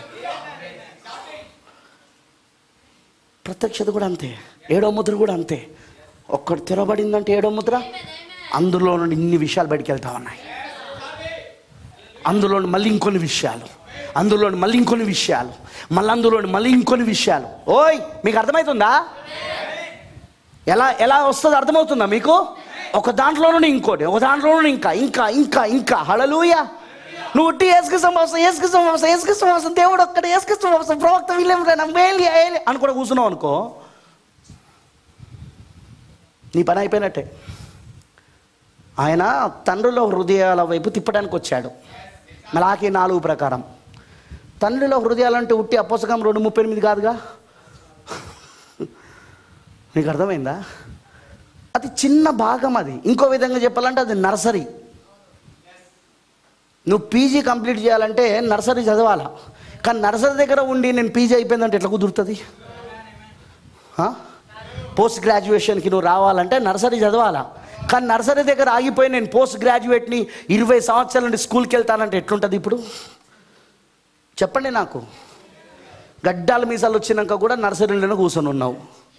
ప్రత్యక్షత కూడా అంతే ఏడో ముద్ర కూడా అంతే ఒక్కటి తెరబడిందంటే ఏడో ముద్ర అందులో నుండి ఇన్ని విషయాలు బయటికి వెళ్తా ఉన్నాయి అందులో నుండి మళ్ళీ ఇంకొన్ని విషయాలు అందులో నుండి మళ్ళీ ఇంకొన్ని విషయాలు మళ్ళీ అందులో నుండి మళ్ళీ ఇంకొన్ని విషయాలు ఓయ్ మీకు అర్థమవుతుందా ఎలా ఎలా వస్తుందో అర్థమవుతుందా మీకు ఒక దాంట్లో నుండి ఇంకోటి ఒక దాంట్లో నుండి ఇంకా ఇంకా ఇంకా ఇంకా హళలుయ నువ్వు ఉట్టి ఏసుకృష్ణ అవసరం ఏసుకృష్ణ అవసరం ఏసుకృష్ణ అవసరం దేవుడు ఒక్కడ ఏసుకృష్ణ అవసరం ప్రవక్త వీళ్ళేం వేలి ఏలి అని కూడా కూర్చున్నావు అనుకో నీ పని అయిపోయినట్టే ఆయన తండ్రుల హృదయాల వైపు తిప్పడానికి వచ్చాడు మలాకి నాలుగు ప్రకారం తండ్రిలో హృదయాలంటే ఉట్టి అపోసకం రెండు ముప్పై ఎనిమిది కాదుగా నీకు అర్థమైందా అది చిన్న భాగం అది ఇంకో విధంగా చెప్పాలంటే అది నర్సరీ నువ్వు పీజీ కంప్లీట్ చేయాలంటే నర్సరీ చదవాలా కానీ నర్సరీ దగ్గర ఉండి నేను పీజీ అయిపోయిందంటే ఎట్లా కుదురుతుంది ఆ? పోస్ట్ గ్రాడ్యుయేషన్కి నువ్వు రావాలంటే నర్సరీ చదవాలా కానీ నర్సరీ దగ్గర ఆగిపోయి నేను పోస్ట్ గ్రాడ్యుయేట్ని ఇరవై సంవత్సరాల నుండి స్కూల్కి వెళ్తానంటే ఎట్లుంటుంది ఇప్పుడు చెప్పండి నాకు గడ్డాల మీసాలు వచ్చినాక కూడా నర్సరీలోనే కూర్చొని ఉన్నావు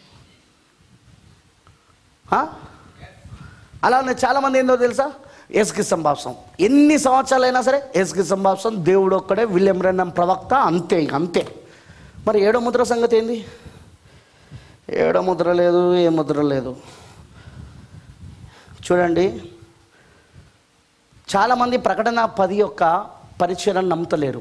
ఆ? అలానే చాలామంది ఏందో తెలుసా ఎస్కి సంభాసం ఎన్ని సంవత్సరాలైనా సరే ఎస్కి సంభాసం దేవుడు ఒక్కడే విలియం రెన్నం ప్రవక్త అంతే ఇక అంతే మరి ఏడో ముద్ర సంగతి ఏంది ఏడో ముద్ర లేదు ఏ ముద్ర లేదు చూడండి చాలామంది ప్రకటన పది యొక్క పరిచయం నమ్ముతలేరు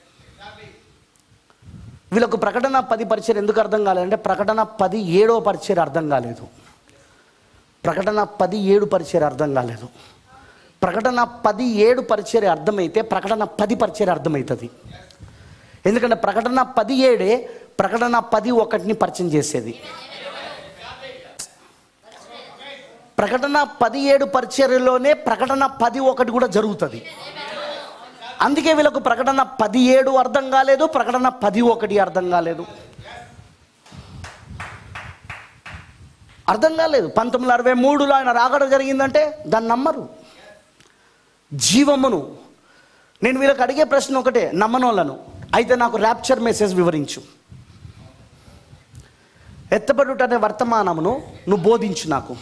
వీళ్ళకు ప్రకటన పది పరిచయం ఎందుకు అర్థం కాలేదంటే ప్రకటన పది ఏడో పరిచయం అర్థం కాలేదు ప్రకటన పది ఏడు పరిచయం అర్థం కాలేదు ప్రకటన పది ఏడు పరిచయం అర్థమైతే ప్రకటన పది పరిచయం అర్థమవుతుంది ఎందుకంటే ప్రకటన పది ఏడే ప్రకటన పది ఒకటిని పరిచయం చేసేది ప్రకటన పది ఏడు పరిచర్యలోనే ప్రకటన పది ఒకటి కూడా జరుగుతుంది అందుకే వీళ్ళకు ప్రకటన పది ఏడు అర్థం కాలేదు ప్రకటన పది ఒకటి అర్థం కాలేదు అర్థం కాలేదు పంతొమ్మిది వందల అరవై మూడులో ఆయన రాకడం జరిగిందంటే దాన్ని నమ్మరు జీవమును నేను వీళ్ళకి అడిగే ప్రశ్న ఒకటే నమ్మనోళ్ళను అయితే నాకు ర్యాప్చర్ మెసేజ్ వివరించు ఎత్తబడుట అనే వర్తమానమును నువ్వు బోధించు నాకు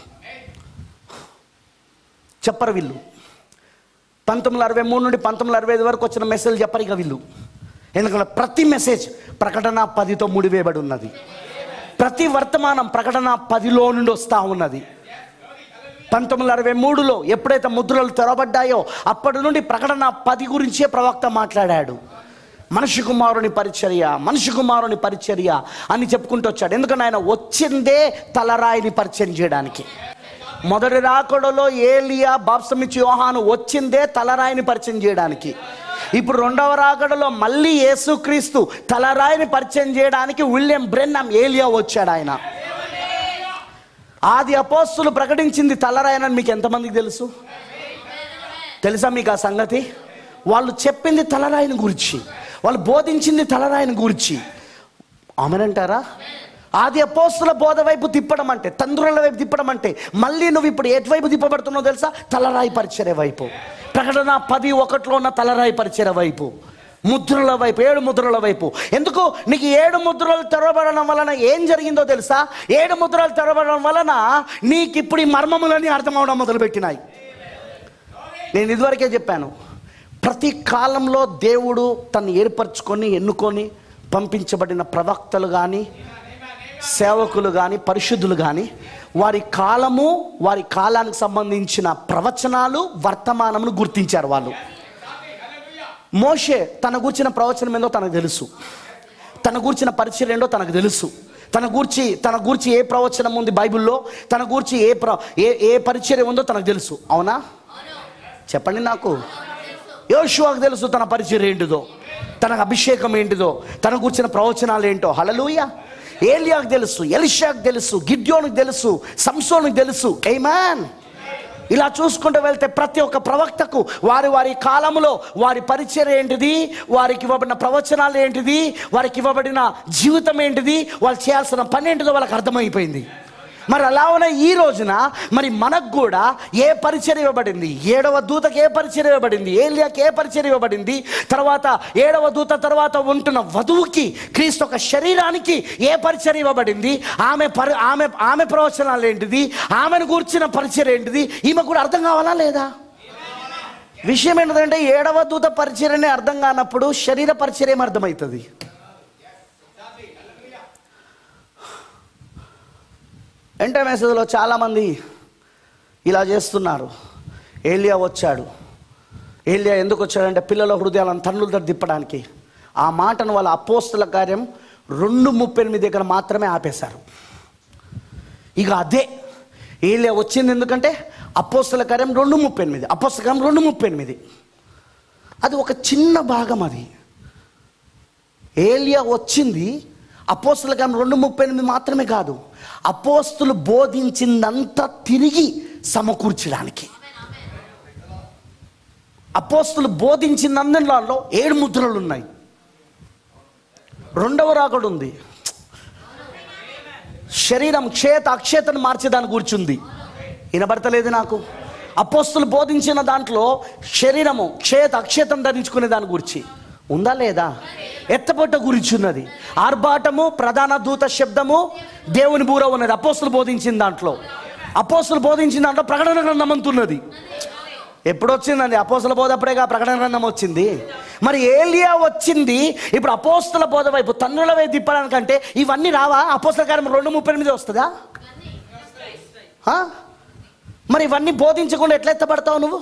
చెప్పరు వీళ్ళు పంతొమ్మిది వందల అరవై మూడు నుండి పంతొమ్మిది వందల అరవై ఐదు వరకు వచ్చిన మెసేజ్ చెప్పరు ఇక వీళ్ళు ఎందుకంటే ప్రతి మెసేజ్ ప్రకటన పదితో ముడివేయబడి ఉన్నది ప్రతి వర్తమానం ప్రకటన పదిలో నుండి వస్తూ ఉన్నది పంతొమ్మిది వందల అరవై మూడులో ఎప్పుడైతే ముద్రలు తెరవబడ్డాయో అప్పటి నుండి ప్రకటన పది గురించే ప్రవక్త మాట్లాడాడు మనిషి కుమారుని పరిచర్య మనిషి కుమారుని పరిచర్య అని చెప్పుకుంటూ వచ్చాడు ఎందుకంటే ఆయన వచ్చిందే తలరాయిని పరిచయం చేయడానికి మొదటి రాకడలో ఏలియా బాప్సమిచ్చి యోహాను వచ్చిందే తలరాయిని పరిచయం చేయడానికి ఇప్పుడు రెండవ రాకడలో మళ్ళీ యేసుక్రీస్తు తలరాయిని పరిచయం చేయడానికి విలియం బ్రెన్నం ఏలియా వచ్చాడు ఆయన ఆది అపోస్తులు ప్రకటించింది తలరాయనని మీకు ఎంతమందికి తెలుసు తెలుసా మీకు ఆ సంగతి వాళ్ళు చెప్పింది తలరాయిని గురించి వాళ్ళు బోధించింది తలరాయిని గురించి ఆమెనంటారా ఆది అపోస్తుల బోధ వైపు తిప్పడం అంటే తండ్రుల వైపు తిప్పడం అంటే మళ్ళీ నువ్వు ఇప్పుడు ఎటువైపు తిప్పబడుతున్నావు తెలుసా తలరాయి పరిచర్య వైపు ప్రకటన పది ఒకటిలో ఉన్న తలరాయి పరిచర్య వైపు ముద్రల వైపు ఏడు ముద్రల వైపు ఎందుకు నీకు ఏడు ముద్రలు తెరవబడడం వలన ఏం జరిగిందో తెలుసా ఏడు ముద్రలు తెరవబడడం వలన నీకు ఇప్పుడు ఈ మర్మములన్నీ అర్థమవడం మొదలుపెట్టినాయి నేను ఇదివరకే చెప్పాను ప్రతి కాలంలో దేవుడు తను ఏర్పరచుకొని ఎన్నుకొని పంపించబడిన ప్రవక్తలు కానీ సేవకులు కానీ పరిశుద్ధులు కానీ వారి కాలము వారి కాలానికి సంబంధించిన ప్రవచనాలు వర్తమానమును గుర్తించారు వాళ్ళు మోషే తన గూర్చిన ప్రవచనం ఏందో తనకు తెలుసు తన గూర్చిన పరిచయం ఏంటో తనకు తెలుసు తన గూర్చి తన గూర్చి ఏ ప్రవచనం ఉంది బైబిల్లో తన గూర్చి ఏ ప్ర ఏ ఏ పరిచయం ఉందో తనకు తెలుసు అవునా చెప్పండి నాకు యోషువాకు తెలుసు తన పరిచయం ఏంటిదో తన అభిషేకం ఏంటిదో తన కూర్చిన ప్రవచనాలు ఏంటో హలలుయ ఏలియాకు తెలుసు ఎలిషాకు తెలుసు గిడ్యోనికి తెలుసు సంసోనికి తెలుసు ఏ మ్యాన్ ఇలా చూసుకుంటూ వెళ్తే ప్రతి ఒక్క ప్రవక్తకు వారి వారి కాలంలో వారి పరిచయం ఏంటిది వారికి ఇవ్వబడిన ప్రవచనాలు ఏంటిది వారికి ఇవ్వబడిన జీవితం ఏంటిది వాళ్ళు చేయాల్సిన పని ఏంటిదో వాళ్ళకి అర్థమైపోయింది మరి అలా ఉన్న ఈ రోజున మరి మనకు కూడా ఏ పరిచయం ఇవ్వబడింది ఏడవ దూతకి ఏ పరిచయం ఇవ్వబడింది ఏలియాకి ఏ పరిచయం ఇవ్వబడింది తర్వాత ఏడవ దూత తర్వాత ఉంటున్న వధువుకి క్రీస్తు ఒక శరీరానికి ఏ పరిచయం ఇవ్వబడింది ఆమె పరి ఆమె ఆమె ప్రవచనాలు ఏంటిది ఆమెను కూర్చిన పరిచయం ఏంటిది ఈమె కూడా అర్థం కావాలా లేదా విషయం ఏంటంటే ఏడవ దూత పరిచయనే అర్థం కానప్పుడు శరీర పరిచయం అర్థమవుతుంది ఎంట మెసేజ్లో చాలామంది ఇలా చేస్తున్నారు ఏలియా వచ్చాడు ఏలియా ఎందుకు వచ్చాడంటే పిల్లల హృదయాలను తన్నుల దగ్గర తిప్పడానికి ఆ మాటను వాళ్ళ అపోస్తుల కార్యం రెండు ముప్పై ఎనిమిది దగ్గర మాత్రమే ఆపేశారు ఇక అదే ఏలియా వచ్చింది ఎందుకంటే అపోస్తుల కార్యం రెండు ముప్పై ఎనిమిది అపోస్తుల కార్యం రెండు ముప్పై ఎనిమిది అది ఒక చిన్న భాగం అది ఏలియా వచ్చింది అపోస్తుల కార్యం రెండు ముప్పై ఎనిమిది మాత్రమే కాదు అపోస్తులు బోధించిందంతా తిరిగి సమకూర్చడానికి అపోస్తులు బోధించినందులో ఏడు ముద్రలు ఉన్నాయి రెండవ రాకడు ఉంది శరీరం క్షేత అక్షేతను మార్చేదాన్ని కూర్చుంది వినబడతలేదు నాకు అపోస్తులు బోధించిన దాంట్లో శరీరము క్షేత అక్షేతం ధరించుకునే దాని గురించి ఉందా లేదా ఎత్తపొట్ట గురించి ఉన్నది ఆర్భాటము ప్రధాన దూత శబ్దము దేవుని బూర ఉన్నది అపోస్తులు బోధించిన దాంట్లో అపోస్తులు బోధించిన దాంట్లో ప్రకటన గ్రంథం అంతున్నది ఎప్పుడు వచ్చిందండి అపోస్తుల బోధ అప్పుడేగా ప్రకటన గ్రంథం వచ్చింది మరి ఏలియా వచ్చింది ఇప్పుడు అపోస్తుల బోధ వైపు తన్నుల వైపు తిప్పడానికంటే ఇవన్నీ రావా అపోస్తుల కార్యం రెండు ముప్పై ఎనిమిది వస్తుందా ఆ? మరి ఇవన్నీ బోధించకుండా ఎట్లా ఎత్తపడతావు నువ్వు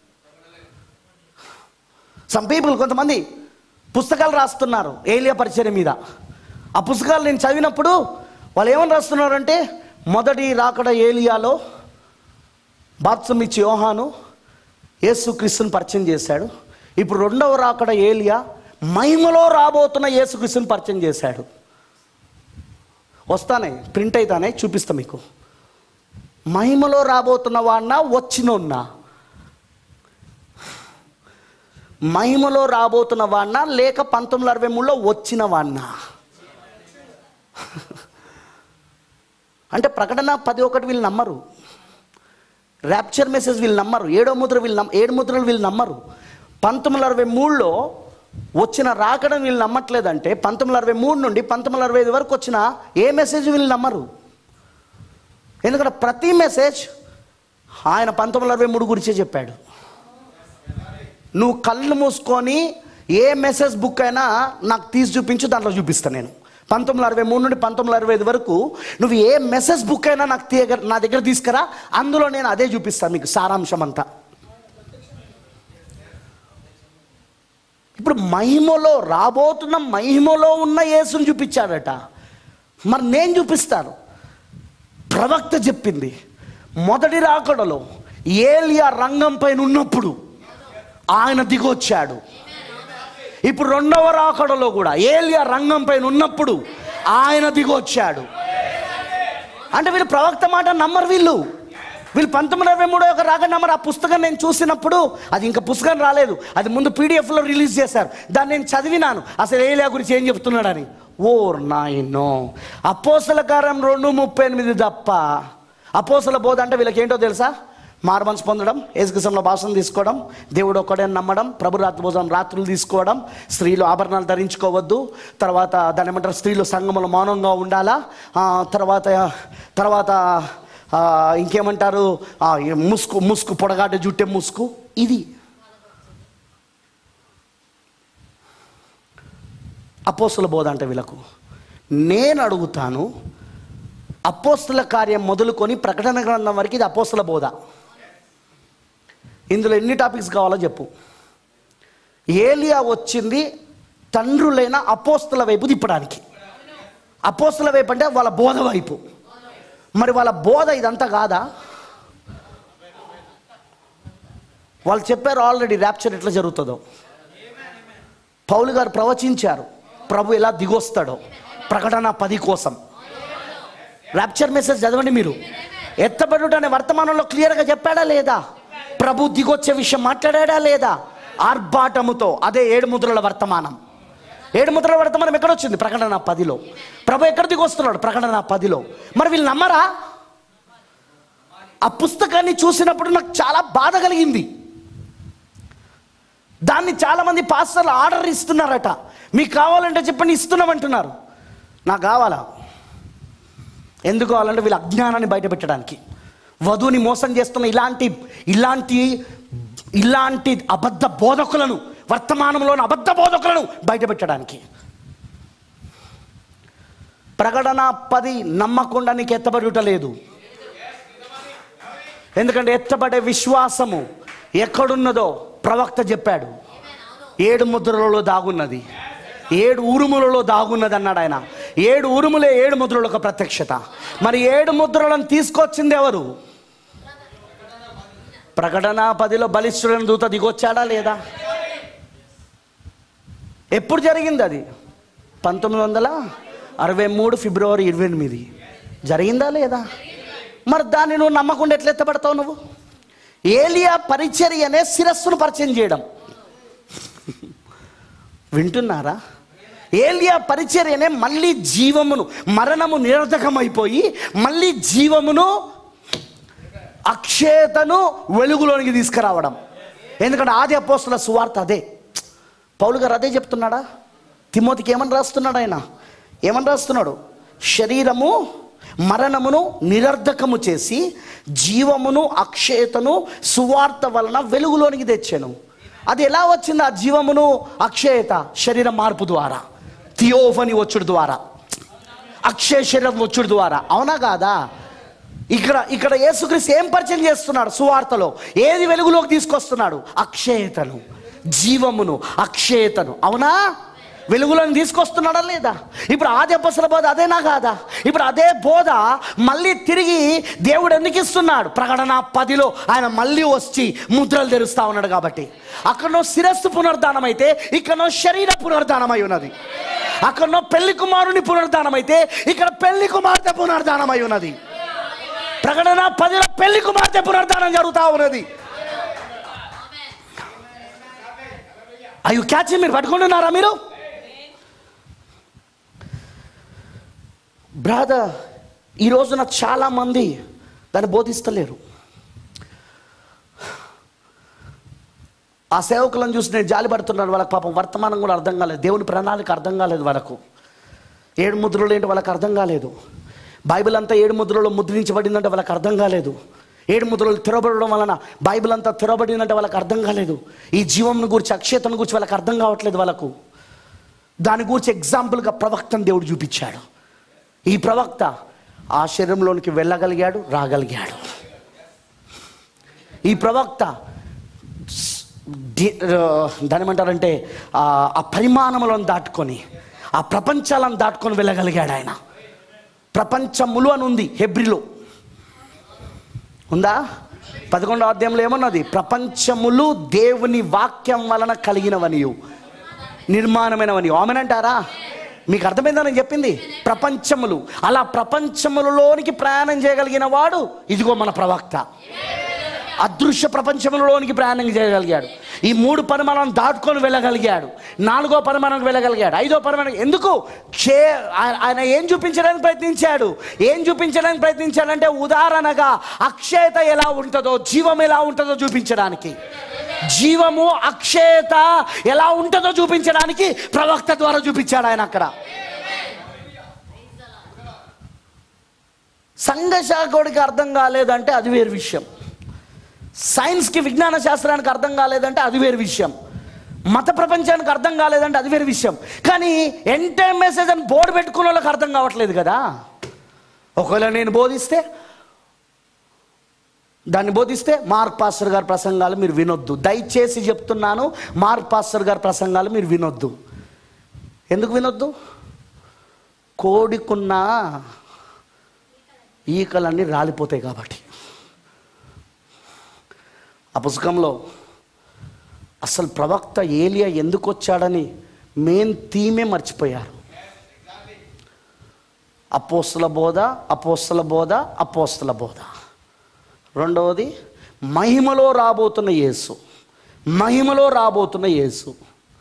సమ్ పీపుల్ కొంతమంది పుస్తకాలు రాస్తున్నారు ఏలియా పరిచయం మీద ఆ పుస్తకాలు నేను చదివినప్పుడు వాళ్ళు ఏమని రాస్తున్నారంటే మొదటి రాకడ ఏలియాలో బాత్సం ఇచ్చి యోహాను యేసుక్రీస్తుని పరిచయం చేశాడు ఇప్పుడు రెండవ రాకడ ఏలియా మహిమలో రాబోతున్న యేసుక్రీస్తుని పరిచయం చేశాడు వస్తానే ప్రింట్ అవుతానే చూపిస్తా మీకు మహిమలో రాబోతున్న వాడినా వచ్చినోన్నా మహిమలో రాబోతున్న వాడినా లేక పంతొమ్మిది వందల అరవై మూడులో వచ్చిన వాడినా అంటే ప్రకటన పది ఒకటి వీళ్ళు నమ్మరు ర్యాప్చర్ మెసేజ్ వీళ్ళు నమ్మరు ఏడో ముద్ర వీళ్ళు నమ్మ ఏడు ముద్రలు వీళ్ళు నమ్మరు పంతొమ్మిది వందల అరవై మూడులో వచ్చిన రాకడం వీళ్ళు నమ్మట్లేదంటే పంతొమ్మిది వందల అరవై మూడు నుండి పంతొమ్మిది వందల అరవై ఐదు వరకు వచ్చిన ఏ మెసేజ్ వీళ్ళు నమ్మరు ఎందుకంటే ప్రతి మెసేజ్ ఆయన పంతొమ్మిది వందల అరవై మూడు గురించే చెప్పాడు నువ్వు కళ్ళు మూసుకొని ఏ మెసేజ్ బుక్ అయినా నాకు తీసి చూపించు దాంట్లో చూపిస్తాను నేను పంతొమ్మిది వందల అరవై మూడు నుండి పంతొమ్మిది వందల అరవై ఐదు వరకు నువ్వు ఏ మెసేజ్ బుక్ అయినా నాకు తీయగ నా దగ్గర తీసుకురా అందులో నేను అదే చూపిస్తాను మీకు సారాంశం అంతా ఇప్పుడు మహిమలో రాబోతున్న మహిమలో ఉన్న యేసుని చూపించాడట మరి నేను చూపిస్తాను ప్రవక్త చెప్పింది మొదటి రాకడలో ఏలియా రంగం పైన ఉన్నప్పుడు ఆయన దిగొచ్చాడు ఇప్పుడు రెండవ రాకడలో కూడా ఏలియా రంగం పైన ఉన్నప్పుడు ఆయన దిగొచ్చాడు అంటే వీళ్ళు ప్రవక్త మాట నమ్మరు వీళ్ళు వీళ్ళు పంతొమ్మిది ఇరవై మూడో ఒక రాక నమ్మరు ఆ పుస్తకం నేను చూసినప్పుడు అది ఇంకా పుస్తకం రాలేదు అది ముందు పీడిఎఫ్లో రిలీజ్ చేశారు దాన్ని నేను చదివినాను అసలు ఏలియా గురించి ఏం చెప్తున్నాడని ఓర్ నాయనో అపోసల కారం రెండు ముప్పై ఎనిమిది తప్ప అపోసల బోధ అంటే వీళ్ళకి ఏంటో తెలుసా మార్మన్స్ పొందడం ఏసుకృష్ణంలో భాషను తీసుకోవడం దేవుడు ఒక్కడే నమ్మడం ప్రభు రాత్రి భోజనం రాత్రులు తీసుకోవడం స్త్రీలు ఆభరణాలు ధరించుకోవద్దు తర్వాత దాని ఏమంటారు స్త్రీలు సంఘములు మౌనంగా ఉండాలా ఆ, తర్వాత తర్వాత ఆ, ఇంకేమంటారు ఆ, ఈ ముసుగు ముసుగు పొడగాట జుట్టే ముసుగు ఇది అపోస్తుల బోధ అంటే వీళ్ళకు నేను అడుగుతాను అపోస్తుల కార్యం మొదలుకొని ప్రకటన గ్రంథం వరకు ఇది అపోస్తుల బోధ ఇందులో ఎన్ని టాపిక్స్ కావాలో చెప్పు ఏలియా వచ్చింది తండ్రులైన అపోస్తుల వైపు తిప్పడానికి అపోస్తుల వైపు అంటే వాళ్ళ బోధ వైపు మరి వాళ్ళ బోధ ఇదంతా కాదా వాళ్ళు చెప్పారు ఆల్రెడీ ర్యాప్చర్ ఎట్లా జరుగుతుందో పౌలు గారు ప్రవచించారు ప్రభు ఎలా దిగొస్తాడో ప్రకటన పది కోసం ర్యాప్చర్ మెసేజ్ చదవండి మీరు ఎత్తబడుట అనే వర్తమానంలో క్లియర్గా చెప్పాడా లేదా ప్రభు దిగొచ్చే విషయం మాట్లాడా లేదా ఆర్భాటముతో అదే ఏడు ముద్రల వర్తమానం ఏడు ముద్రల వర్తమానం ఎక్కడొచ్చింది ప్రకటన పదిలో ప్రభు ఎక్కడ దిగొస్తున్నాడు ప్రకటన పదిలో మరి వీళ్ళు నమ్మరా ఆ పుస్తకాన్ని చూసినప్పుడు నాకు చాలా బాధ కలిగింది దాన్ని చాలామంది పాస్టర్లు ఆర్డర్ ఇస్తున్నారట మీకు కావాలంటే చెప్పండి ఇస్తున్నామంటున్నారు నాకు కావాలా ఎందుకు కావాలంటే వీళ్ళ అజ్ఞానాన్ని బయటపెట్టడానికి వధువుని మోసం చేస్తున్న ఇలాంటి ఇలాంటి ఇలాంటి అబద్ధ బోధకులను వర్తమానంలోని అబద్ధ బోధకులను బయటపెట్టడానికి ప్రకటన పది నమ్మకుండా నీకు ఎత్తబడుట లేదు ఎందుకంటే ఎత్తబడే విశ్వాసము ఎక్కడున్నదో ప్రవక్త చెప్పాడు ఏడు ముద్రలలో దాగున్నది ఏడు ఉరుములలో దాగున్నది అన్నాడు ఆయన ఏడు ఉరుములే ఏడు ముద్రలకు ప్రత్యక్షత మరి ఏడు ముద్రలను తీసుకొచ్చింది ఎవరు ప్రకటన పదిలో బలిష్ఠుడైన దూత దిగొచ్చాడా లేదా ఎప్పుడు జరిగింది అది పంతొమ్మిది వందల అరవై మూడు ఫిబ్రవరి ఇరవై ఎనిమిది జరిగిందా లేదా మరి దాన్ని నువ్వు నమ్మకుండా ఎట్లా ఎత్తపడతావు నువ్వు ఏలియా పరిచర్యనే శిరస్సును పరిచయం చేయడం వింటున్నారా ఏలియా పరిచర్యనే మళ్ళీ జీవమును మరణము నిరర్ధకమైపోయి మళ్ళీ జీవమును అక్షేతను వెలుగులోనికి తీసుకురావడం ఎందుకంటే ఆది అపోస్తుల సువార్త అదే పౌలు గారు అదే చెప్తున్నాడా తిమోతికి ఏమని రాస్తున్నాడు ఆయన ఏమని రాస్తున్నాడు శరీరము మరణమును నిరర్ధకము చేసి జీవమును అక్షయతను సువార్త వలన వెలుగులోనికి తెచ్చాను అది ఎలా వచ్చింది ఆ జీవమును అక్షయత శరీర మార్పు ద్వారా థియోఫని వచ్చుడు ద్వారా అక్షయ శరీరం వచ్చుడు ద్వారా అవునా కాదా ఇక్కడ ఇక్కడ యేసుక్రీస్తు ఏం పరిచయం చేస్తున్నాడు సువార్తలో ఏది వెలుగులోకి తీసుకొస్తున్నాడు అక్షయతను జీవమును అక్షయతను అవునా వెలుగులను తీసుకొస్తున్నాడా లేదా ఇప్పుడు ఆది అప్పసల బోధ అదేనా కాదా ఇప్పుడు అదే బోధ మళ్ళీ తిరిగి దేవుడు ఎందుకు ఇస్తున్నాడు ప్రకటన పదిలో ఆయన మళ్ళీ వచ్చి ముద్రలు తెరుస్తా ఉన్నాడు కాబట్టి అక్కడనో శిరస్సు పునరుద్ధానం అయితే ఇక్కడనో శరీర పునరుద్ధానం అయి ఉన్నది అక్కడనో పెళ్లి కుమారుని పునరుద్ధానం అయితే ఇక్కడ పెళ్లి కుమార్తె పునరుద్ధానం అయి ఉన్నది ప్రకటన పదిలో పెళ్లి కుమార్తె పునరుద్ధానం జరుగుతూ ఉన్నది అయ్యో క్యాచ్ మీరు పట్టుకుంటున్నారా మీరు బ్రాదర్ ఈ రోజున చాలామంది దాన్ని బోధిస్తలేరు ఆ సేవకులను చూసి నేను జాలి పడుతున్నాను వాళ్ళకి పాపం వర్తమానం కూడా అర్థం కాలేదు దేవుని ప్రణాళిక అర్థం కాలేదు వాళ్ళకు ఏడు ముద్రలు ఏంటి వాళ్ళకి అర్థం కాలేదు బైబిల్ అంతా ఏడు ముద్రలో ముద్రించబడిందంటే వాళ్ళకి అర్థం కాలేదు ఏడు ముద్రలు తెరబడడం వలన బైబిల్ అంతా తెరబడిందంటే వాళ్ళకి అర్థం కాలేదు ఈ జీవంను గురించి అక్షేతను గురించి వాళ్ళకి అర్థం కావట్లేదు వాళ్ళకు దాని గురించి ఎగ్జాంపుల్గా ప్రవక్తను దేవుడు చూపించాడు ఈ ప్రవక్త ఆ శరీరంలోనికి వెళ్ళగలిగాడు రాగలిగాడు ఈ ప్రవక్త స్- డి- ఆ, దాని ఏమంటారంటే ఆ ఆ పరిమాణములను దాటుకొని ఆ ప్రపంచాలను దాటుకొని వెళ్ళగలిగాడు ఆయన ప్రపంచములు అని ఉంది హెబ్రిలో ఉందా పదకొండవ అధ్యాయంలో ఏమన్నది ప్రపంచములు దేవుని వాక్యం వలన కలిగినవనియు నిర్మాణమైనవని ఆమెనంటారా మీకు అర్థమైందా నేను చెప్పింది ప్రపంచములు అలా ప్రపంచములలోనికి ప్రయాణం చేయగలిగిన వాడు ఇదిగో మన ప్రవక్త అదృశ్య ప్రపంచంలోనికి ప్రయాణం చేయగలిగాడు ఈ మూడు పరిమాణాలను దాటుకొని వెళ్ళగలిగాడు నాలుగో పరిమాణానికి వెళ్ళగలిగాడు ఐదో పరిమాణం ఎందుకు చే ఆయన- ఆయన ఏం చూపించడానికి ప్రయత్నించాడు ఏం చూపించడానికి ప్రయత్నించాడంటే ఉదాహరణగా అక్షయత ఎలా ఉంటుందో జీవం ఎలా ఉంటుందో చూపించడానికి జీవము అక్షయత ఎలా ఉంటుందో చూపించడానికి ప్రవక్త ద్వారా చూపించాడు ఆయన అక్కడ సంఘశాఖుడికి అర్థం కాలేదంటే అది వేరు విషయం సైన్స్కి విజ్ఞాన శాస్త్రానికి అర్థం కాలేదంటే అది వేరు విషయం మత ప్రపంచానికి అర్థం కాలేదంటే అది వేరు విషయం కానీ ఎంటైమ్ మెసేజ్ అని బోర్డు పెట్టుకున్న వాళ్ళకి అర్థం కావట్లేదు కదా ఒకవేళ నేను బోధిస్తే దాన్ని బోధిస్తే మార్క్ పాస్టర్ గారి ప్రసంగాలు మీరు వినొద్దు దయచేసి చెప్తున్నాను మార్క్ పాస్టర్ గారి ప్రసంగాలు మీరు వినొద్దు ఎందుకు వినొద్దు కోడికున్న ఈకలన్నీ రాలిపోతాయి కాబట్టి ఆ పుస్తకంలో అసలు ప్రవక్త ఏలియా ఎందుకు వచ్చాడని మెయిన్ థీమే మర్చిపోయారు అపోస్తుల బోధ అపోస్తుల బోధ అపోస్తుల బోధ రెండవది మహిమలో రాబోతున్న యేసు మహిమలో రాబోతున్న యేసు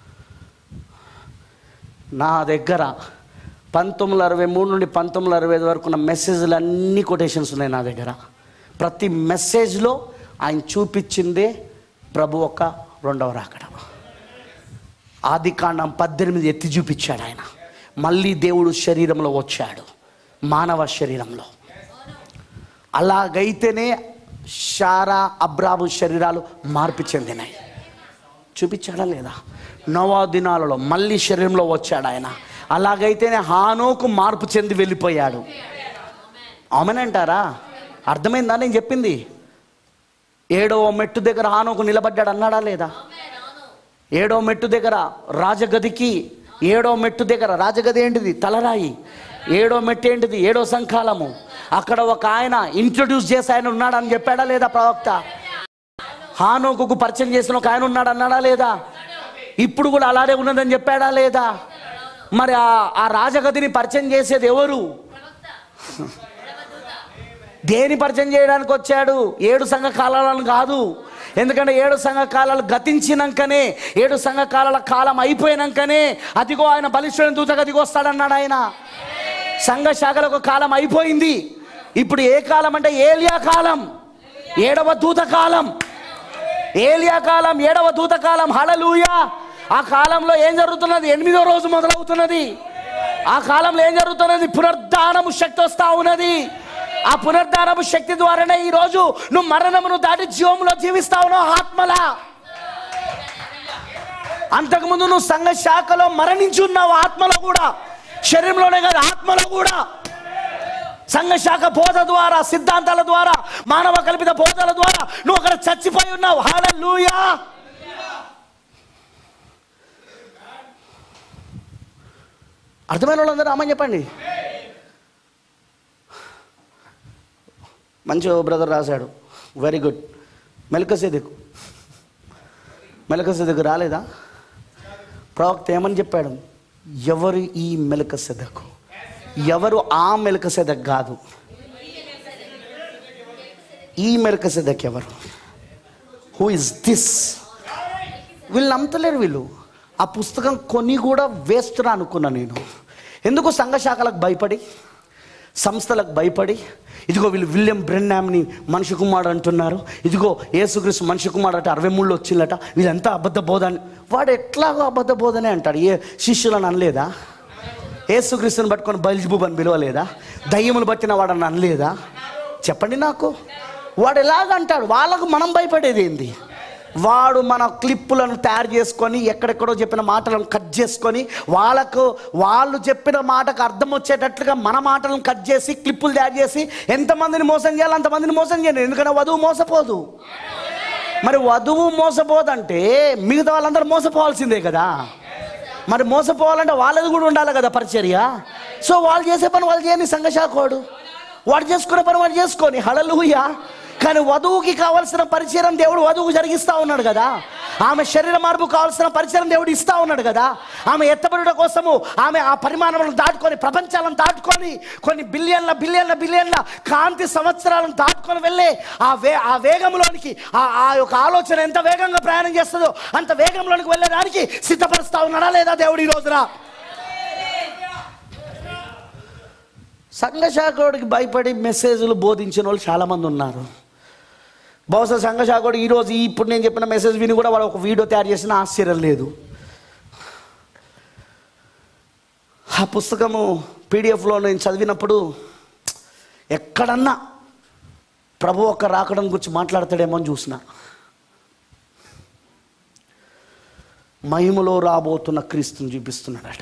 నా దగ్గర పంతొమ్మిది వందల అరవై మూడు నుండి పంతొమ్మిది వందల అరవై ఐదు వరకు ఉన్న మెసేజ్లు అన్ని కొటేషన్స్ ఉన్నాయి నా దగ్గర ప్రతి మెసేజ్లో ఆయన చూపించిందే ప్రభు ఒక రెండవ రాకడ ఆది కాండం పద్దెనిమిది ఎత్తి చూపించాడు ఆయన మళ్ళీ దేవుడు శరీరంలో వచ్చాడు మానవ శరీరంలో అలాగైతేనే షారా అబ్రాబు శరీరాలు మార్పు చెందినాయి చూపించాడా లేదా నవా దినాలలో మళ్ళీ శరీరంలో వచ్చాడు ఆయన అలాగైతేనే హానోకు మార్పు చెంది వెళ్ళిపోయాడు అవునంటారా అర్థమైందా నేను చెప్పింది ఏడవ మెట్టు దగ్గర హానోకు నిలబడ్డాడు అన్నాడా లేదా ఏడో మెట్టు దగ్గర రాజగదికి ఏడో మెట్టు దగ్గర రాజగది ఏంటిది తలరాయి ఏడో మెట్టు ఏంటిది ఏడో సంకాలము అక్కడ ఒక ఆయన ఇంట్రొడ్యూస్ చేసి ఆయన ఉన్నాడని చెప్పాడా లేదా ప్రవక్త హానోకు పరిచయం చేసిన ఒక ఆయన ఉన్నాడు అన్నాడా లేదా ఇప్పుడు కూడా అలానే ఉన్నదని చెప్పాడా లేదా మరి ఆ ఆ రాజగదిని పరిచయం చేసేది ఎవరు దేని పరిచయం చేయడానికి వచ్చాడు ఏడు సంఘ కాలాలను కాదు ఎందుకంటే ఏడు సంఘ కాలాలు గతించినాకనే ఏడు సంఘ కాలాల కాలం అయిపోయినాకనే అదిగో ఆయన బలిష్ఠుని దూతగా దిగి వస్తాడన్నాడు ఆయన సంఘ శాఖలకు కాలం అయిపోయింది ఇప్పుడు ఏ కాలం అంటే ఏలియా కాలం ఏడవ దూత కాలం ఏలియా కాలం ఏడవ దూత కాలం హలలుయా ఆ కాలంలో ఏం జరుగుతున్నది ఎనిమిదో రోజు మొదలవుతున్నది ఆ కాలంలో ఏం జరుగుతున్నది పునరుద్ధానము శక్తి వస్తా ఉన్నది ఆ పునరుద్ధానము శక్తి ద్వారానే ఈ రోజు నువ్వు మరణమును దాటి జీవంలో జీవిస్తా ఉన్నావు ఆత్మలా అంతకుముందు నువ్వు సంఘ శాఖలో మరణించి ఉన్నావు ఆత్మలో కూడా శరీరంలోనే కాదు ఆత్మలో కూడా సంఘ శాఖ బోధ ద్వారా సిద్ధాంతాల ద్వారా మానవ కల్పిత బోధల ద్వారా నువ్వు అక్కడ చచ్చిపోయి ఉన్నావు హాలూయా అర్థమైన వాళ్ళందరూ అమ్మని చెప్పండి మంచి బ్రదర్ రాశాడు వెరీ గుడ్ మెలకసేదికు మెలకసేదికు రాలేదా ప్రవక్త ఏమని చెప్పాడు ఎవరు ఈ మెలకసెదకు ఎవరు ఆ మెలకసెదక్ కాదు ఈ మెలకసెదక్ ఎవరు హూ ఇస్ దిస్ వీళ్ళు నమ్మతలేరు వీళ్ళు ఆ పుస్తకం కొని కూడా వేస్ట్ అనుకున్నా నేను ఎందుకు సంఘ శాఖలకు భయపడి సంస్థలకు భయపడి ఇదిగో వీళ్ళు విలియం బ్రెన్నామ్ని మనిషి కుమారుడు అంటున్నారు ఇదిగో యేసుక్రీస్తు మనిషి కుమారుడు అంటే అరవై మూడులో వచ్చిందట వీళ్ళంతా అబద్ధ బోధ అని వాడు ఎట్లాగో అబద్ధ బోధనే అంటాడు ఏ శిష్యులను అనలేదా యేసుక్రీస్తుని పట్టుకొని బయలుజుబు అని పిలవలేదా దయ్యములు పట్టిన వాడని అనలేదా చెప్పండి నాకు వాడు ఎలాగ అంటాడు వాళ్ళకు మనం భయపడేది ఏంది వాడు మన క్లిప్పులను తయారు చేసుకొని ఎక్కడెక్కడో చెప్పిన మాటలను కట్ చేసుకొని వాళ్ళకు వాళ్ళు చెప్పిన మాటకు అర్థం వచ్చేటట్లుగా మన మాటలను కట్ చేసి క్లిప్పులు తయారు చేసి ఎంతమందిని మోసం చేయాలి అంతమందిని మోసం చేయండి ఎందుకంటే వధువు మోసపోదు మరి వధువు మోసపోదంటే మిగతా వాళ్ళందరూ మోసపోవాల్సిందే కదా మరి మోసపోవాలంటే వాళ్ళది కూడా ఉండాలి కదా పరిచర్య సో వాళ్ళు చేసే పని వాళ్ళు చేయని సంఘశాఖోడు వాడు చేసుకునే పని వాడు చేసుకొని హడలుయ్యా కానీ వధువుకి కావాల్సిన పరిచయం దేవుడు వధువుకు జరిగిస్తా ఉన్నాడు కదా ఆమె శరీర మార్పు కావాల్సిన పరిచయం దేవుడు ఇస్తా ఉన్నాడు కదా ఆమె ఎత్తబడుట కోసము ఆమె ఆ పరిమాణాలను దాటుకొని ప్రపంచాలను దాటుకొని కొన్ని బిలియన్ల బిలియన్ల బిలియన్ల కాంతి సంవత్సరాలను దాటుకొని వెళ్ళే ఆ వే ఆ వేగంలోనికి ఆ ఆ యొక్క ఆలోచన ఎంత వేగంగా ప్రయాణం చేస్తుందో అంత వేగంలోనికి వెళ్ళడానికి సిద్ధపరుస్తా ఉన్నాడా లేదా దేవుడు ఈ రోజున సంఘశాఖోడికి భయపడి మెసేజ్లు బోధించిన వాళ్ళు చాలామంది ఉన్నారు బహుశా సంఘశాఖోడు ఈరోజు ఈ ఇప్పుడు నేను చెప్పిన మెసేజ్ విని కూడా వాడు ఒక వీడియో తయారు చేసిన ఆశ్చర్యం లేదు ఆ పుస్తకము పీడిఎఫ్లో నేను చదివినప్పుడు ఎక్కడన్నా ప్రభు ఒక్క రాకడం గురించి మాట్లాడతాడేమో అని చూసిన మహిమలో రాబోతున్న క్రీస్తుని చూపిస్తున్నాడట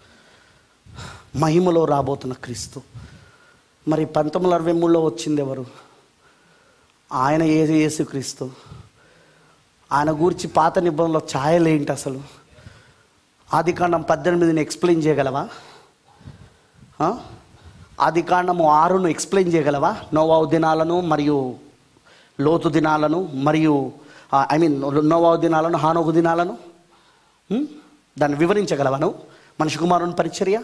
మహిమలో రాబోతున్న క్రీస్తు మరి పంతొమ్మిది వందల అరవై మూడులో వచ్చింది ఎవరు ఆయన ఏ యేసు క్రీస్తు ఆయన గురించి పాత నిబంధనలో ఛాయలేంటి అసలు ఆది కాండం పద్దెనిమిదిని ఎక్స్ప్లెయిన్ చేయగలవా ఆ? ఆది కాండము ఆరును ఎక్స్ప్లెయిన్ చేయగలవా నోవావు దినాలను మరియు లోతు దినాలను మరియు ఐ మీన్ నోవావు దినాలను హానోగు దినాలను ఉం? దాన్ని వివరించగలవా నువ్వు మనిషి కుమారుని పరిచర్య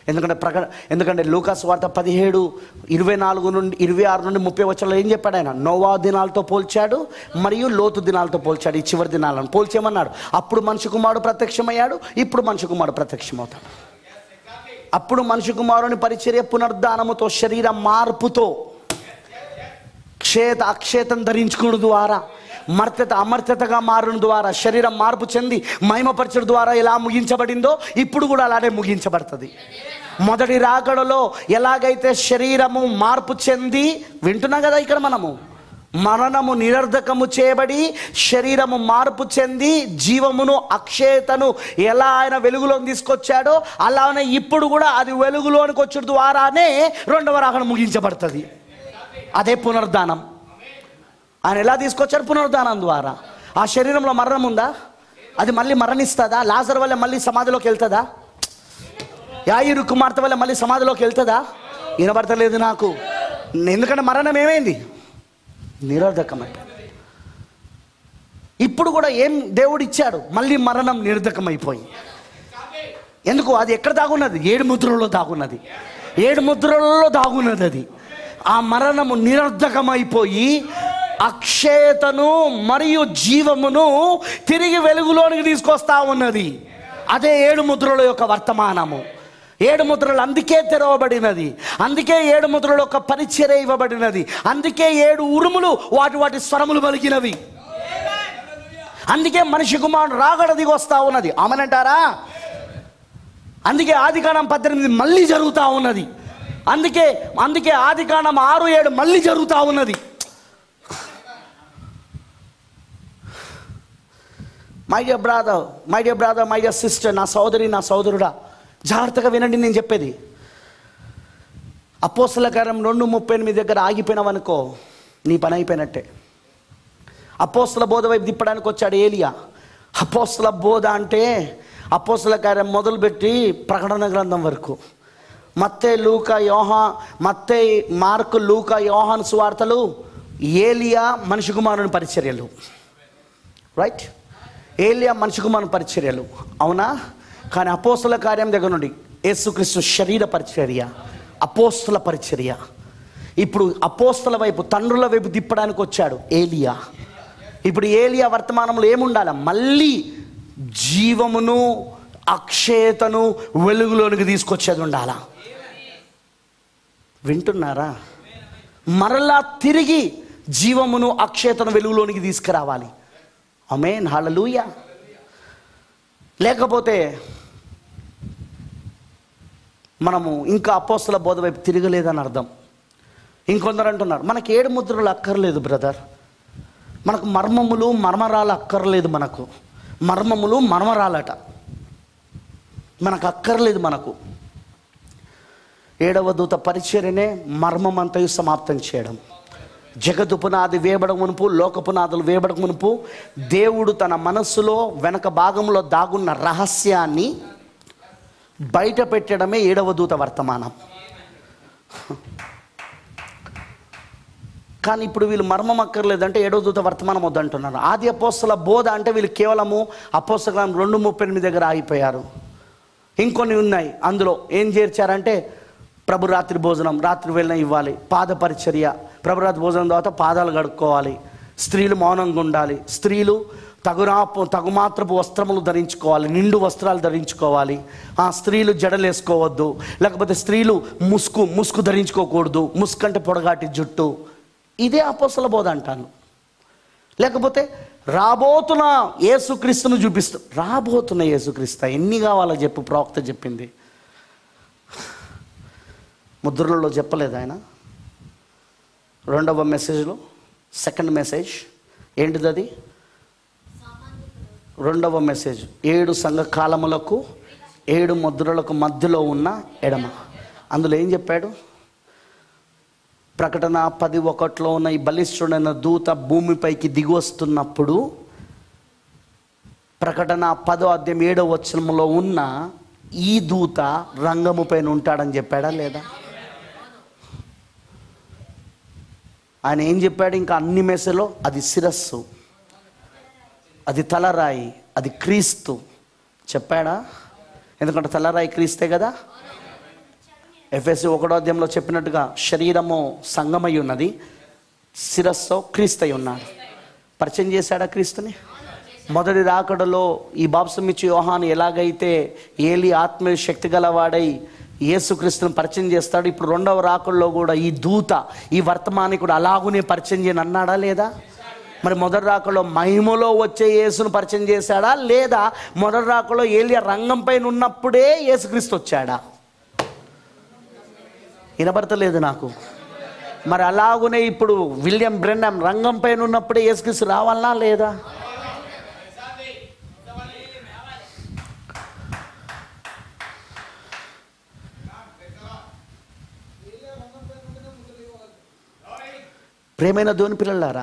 ఎందుకంటే ప్రకట ఎందుకంటే లూకాస్ వార్త పదిహేడు ఇరవై నాలుగు నుండి ఇరవై ఆరు నుండి ముప్పై వచ్చంలో ఏం చెప్పాడు ఆయన నోవా దినాలతో పోల్చాడు మరియు లోతు దినాలతో పోల్చాడు ఈ చివరి దినాలను పోల్చేమన్నాడు అప్పుడు మనిషి కుమారుడు ప్రత్యక్షమయ్యాడు ఇప్పుడు మనిషి కుమారుడు ప్రత్యక్షమవుతాడు అప్పుడు మనిషి కుమారుని పరిచర్య పునర్ధానముతో శరీర మార్పుతో క్షేత అక్షేతం ధరించుకుని ద్వారా మర్త్యత అమర్త్యతగా మారుని ద్వారా శరీరం మార్పు చెంది మహిమపరచడం ద్వారా ఎలా ముగించబడిందో ఇప్పుడు కూడా అలానే ముగించబడుతుంది మొదటి రాకడలో ఎలాగైతే శరీరము మార్పు చెంది వింటున్నాం కదా ఇక్కడ మనము మరణము నిరర్ధకము చేయబడి శరీరము మార్పు చెంది జీవమును అక్షేతను ఎలా ఆయన వెలుగులోకి తీసుకొచ్చాడో అలానే ఇప్పుడు కూడా అది వెలుగులోనికి వచ్చి ద్వారానే రెండవ రాకడ ముగించబడుతుంది అదే పునరుద్ధానం ఆయన ఎలా తీసుకొచ్చారు పునరుద్ధానం ద్వారా ఆ శరీరంలో మరణం ఉందా అది మళ్ళీ మరణిస్తుందా లాజర్ వల్ల మళ్ళీ సమాధిలోకి వెళ్తుందా యాయిరు కుమార్తె వల్ల మళ్ళీ సమాధిలోకి వెళ్తుందా వినబడతలేదు నాకు ఎందుకంటే మరణం ఏమైంది నిరోధకమైపోయింది ఇప్పుడు కూడా ఏం దేవుడు ఇచ్చాడు మళ్ళీ మరణం నిరర్ధకమైపోయి ఎందుకు అది ఎక్కడ దాగున్నది ఏడు ముద్రలో దాగున్నది ఏడు ముద్రలలో దాగున్నది అది ఆ మరణము నిరర్ధకమైపోయి అక్షేతను మరియు జీవమును తిరిగి వెలుగులోనికి తీసుకొస్తా ఉన్నది అదే ఏడు ముద్రల యొక్క వర్తమానము ఏడు ముద్రలు అందుకే తెరవబడినది అందుకే ఏడు ముద్రల యొక్క పరిచర్య ఇవ్వబడినది అందుకే ఏడు ఉరుములు వాటి వాటి స్వరములు పలికినవి అందుకే మనిషి కుమారుడు రాగడ దిగి వస్తా ఉన్నది ఆమెనంటారా అందుకే ఆదికాండం పద్దెనిమిది మళ్ళీ జరుగుతూ ఉన్నది అందుకే అందుకే ఆదికాండం ఆరు ఏడు మళ్ళీ జరుగుతూ ఉన్నది my dear brother my dear brother my dear sister నా సోదరి నా సోదరుడా జాగ్రత్తగా వినండి నేను చెప్పేది అపోసల కార్యం రెండు ముప్పై ఎనిమిది దగ్గర ఆగిపోయినావనుకో నీ పని అయిపోయినట్టే అపోస్తల బోధ వైపు తిప్పడానికి వచ్చాడు ఏలియా అపోస్తల బోధ అంటే అపోస్తల కార్యం మొదలుపెట్టి ప్రకటన గ్రంథం వరకు మత్తే లూక యోహా మత్తే మార్కు లూక యోహాన్ సువార్తలు ఏలియా మనిషి కుమారుని పరిచర్యలు రైట్ ఏలియా మనిషి కుమారుని పరిచర్యలు అవునా కానీ అపోస్తల కార్యం దగ్గర నుండి యేసుక్రీస్తు శరీర పరిచర్య అపోస్తల పరిచర్య ఇప్పుడు అపోస్తల వైపు తండ్రుల వైపు తిప్పడానికి వచ్చాడు ఏలియా ఇప్పుడు ఏలియా వర్తమానంలో ఏముండాలి మళ్ళీ జీవమును అక్షేతను వెలుగులోనికి తీసుకొచ్చేది ఉండాలా వింటున్నారా మరలా తిరిగి జీవమును అక్షేతను వెలుగులోనికి తీసుకురావాలి అమేన్ హల్లెలూయా లేకపోతే మనము ఇంకా అపోస్తుల బోధ వైపు తిరగలేదని అర్థం ఇంకొందరు అంటున్నారు మనకి ఏడు ముద్రలు అక్కర్లేదు బ్రదర్ మనకు మర్మములు మర్మరాలు అక్కర్లేదు మనకు మర్మములు మర్మరాలట మనకు అక్కర్లేదు మనకు ఏడవ దూత పరిచర్యనే మర్మమంతయు సమాప్తం చేయడం జగత్తు పునాది వేయబడ మునుపు లోక పునాదులు వేయబడ మునుపు దేవుడు తన మనస్సులో వెనక భాగంలో దాగున్న రహస్యాన్ని బయట పెట్టడమే ఏడవ దూత వర్తమానం కానీ ఇప్పుడు వీళ్ళు మర్మం అక్కర్లేదంటే ఏడవ దూత వర్తమానం వద్దంటున్నారు ఆది అపోస్తల బోధ అంటే వీళ్ళు కేవలము అపోస్తలం రెండు ముప్పై ఎనిమిది దగ్గర ఆగిపోయారు ఇంకొన్ని ఉన్నాయి అందులో ఏం చేర్చారంటే ప్రభు రాత్రి భోజనం రాత్రి వెళ్ళిన ఇవ్వాలి పాద పరిచర్య ప్రభు రాత్రి భోజనం తర్వాత పాదాలు కడుక్కోవాలి స్త్రీలు మౌనంగా ఉండాలి స్త్రీలు తగురాపు తగుమాత్రపు వస్త్రములు ధరించుకోవాలి నిండు వస్త్రాలు ధరించుకోవాలి ఆ స్త్రీలు జడలు వేసుకోవద్దు లేకపోతే స్త్రీలు ముసుగు ముసుగు ధరించుకోకూడదు ముసుగు అంటే పొడగాటి జుట్టు ఇదే అపోసల బోధ అంటాను లేకపోతే రాబోతున్న యేసుక్రీస్తును చూపిస్తూ రాబోతున్న యేసుక్రీస్తు ఎన్ని కావాలో చెప్పు ప్రవక్త చెప్పింది ముద్రలలో చెప్పలేదు ఆయన రెండవ మెసేజ్లో సెకండ్ మెసేజ్ ఏంటిది అది రెండవ మెసేజ్ ఏడు సంఘ కాలములకు ఏడు ముద్రలకు మధ్యలో ఉన్న ఎడమ అందులో ఏం చెప్పాడు ప్రకటన పది ఒకటిలో ఉన్న ఈ బలిష్ఠుడైన దూత భూమిపైకి దిగి వస్తున్నప్పుడు ప్రకటన పదో అధ్యాయం ఏడో వచనంలో ఉన్న ఈ దూత రంగము పైన ఉంటాడని చెప్పాడా లేదా ఆయన ఏం చెప్పాడు ఇంకా అన్ని మెసలో అది శిరస్సు అది తలరాయి అది క్రీస్తు చెప్పాడా ఎందుకంటే తలరాయి క్రీస్తే కదా ఎఫ్ఎస్సి ఒకటో అధ్యాయంలో చెప్పినట్టుగా శరీరము సంగమై ఉన్నది శిరస్సు క్రీస్తై ఉన్నాడు పరిచయం చేశాడా క్రీస్తుని మొదటి రాకడలో ఈ బాప్సమిచ్చి యోహాను ఎలాగైతే ఏలి ఆత్మీయ శక్తి గలవాడై యేసుక్రీస్తుని పరిచయం చేస్తాడు ఇప్పుడు రెండవ రాకడలో కూడా ఈ దూత ఈ వర్తమానికుడు అలాగునే పరిచయం చేయని అన్నాడా లేదా మరి మొదటి రాకలో మహిమలో వచ్చే యేసును పరిచయం చేశాడా లేదా మొదటి రాకలో ఏలియా రంగం పైన ఉన్నప్పుడే యేసుక్రీస్తు వచ్చాడా వినబడతలేదు నాకు మరి అలాగునే ఇప్పుడు విలియం బ్రెండం రంగం పైన ఉన్నప్పుడే యేసుక్రీస్తు రావాలనా లేదా ప్రేమైన దోని పిల్లలారా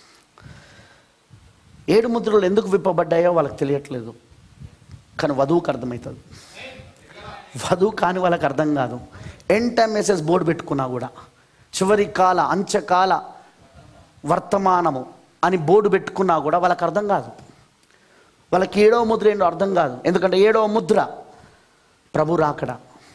ఏడు ముద్రలు ఎందుకు విప్పబడ్డాయో వాళ్ళకి తెలియట్లేదు కానీ వధువుకు అర్థమవుతుంది వధువు కాని వాళ్ళకి అర్థం కాదు ఎన్ టైం మెసేజ్ బోర్డు పెట్టుకున్నా కూడా చివరి కాల అంచకాల వర్తమానము అని బోర్డు పెట్టుకున్నా కూడా వాళ్ళకి అర్థం కాదు వాళ్ళకి ఏడవ ముద్ర ఏంటో అర్థం కాదు ఎందుకంటే ఏడవ ముద్ర ప్రభు రాకడ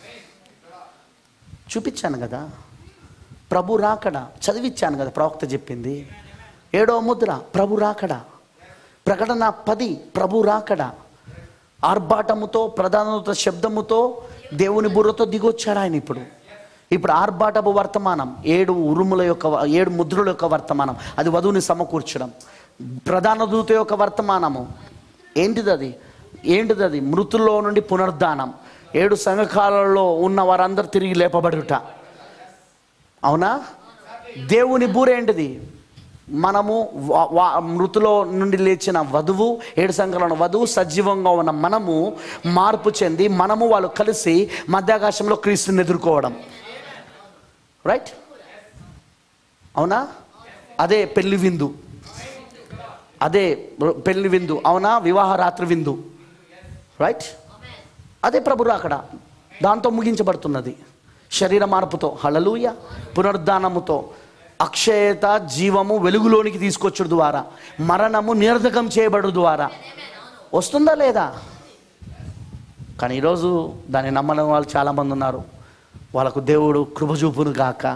చూపించాను కదా ప్రభు రాకడ చదివిచ్చాను కదా ప్రవక్త చెప్పింది ఏడవ ముద్ర ప్రభు రాకడ ప్రకటన పది ప్రభు రాకడ ఆర్భాటముతో ప్రధానత శబ్దముతో దేవుని బుర్రతో దిగొచ్చాడు ఆయన ఇప్పుడు ఇప్పుడు ఆర్భాటపు వర్తమానం ఏడు ఉరుముల యొక్క ఏడు ముద్రల యొక్క వర్తమానం అది వధువుని సమకూర్చడం ప్రధాన దూత యొక్క వర్తమానము ఏంటిది అది ఏంటిది అది మృతుల్లో నుండి పునరుద్ధానం ఏడు సంఘకాలలో ఉన్న వారందరూ తిరిగి లేపబడుట అవునా దేవుని బూర ఏంటిది మనము వా- వా- మృతులో నుండి లేచిన వధువు ఏడు సంఘాలను వధువు సజీవంగా ఉన్న మనము మార్పు చెంది మనము వాళ్ళు కలిసి మధ్యాకాశంలో క్రీస్తుని ఎదుర్కోవడం రైట్ అవునా అదే పెళ్లి విందు అదే పెళ్లి విందు అవునా వివాహ రాత్రి విందు రైట్ అదే ప్రభు అక్కడ దాంతో ముగించబడుతున్నది శరీర మార్పుతో హళలుయ పునరుద్ధానముతో అక్షయత జీవము వెలుగులోనికి తీసుకొచ్చుడు ద్వారా మరణము నిరర్ధకం చేయబడు ద్వారా వస్తుందా లేదా కానీ ఈరోజు దాన్ని నమ్మని వాళ్ళు చాలామంది ఉన్నారు వాళ్ళకు దేవుడు కృపచూపును గాక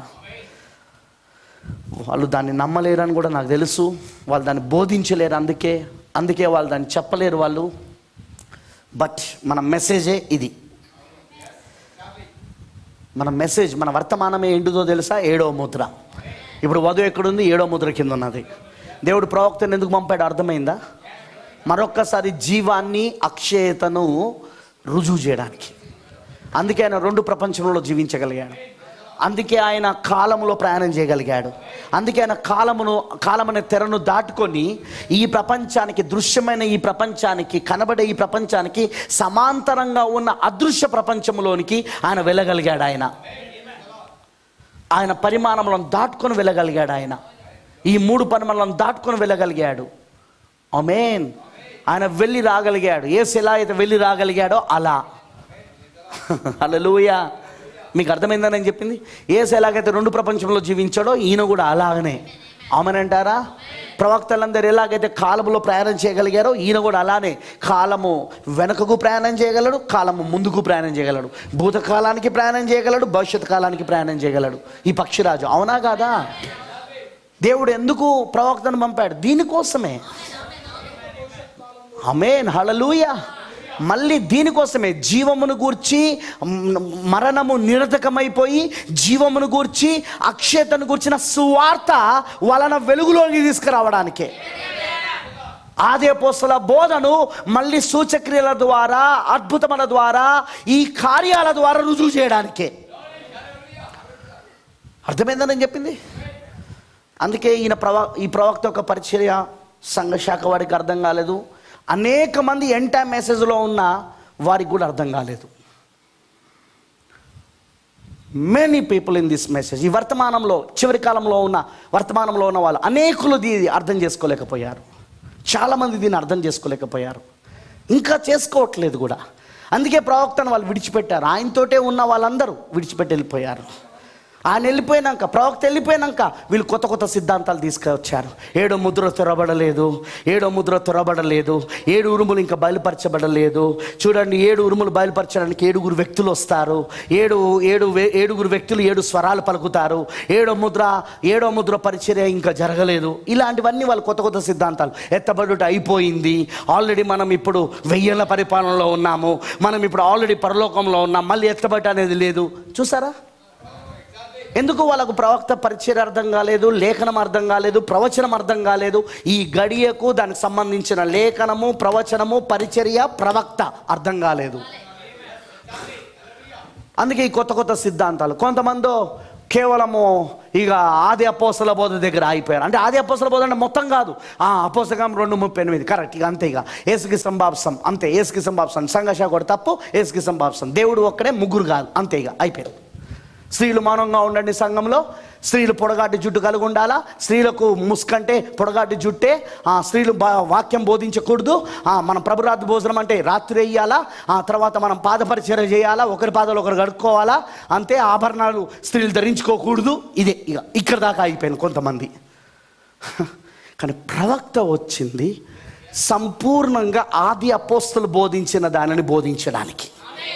వాళ్ళు దాన్ని నమ్మలేరని కూడా నాకు తెలుసు వాళ్ళు దాన్ని బోధించలేరు అందుకే అందుకే వాళ్ళు దాన్ని చెప్పలేరు వాళ్ళు బట్ మన మెసేజే ఇది మన మెసేజ్ మన వర్తమానమే ఏంటిదో తెలుసా ఏడో ముద్ర ఇప్పుడు వధువు ఎక్కడుంది ఏడో ముద్ర కింద ఉన్నది దేవుడు ప్రవక్తను ఎందుకు పంపాడు అర్థమైందా మరొక్కసారి జీవాన్ని అక్షయతను రుజువు చేయడానికి అందుకే ఆయన రెండు ప్రపంచంలో జీవించగలిగాడు అందుకే ఆయన కాలంలో ప్రయాణం చేయగలిగాడు అందుకే ఆయన కాలమును కాలమనే తెరను దాటుకొని ఈ ప్రపంచానికి దృశ్యమైన ఈ ప్రపంచానికి కనబడే ఈ ప్రపంచానికి సమాంతరంగా ఉన్న అదృశ్య ప్రపంచంలోనికి ఆయన వెళ్ళగలిగాడు ఆయన ఆయన పరిమాణములను దాటుకొని వెళ్ళగలిగాడు ఆయన ఈ మూడు పరిమాణాలను దాటుకొని వెళ్ళగలిగాడు అమేన్ ఆయన వెళ్ళి రాగలిగాడు ఏసు ఎలా అయితే వెళ్ళి రాగలిగాడో అలా హల్లెలూయా మీకు అర్థమైందని నేను చెప్పింది ఏసు ఎలాగైతే రెండు ప్రపంచంలో జీవించాడో ఈయన కూడా అలాగనే అవునంటారా ప్రవక్తలందరూ ఎలాగైతే కాలములో ప్రయాణం చేయగలిగారో ఈయన కూడా అలానే కాలము వెనుకకు ప్రయాణం చేయగలడు కాలము ముందుకు ప్రయాణం చేయగలడు భూతకాలానికి ప్రయాణం చేయగలడు భవిష్యత్ కాలానికి ప్రయాణం చేయగలడు ఈ పక్షిరాజు అవునా కాదా దేవుడు ఎందుకు ప్రవక్తను పంపాడు దీనికోసమే అమేన్ హళలుయ మళ్ళీ దీనికోసమే జీవమును గూర్చి మ్, మరణము నిరతకమైపోయి జీవమును గూర్చి అక్షయతను గూర్చిన సువార్త వలన వెలుగులోకి తీసుకురావడానికే ఆదే పోస్తుల బోధను మళ్ళీ సూచక్రియల ద్వారా అద్భుతముల ద్వారా ఈ కార్యాల ద్వారా రుజువు చేయడానికే అర్థమైందని నేను చెప్పింది అందుకే ఈయన ప్రవ ఈ ప్రవక్త యొక్క పరిచర్య సంఘ శాఖ వారికి అర్థం కాలేదు అనేక మంది ఎంటా మెసేజ్లో ఉన్న వారికి కూడా అర్థం కాలేదు many people in this message ఈ వర్తమానంలో చివరి కాలంలో ఉన్న వర్తమానంలో ఉన్న వాళ్ళు అనేకులు దీన్ని అర్థం చేసుకోలేకపోయారు చాలామంది దీన్ని అర్థం చేసుకోలేకపోయారు ఇంకా చేసుకోవట్లేదు కూడా అందుకే ప్రవక్తను వాళ్ళు విడిచిపెట్టారు ఆయనతోటే ఉన్న వాళ్ళందరూ విడిచిపెట్టి వెళ్ళిపోయారు ఆయన వెళ్ళిపోయినాక ప్రవక్త వెళ్ళిపోయినాక వీళ్ళు కొత్త కొత్త సిద్ధాంతాలు తీసుకొచ్చారు ఏడో ముద్ర త్వరబడలేదు ఏడో ముద్ర త్వరబడలేదు ఏడు ఉరుములు ఇంకా బయలుపరచబడలేదు చూడండి ఏడు ఉరుములు బయలుపరచడానికి ఏడుగురు వ్యక్తులు వస్తారు ఏడు ఏడు వే- ఏడుగురు వ్యక్తులు ఏడు స్వరాలు పలుకుతారు ఏడో ముద్ర ఏడో ముద్ర పరిచర్య ఇంకా జరగలేదు ఇలాంటివన్నీ వాళ్ళు కొత్త కొత్త సిద్ధాంతాలు ఎత్తబడుట అయిపోయింది ఆల్రెడీ మనం ఇప్పుడు వెయ్యేళ్ళ పరిపాలనలో ఉన్నాము మనం ఇప్పుడు ఆల్రెడీ పరలోకంలో ఉన్నాం మళ్ళీ ఎత్తబడట అనేది లేదు చూసారా ఎందుకు వాళ్ళకు ప్రవక్త పరిచయం అర్థం కాలేదు లేఖనం అర్థం కాలేదు ప్రవచనం అర్థం కాలేదు ఈ గడియకు దానికి సంబంధించిన లేఖనము ప్రవచనము పరిచర్య ప్రవక్త అర్థం కాలేదు అందుకే ఈ కొత్త కొత్త సిద్ధాంతాలు కొంతమంది కేవలము ఇక ఆది అపోసల బోధ దగ్గర ఆగిపోయారు అంటే ఆది అపోసల బోధ అంటే మొత్తం కాదు ఆ అపోసకం రెండు ముప్పై ఎనిమిది కరెక్ట్ ఇక అంతే ఇక ఏసుకి సంభాప్సం అంతే ఏసుకి సంభాప్సం సంఘర్ష కూడా తప్పు ఏసుకి సంభాప్సం దేవుడు ఒక్కడే ముగ్గురు కాదు అంతే ఇక అయిపోయారు స్త్రీలు మౌనంగా ఉండండి సంఘంలో స్త్రీలు పొడగాటి జుట్టు కలిగి ఉండాలా స్త్రీలకు ముసుకంటే పొడగాటి జుట్టే ఆ స్త్రీలు బా- వాక్యం బోధించకూడదు ఆ మనం ప్రభురాత్రి భోజనం అంటే రాత్రి వేయాలా ఆ తర్వాత మనం పాదపరిచర్య చేయాలా ఒకరి పాదాలు ఒకరు కడుక్కోవాలా అంతే ఆభరణాలు స్త్రీలు ధరించుకోకూడదు ఇదే ఇక ఇక్కడ దాకా అయిపోయింది కొంతమంది కానీ ప్రవక్త వచ్చింది సంపూర్ణంగా ఆది అపోస్తులు బోధించిన దానిని బోధించడానికి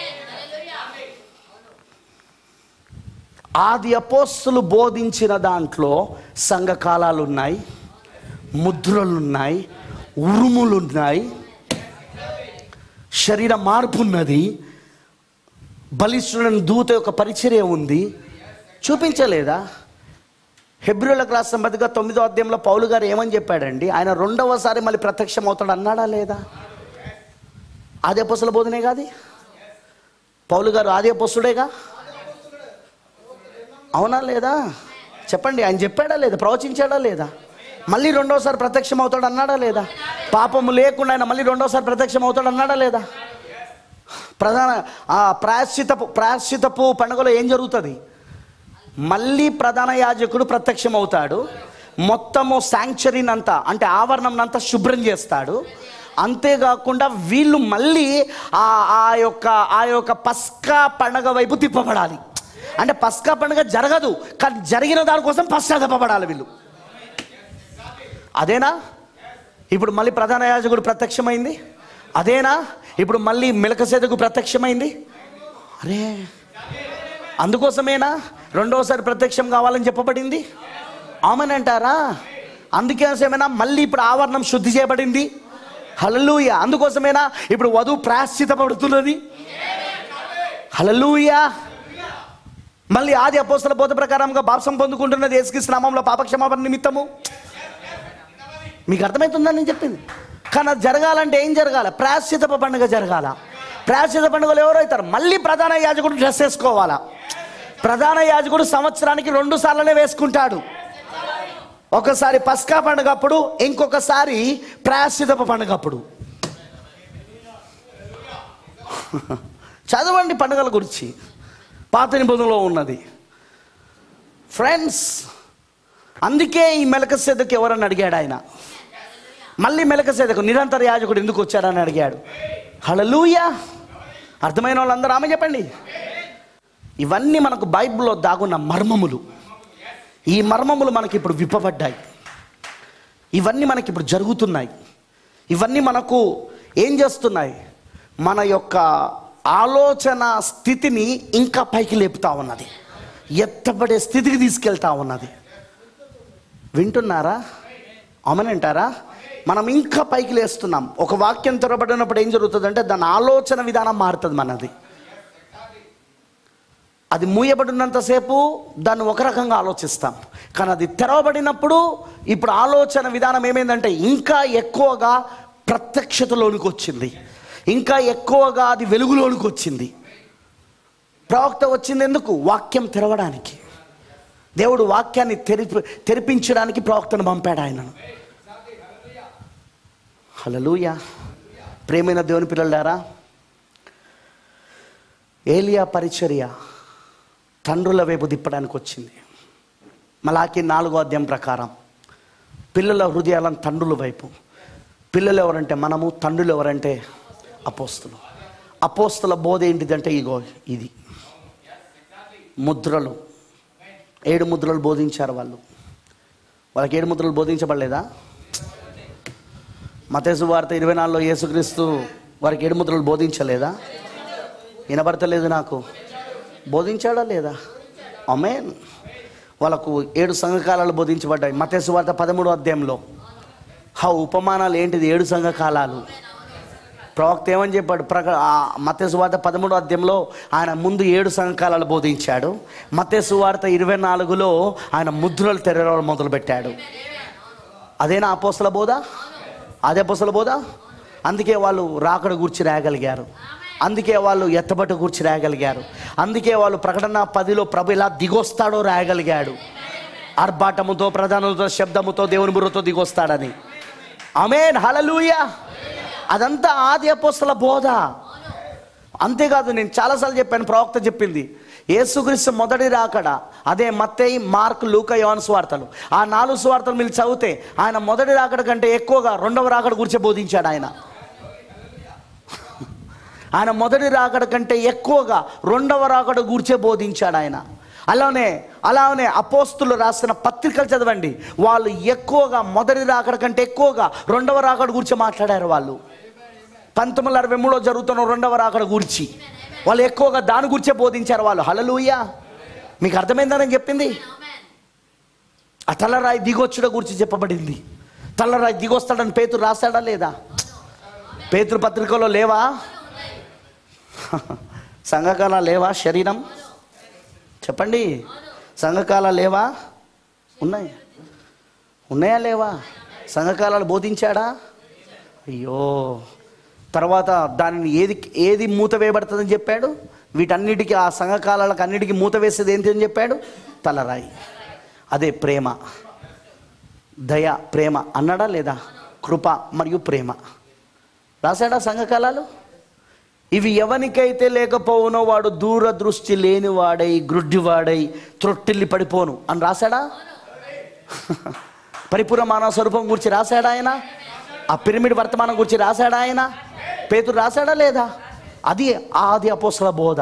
ఆది అపోస్తులు బోధించిన దాంట్లో సంఘకాలాలు ఉన్నాయి ముద్రలు ఉన్నాయి ఉరుములు ఉన్నాయి శరీర మార్పు ఉన్నది బలిష్ఠుడైన దూత యొక్క పరిచర్య ఉంది చూపించలేదా హెబ్రిలకు రాసిన బతిగా తొమ్మిదో అధ్యాయంలో పౌలు గారు ఏమని చెప్పాడండి ఆయన రెండవసారి మళ్ళీ ప్రత్యక్షం అవుతాడు అన్నాడా లేదా ఆది అపోస్తుల బోధనే కాదు పౌలు గారు ఆది అపోస్తుడేగా అవునా లేదా చెప్పండి ఆయన చెప్పాడా లేదా ప్రవచించాడా లేదా మళ్ళీ రెండోసారి ప్రత్యక్షం అవుతాడు అన్నాడా లేదా పాపము లేకుండా ఆయన మళ్ళీ రెండోసారి ప్రత్యక్షం అవుతాడు అన్నాడా లేదా ప్రధాన ఆ ప్రాయశ్చితపు ప్రాయశ్చితపు పండుగలో ఏం జరుగుతుంది మళ్ళీ ప్రధాన యాజకుడు ప్రత్యక్షం అవుతాడు మొత్తము శాంక్చరీని అంతా అంటే ఆవరణం అంతా శుభ్రం చేస్తాడు అంతేకాకుండా వీళ్ళు మళ్ళీ ఆ ఆ యొక్క ఆ యొక్క పస్కా పండగ వైపు తిప్పబడాలి అంటే పస్కా పండుగ జరగదు కానీ జరిగిన దానికోసం పశ్చాత్తాపడాలి వీళ్ళు అదేనా ఇప్పుడు మళ్ళీ ప్రధాన యాజకుడు ప్రత్యక్షమైంది అదేనా ఇప్పుడు మళ్ళీ మిలకసేదకు ప్రత్యక్షమైంది అరే అందుకోసమేనా రెండోసారి ప్రత్యక్షం కావాలని చెప్పబడింది ఆమెన్ అంటారా అందుకోసమేనా మళ్ళీ ఇప్పుడు ఆవరణం శుద్ధి చేయబడింది హలలుయ అందుకోసమేనా ఇప్పుడు వధువు ప్రాశ్చితపడుతున్నది హలలుయ మళ్ళీ ఆది అపోస్తల బోధ ప్రకారంగా బాప్సం పొందుకుంటున్నది యేసుక్రీస్తు నామంలో పాపక్షమాపణ నిమిత్తము మీకు అర్థమవుతుందని నేను చెప్పింది కానీ అది జరగాలంటే ఏం జరగాల ప్రాశ్చిత పండుగ జరగాల ప్రాశ్చిత పండుగలు ఎవరు అవుతారు మళ్ళీ ప్రధాన యాజకుడు డ్రెస్ వేసుకోవాలా ప్రధాన యాజకుడు సంవత్సరానికి రెండు సార్లనే వేసుకుంటాడు ఒకసారి పస్కా పండుగ అప్పుడు ఇంకొకసారి ప్రాశ్చితప పండుగ అప్పుడు చదవండి పండుగల గురించి పాత నిబంధనలో ఉన్నది ఫ్రెండ్స్ అందుకే ఈ మెలకసేదకు ఎవరని అడిగాడు ఆయన మళ్ళీ మెలకసేదకు నిరంతర యాజకుడు ఎందుకు వచ్చారని అడిగాడు హలలుయా అర్థమైన వాళ్ళందరూ ఆమె చెప్పండి ఇవన్నీ మనకు బైబిల్లో దాగున్న మర్మములు ఈ మర్మములు మనకి ఇప్పుడు విప్పబడ్డాయి ఇవన్నీ మనకి ఇప్పుడు జరుగుతున్నాయి ఇవన్నీ మనకు ఏం చేస్తున్నాయి మన యొక్క ఆలోచన స్థితిని ఇంకా పైకి లేపుతా ఉన్నది ఎత్తబడే స్థితికి తీసుకెళ్తా ఉన్నది వింటున్నారా అమనంటారా మనం ఇంకా పైకి లేస్తున్నాం ఒక వాక్యం తెరబడినప్పుడు ఏం జరుగుతుందంటే దాని ఆలోచన విధానం మారుతుంది మనది అది మూయబడినంతసేపు దాన్ని ఒక రకంగా ఆలోచిస్తాం కానీ అది తెరవబడినప్పుడు ఇప్పుడు ఆలోచన విధానం ఏమైందంటే ఇంకా ఎక్కువగా ప్రత్యక్షతలోనికి వచ్చింది ఇంకా ఎక్కువగా అది వెలుగులోనికి వచ్చింది ప్రవక్త వచ్చింది ఎందుకు వాక్యం తెరవడానికి దేవుడు వాక్యాన్ని తెరిపి తెరిపించడానికి ప్రవక్తను పంపాడు ఆయనను హలలుయ ప్రేమైన దేవుని పిల్లలారా ఏలియా పరిచర్య తండ్రుల వైపు తిప్పడానికి వచ్చింది మలాకి నాలుగో అధ్యాయం ప్రకారం పిల్లల హృదయాలను తండ్రుల వైపు పిల్లలు ఎవరంటే మనము తండ్రులు ఎవరంటే అపోస్తులు అపోస్తుల బోధ ఏంటిదంటే ఇగో ఇది ముద్రలు ఏడు ముద్రలు బోధించారు వాళ్ళు వాళ్ళకి ఏడు ముద్రలు బోధించబడలేదా మతేసు వార్త ఇరవై నాలుగులో యేసుక్రీస్తు వారికి ఏడు ముద్రలు బోధించలేదా వినబడతలేదు నాకు బోధించాడా లేదా అమేన్ వాళ్ళకు ఏడు సంఘకాలాలు బోధించబడ్డాయి మతేసు వార్త పదమూడో అధ్యాయంలో హా ఉపమానాలు ఏంటిది ఏడు సంఘకాలాలు ప్రవక్త ఏమని చెప్పాడు ప్రక మత్స్సు వార్త పదమూడో అధ్యాయంలో ఆయన ముందు ఏడు సంఘకాలాలు బోధించాడు మత్స్సు వార్త ఇరవై నాలుగులో ఆయన ముద్రలు తెరవడం మొదలుపెట్టాడు అదేనా అపోసల బోధ అదే అపోసల బోధ అందుకే వాళ్ళు రాకడ గూర్చి రాయగలిగారు అందుకే వాళ్ళు ఎత్తబట్ట గూర్చి రాయగలిగారు అందుకే వాళ్ళు ప్రకటన పదిలో ప్రభు ఇలా దిగొస్తాడో రాయగలిగాడు ఆర్భాటముతో ప్రధానులతో శబ్దముతో దేవుని బుర్రతో దిగొస్తాడని అమేన్ హలలుయా అదంతా ఆది అపోస్తల బోధ అంతేకాదు నేను చాలాసార్లు చెప్పాను ప్రవక్త చెప్పింది యేసుక్రీస్తు మొదటి రాకడ అదే మత్తయి మార్క్ లూక యోన్ స్వార్థలు ఆ నాలుగు స్వార్థలు మీరు చదివితే ఆయన మొదటి రాకడ కంటే ఎక్కువగా రెండవ రాకడ గురించి బోధించాడు ఆయన ఆయన మొదటి రాకడ కంటే ఎక్కువగా రెండవ రాకడ గూర్చే బోధించాడు ఆయన అలానే అలానే అపోస్తులు రాసిన పత్రికలు చదవండి వాళ్ళు ఎక్కువగా మొదటి రాకడ కంటే ఎక్కువగా రెండవ రాకడ గురించి మాట్లాడారు వాళ్ళు పంతొమ్మిది వందల అరవై మూడులో జరుగుతున్న రెండవ రాకడ గురించి వాళ్ళు ఎక్కువగా దాని గురించే బోధించారు వాళ్ళు హలలుయ మీకు అర్థమైందని చెప్పింది ఆ తలరాయి దిగొచ్చుడ గురించి చెప్పబడింది తలరాయి దిగొస్తాడని పేతురు రాస్తాడా లేదా పేతురు పత్రికలో లేవా సంఘకాల లేవా శరీరం చెప్పండి సంఘకాల లేవా ఉన్నాయి ఉన్నాయా లేవా సంఘకాలాలు బోధించాడా అయ్యో తర్వాత దానిని ఏది ఏది మూత వేయబడుతుందని చెప్పాడు వీటన్నిటికీ ఆ సంఘకాలాలకు అన్నిటికీ మూత వేసేది ఏంటి అని చెప్పాడు తలరాయి అదే ప్రేమ దయ ప్రేమ అన్నాడా లేదా కృప మరియు ప్రేమ రాశాడా సంఘకాలాలు ఇవి ఎవనికైతే లేకపోవునో వాడు దూరదృష్టి లేనివాడై గ్రుడ్డివాడై త్రొట్టిల్లి పడిపోను అని రాశాడా పరిపూర్ణ మానవ స్వరూపం గురించి రాశాడా ఆయన ఆ పిరమిడ్ వర్తమానం గురించి రాశాడా ఆయన పేతురు రాశాడా లేదా అది ఆది అపోసల బోధ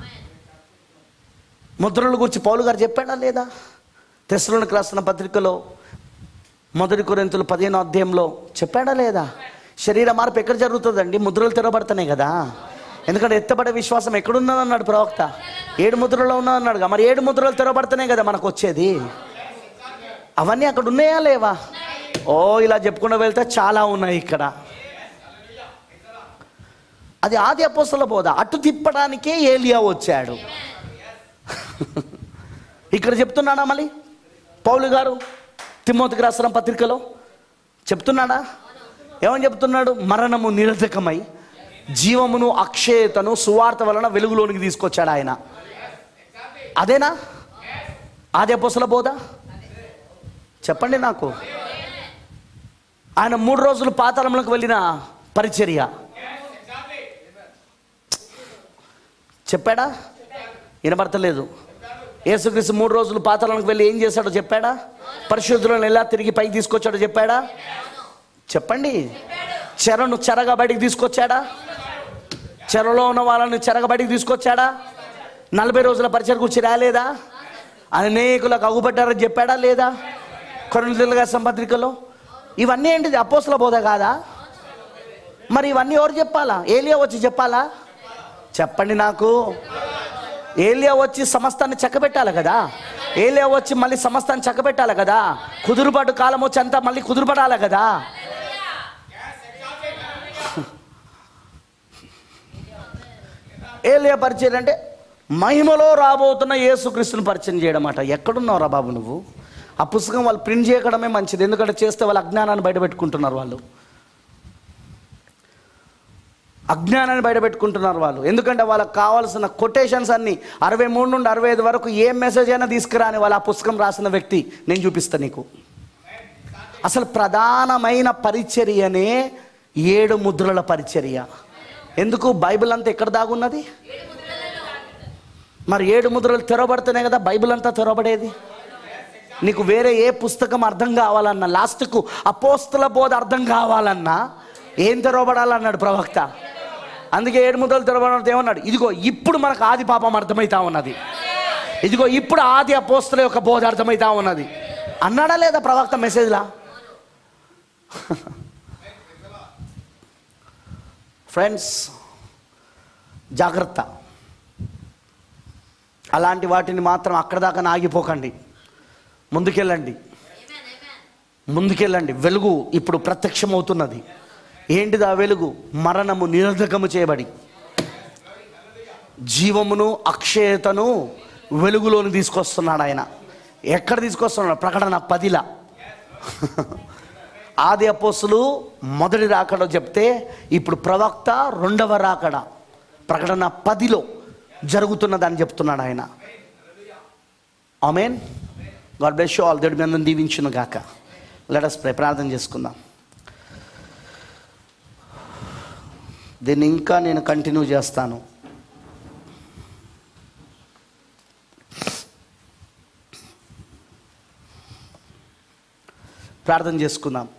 ముద్రల గురించి పౌలు గారు చెప్పాడా లేదా తెస్సులకు రాసిన పత్రికలో మొదటి కొరింతలు పదిహేను అధ్యాయంలో చెప్పాడా లేదా శరీర మార్పు ఎక్కడ జరుగుతుందండి ముద్రలు తెరవబడుతున్నాయి కదా ఎందుకంటే ఎత్తబడే విశ్వాసం ఎక్కడున్నదన్నాడు ప్రవక్త ఏడు ముద్రలో ఉన్నదన్నాడు మరి ఏడు ముద్రలు తెరవబడుతున్నాయి కదా మనకు వచ్చేది అవన్నీ అక్కడ ఉన్నాయా లేవా ఓ ఇలా చెప్పుకుంటూ వెళ్తే చాలా ఉన్నాయి ఇక్కడ అది ఆది అపోసల బోధ అటు తిప్పడానికే ఏలియా వచ్చాడు ఇక్కడ చెప్తున్నాడా మళ్ళీ పౌలు గారు తిమ్మోతికి రాసిన పత్రికలో చెప్తున్నాడా ఏమని చెప్తున్నాడు మరణము నిరర్ధకమై జీవమును అక్షయతను సువార్త వలన వెలుగులోనికి తీసుకొచ్చాడు ఆయన అదేనా ఆది అపోసల బోధ చెప్పండి నాకు ఆయన మూడు రోజులు పాతాళంలోకి వెళ్ళిన పరిచర్య చెప్పాడా వినబడతలేదు యేసుక్రీస్తు మూడు రోజులు పాతాళంలోకి వెళ్ళి ఏం చేశాడో చెప్పాడా పరిశుద్ధులను ఎలా తిరిగి పైకి తీసుకొచ్చాడో చెప్పాడా చెప్పండి చెరను చెరగా బయటికి తీసుకొచ్చాడా చెరలో ఉన్న వాళ్ళని చెరగా బయటికి తీసుకొచ్చాడా నలభై రోజుల పరిచయం గురించి రాలేదా అనేకులకు అగుపడ్డారని చెప్పాడా లేదా కొరలుగా సంపత్రికలో ఇవన్నీ ఏంటిది అపోసల బోధ కాదా మరి ఇవన్నీ ఎవరు చెప్పాలా ఏలియా వచ్చి చెప్పాలా చెప్పండి నాకు ఏలియా వచ్చి సమస్తాన్ని చక్కబెట్టాలి కదా ఏలియా వచ్చి మళ్ళీ సమస్తాన్ని చక్కబెట్టాలి కదా కుదురుబాటు కాలం వచ్చి అంతా మళ్ళీ కుదురుపడాలి కదా ఏలియా పరిచయం అంటే మహిమలో రాబోతున్న యేసుక్రీస్తుని పరిచయం చేయడం అట ఎక్కడున్నావురా బాబు నువ్వు ఆ పుస్తకం వాళ్ళు ప్రింట్ చేయడమే మంచిది ఎందుకంటే చేస్తే వాళ్ళ అజ్ఞానాన్ని బయటపెట్టుకుంటున్నారు వాళ్ళు అజ్ఞానాన్ని బయటపెట్టుకుంటున్నారు వాళ్ళు ఎందుకంటే వాళ్ళకి కావాల్సిన కొటేషన్స్ అన్ని అరవై మూడు నుండి అరవై ఐదు వరకు ఏ మెసేజ్ అయినా తీసుకురాని వాళ్ళు ఆ పుస్తకం రాసిన వ్యక్తి నేను చూపిస్తాను నీకు అసలు ప్రధానమైన పరిచర్యనే ఏడు ముద్రల పరిచర్య ఎందుకు బైబిల్ అంతా ఎక్కడ దాగున్నది మరి ఏడు ముద్రలు తెరవబడితేనే కదా బైబిల్ అంతా తెరవబడేది నీకు వేరే ఏ పుస్తకం అర్థం కావాలన్నా లాస్ట్కు అపోస్తుల బోధ అర్థం కావాలన్నా ఏం తెరవబడాలన్నాడు ప్రవక్త అందుకే ఏడు ముద్రలు తెరవబడితే ఏమన్నాడు ఇదిగో ఇప్పుడు మనకు ఆది పాపం అర్థమవుతా ఉన్నది ఇదిగో ఇప్పుడు ఆది అపోస్తుల యొక్క బోధ అర్థమవుతా ఉన్నది అన్నాడా లేదా ప్రవక్త మెసేజ్లా ఫ్రెండ్స్ జాగ్రత్త అలాంటి వాటిని మాత్రం అక్కడ దాకా ఆగిపోకండి ముందుకెళ్ళండి ముందుకెళ్ళండి వెలుగు ఇప్పుడు ప్రత్యక్షమవుతున్నది ఏంటిది ఆ వెలుగు మరణము నిరర్ధకము చేయబడి జీవమును అక్షయతను వెలుగులోని తీసుకొస్తున్నాడు ఆయన ఎక్కడ తీసుకొస్తున్నాడు ప్రకటన పదిలా ఆది అపోసులు మొదటి రాకడ చెప్తే ఇప్పుడు ప్రవక్త రెండవ రాకడ ప్రకటన పదిలో జరుగుతున్నదని చెప్తున్నాడు ఆయన amen God bless you all దేవుడి మీ అందరం దీవించును గాక లెటస్ ప్రే ప్రార్థన చేసుకుందాం దీన్ని ఇంకా నేను కంటిన్యూ చేస్తాను ప్రార్థన చేసుకుందాం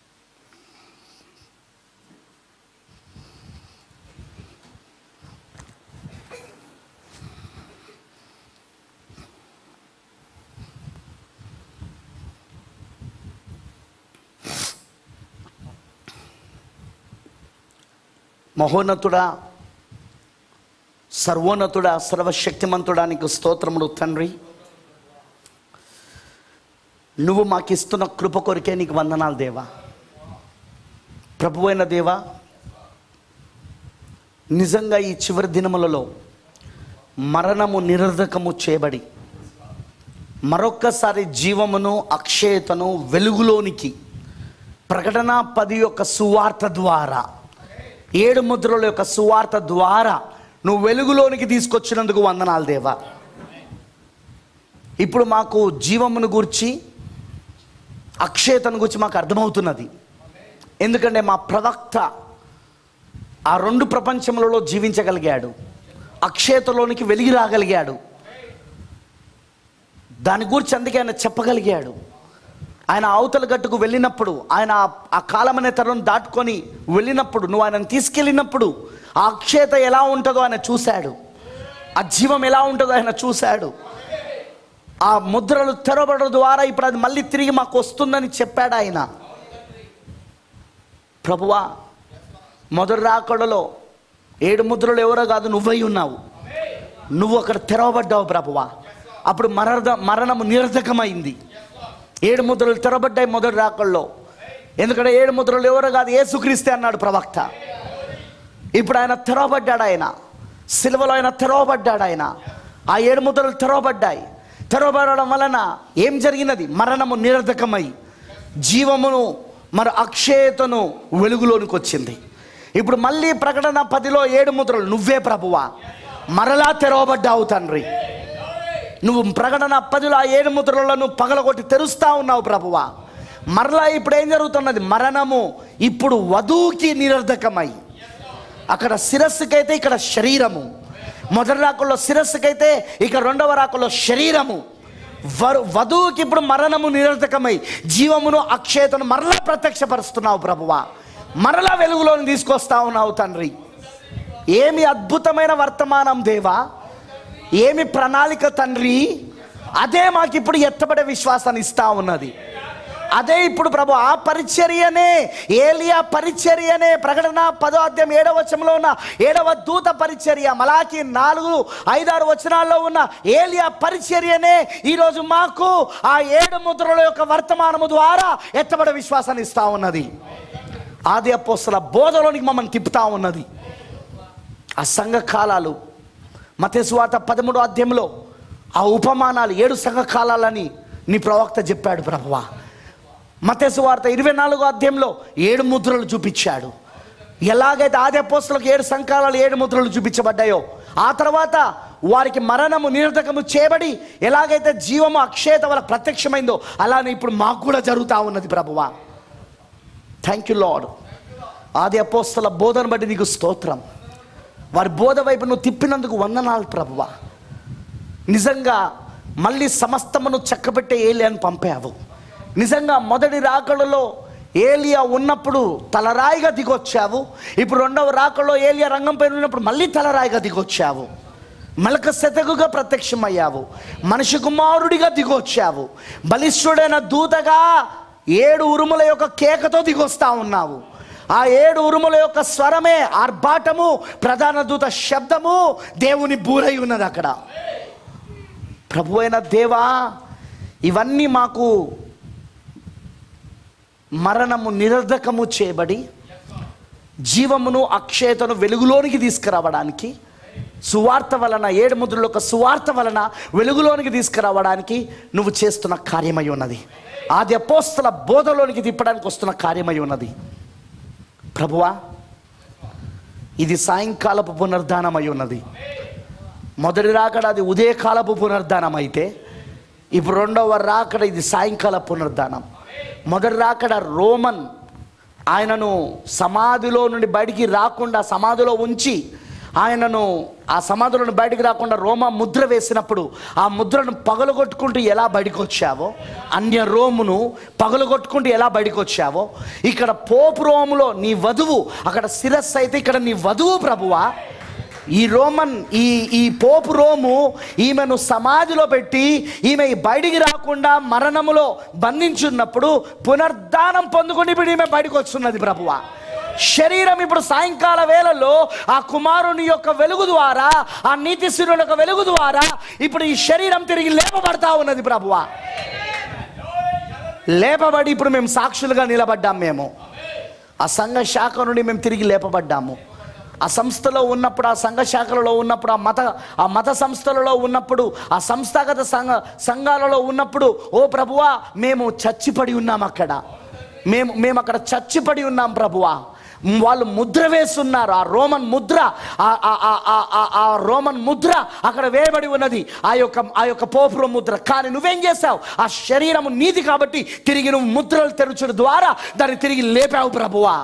మహోన్నతుడా సర్వోన్నతుడా సర్వశక్తిమంతుడా నీకు స్తోత్రములు తండ్రి నువ్వు మాకు ఇస్తున్న కృప కొరికే నీకు వందనాలు దేవా ప్రభు అయిన దేవా నిజంగా ఈ చివరి దినములలో మరణము నిరర్ధకము చేయబడి మరొక్కసారి జీవమును అక్షయతను వెలుగులోనికి ప్రకటన పది యొక్క సువార్త ద్వారా ఏడు ముద్రల యొక్క సువార్త ద్వారా నువ్వు వెలుగులోనికి తీసుకొచ్చినందుకు వందనాలు దేవా ఇప్పుడు మాకు జీవమును గూర్చి అక్షయతను గురించి మాకు అర్థమవుతున్నది ఎందుకంటే మా ప్రవక్త ఆ రెండు ప్రపంచములలో జీవించగలిగాడు అక్షయతలోనికి వెలిగి రాగలిగాడు దాని గురించి అందుకే ఆయన చెప్పగలిగాడు ఆయన అవతల గట్టుకు వెళ్ళినప్పుడు ఆయన ఆ- ఆ కాలం అనే తరం దాటుకొని వెళ్ళినప్పుడు నువ్వు ఆయనను తీసుకెళ్ళినప్పుడు ఆ అక్షయత ఎలా ఉంటుందో ఆయన చూశాడు ఆ జీవం ఎలా ఉంటుందో ఆయన చూశాడు ఆ ముద్రలు తెరవబడడం ద్వారా ఇప్పుడు అది మళ్ళీ తిరిగి మాకు వస్తుందని చెప్పాడు ఆయన ప్రభువా మొదటి రాకడలో ఏడు ముద్రలు ఎవరో కాదు నువ్వై ఉన్నావు నువ్వు అక్కడ తెరవబడ్డావు ప్రభువా అప్పుడు మరణ మరణము నిరర్ధకమైంది ఏడు ముద్రలు తెరవబడ్డాయి మొదటి రాకల్లో ఎందుకంటే ఏడు ముద్రలు ఎవరో కాదు ఏసుక్రీస్తే అన్నాడు ప్రవక్త ఇప్పుడు ఆయన తెరవబడ్డాడు ఆయన సిలువలో ఆయన తెరవబడ్డాడు ఆయన ఆ ఏడు ముద్రలు తెరవబడ్డాయి తెరవబడడం వలన ఏం జరిగినది మరణము నిరర్ధకమై జీవమును మరి అక్షయతను వెలుగులోనికి వచ్చింది ఇప్పుడు మళ్ళీ ప్రకటన పదిలో ఏడు ముద్రలు నువ్వే ప్రభువా మరలా తెరవబడ్డావు తండ్రి నువ్వు ప్రకటన పదిలో ఆ ఏడు ముద్రలను పగలగొట్టి తెరుస్తా ఉన్నావు ప్రభువా మరలా ఇప్పుడు ఏం జరుగుతున్నది మరణము ఇప్పుడు వధువుకి నిరర్ధకమై అక్కడ శిరస్సుకైతే ఇక్కడ శరీరము మొదటి రాకుల్లో శిరస్సుకైతే ఇక రెండవ రాకుల్లో శరీరము వరు వధువుకి ఇప్పుడు మరణము నిరర్ధకమై జీవమును అక్షయతను మరలా ప్రత్యక్షపరుస్తున్నావు ప్రభువా మరలా వెలుగులోని తీసుకొస్తా ఉన్నావు తండ్రి ఏమి అద్భుతమైన వర్తమానం దేవా ఏమి ప్రణాళిక తండ్రి అదే మాకు ఇప్పుడు ఎత్తబడే విశ్వాసాన్ని ఇస్తా ఉన్నది అదే ఇప్పుడు ప్రభు ఆ పరిచర్యనే ఏలియా పరిచర్యనే ప్రకటన పదో అధ్యాయం ఏడవ వచనంలో ఉన్న ఏడవ దూత పరిచర్య మలాకి నాలుగు ఐదారు వచనాల్లో ఉన్న ఏలియా పరిచర్యనే ఈరోజు మాకు ఆ ఏడు ముద్రల యొక్క వర్తమానము ద్వారా ఎత్తబడే విశ్వాసాన్ని ఇస్తా ఉన్నది ఆది అపోస్తల బోధలోనికి మమ్మల్ని తిప్పుతా ఉన్నది ఆ సంఘకాలాలు మతేసువార్త పదమూడో అధ్యాయంలో ఆ ఉపమానాలు ఏడు సంఘకాలాలని నీ ప్రవక్త చెప్పాడు ప్రభువా మతేసువార్త ఇరవై నాలుగో అధ్యాయంలో ఏడు ముద్రలు చూపించాడు ఎలాగైతే ఆది అపోస్తులకు ఏడు సంకాలాలు ఏడు ముద్రలు చూపించబడ్డాయో ఆ తర్వాత వారికి మరణము నిరర్ధకము చేయబడి ఎలాగైతే జీవము అక్షయత వల్ల ప్రత్యక్షమైందో అలానే ఇప్పుడు మాకు కూడా జరుగుతూ ఉన్నది ప్రభువా థ్యాంక్ యూ లాడ్ ఆది అపోస్తల బోధన బట్టి నీకు స్తోత్రం వారి బోధ వైపు నువ్వు తిప్పినందుకు వందనాలు ప్రభువా నిజంగా మళ్ళీ సమస్తమును చక్కబెట్టే ఏలియాను పంపావు నిజంగా మొదటి రాకడలో ఏలియా ఉన్నప్పుడు తలరాయిగా దిగొచ్చావు ఇప్పుడు రెండవ రాకడలో ఏలియా రంగం పైన ఉన్నప్పుడు మళ్ళీ తలరాయిగా దిగొచ్చావు మలక శతకుగా ప్రత్యక్షమయ్యావు మనిషి కుమారుడిగా దిగొచ్చావు బలిష్ఠుడైన దూతగా ఏడు ఉరుముల యొక్క కేకతో దిగొస్తా ఉన్నావు ఆ ఏడు ఉరుముల యొక్క స్వరమే ఆర్భాటము ప్రధాన దూత శబ్దము దేవుని బూరై ఉన్నది అక్కడ ప్రభు అయిన దేవా ఇవన్నీ మాకు మరణము నిరర్ధకము చేయబడి జీవమును అక్షయతను వెలుగులోనికి తీసుకురావడానికి సువార్త వలన ఏడు ముద్రల యొక్క సువార్త వలన వెలుగులోనికి తీసుకురావడానికి నువ్వు చేస్తున్న కార్యమై ఉన్నది ఆది అపోస్తల బోధలోనికి తిప్పడానికి వస్తున్న కార్యమై ఉన్నది ప్రభువా ఇది సాయంకాలపు పునర్ధానమై ఉన్నది మొదటి రాకడ అది ఉదయకాలపు పునర్ధానం అయితే ఇప్పుడు రెండవ రాకడ ఇది సాయంకాల పునర్ధానం మొదటి రాకడ రోమన్ ఆయనను సమాధిలో నుండి బయటికి రాకుండా సమాధిలో ఉంచి ఆయనను ఆ సమాధిలో నుండి బయటికి రాకుండా రోమా ముద్ర వేసినప్పుడు ఆ ముద్రను పగలగొట్టుకుంటూ ఎలా బయటకు వచ్చావో అన్య రోమును పగలగొట్టుకుంటూ ఎలా బయటకు వచ్చావో ఇక్కడ పోపు రోములో నీ వధువు అక్కడ శిరస్సు అయితే ఇక్కడ నీ వధువు ప్రభువా ఈ రోమన్ ఈ ఈ పోపు రోము ఈమెను సమాధిలో పెట్టి ఈమె బయటికి రాకుండా మరణములో బంధించున్నప్పుడు పునర్ధానం పొందుకుని ఇప్పుడు ఈమె బయటకు వస్తున్నది ప్రభువ శరీరం ఇప్పుడు సాయంకాల వేళల్లో ఆ కుమారుని యొక్క వెలుగు ద్వారా ఆ నీతిశిరుల యొక్క వెలుగు ద్వారా ఇప్పుడు ఈ శరీరం తిరిగి లేపబడతా ఉన్నది ప్రభువ లేపబడి ఇప్పుడు మేము సాక్షులుగా నిలబడ్డాం మేము ఆ సంఘ శాఖ నుండి మేము తిరిగి లేపబడ్డాము ఆ సంస్థలో ఉన్నప్పుడు ఆ సంఘ శాఖలలో ఉన్నప్పుడు ఆ మత ఆ మత సంస్థలలో ఉన్నప్పుడు ఆ సంస్థాగత సంఘ సంఘాలలో ఉన్నప్పుడు ఓ ప్రభువా మేము చచ్చిపడి ఉన్నాం అక్కడ మేము మేము అక్కడ చచ్చిపడి ఉన్నాం ప్రభువా వాళ్ళు ముద్ర వేస్తున్నారు ఆ రోమన్ ముద్ర ఆ- ఆ- ఆ- ఆ- ఆ- ఆ రోమన్ ముద్ర అక్కడ వేయబడి ఉన్నది ఆ యొక్క ఆ యొక్క పోపుర ముద్ర కానీ నువ్వేం చేసావు ఆ శరీరము నీది కాబట్టి తిరిగి నువ్వు ముద్రలు తెరచడం ద్వారా దాన్ని తిరిగి లేపావు ప్రభువా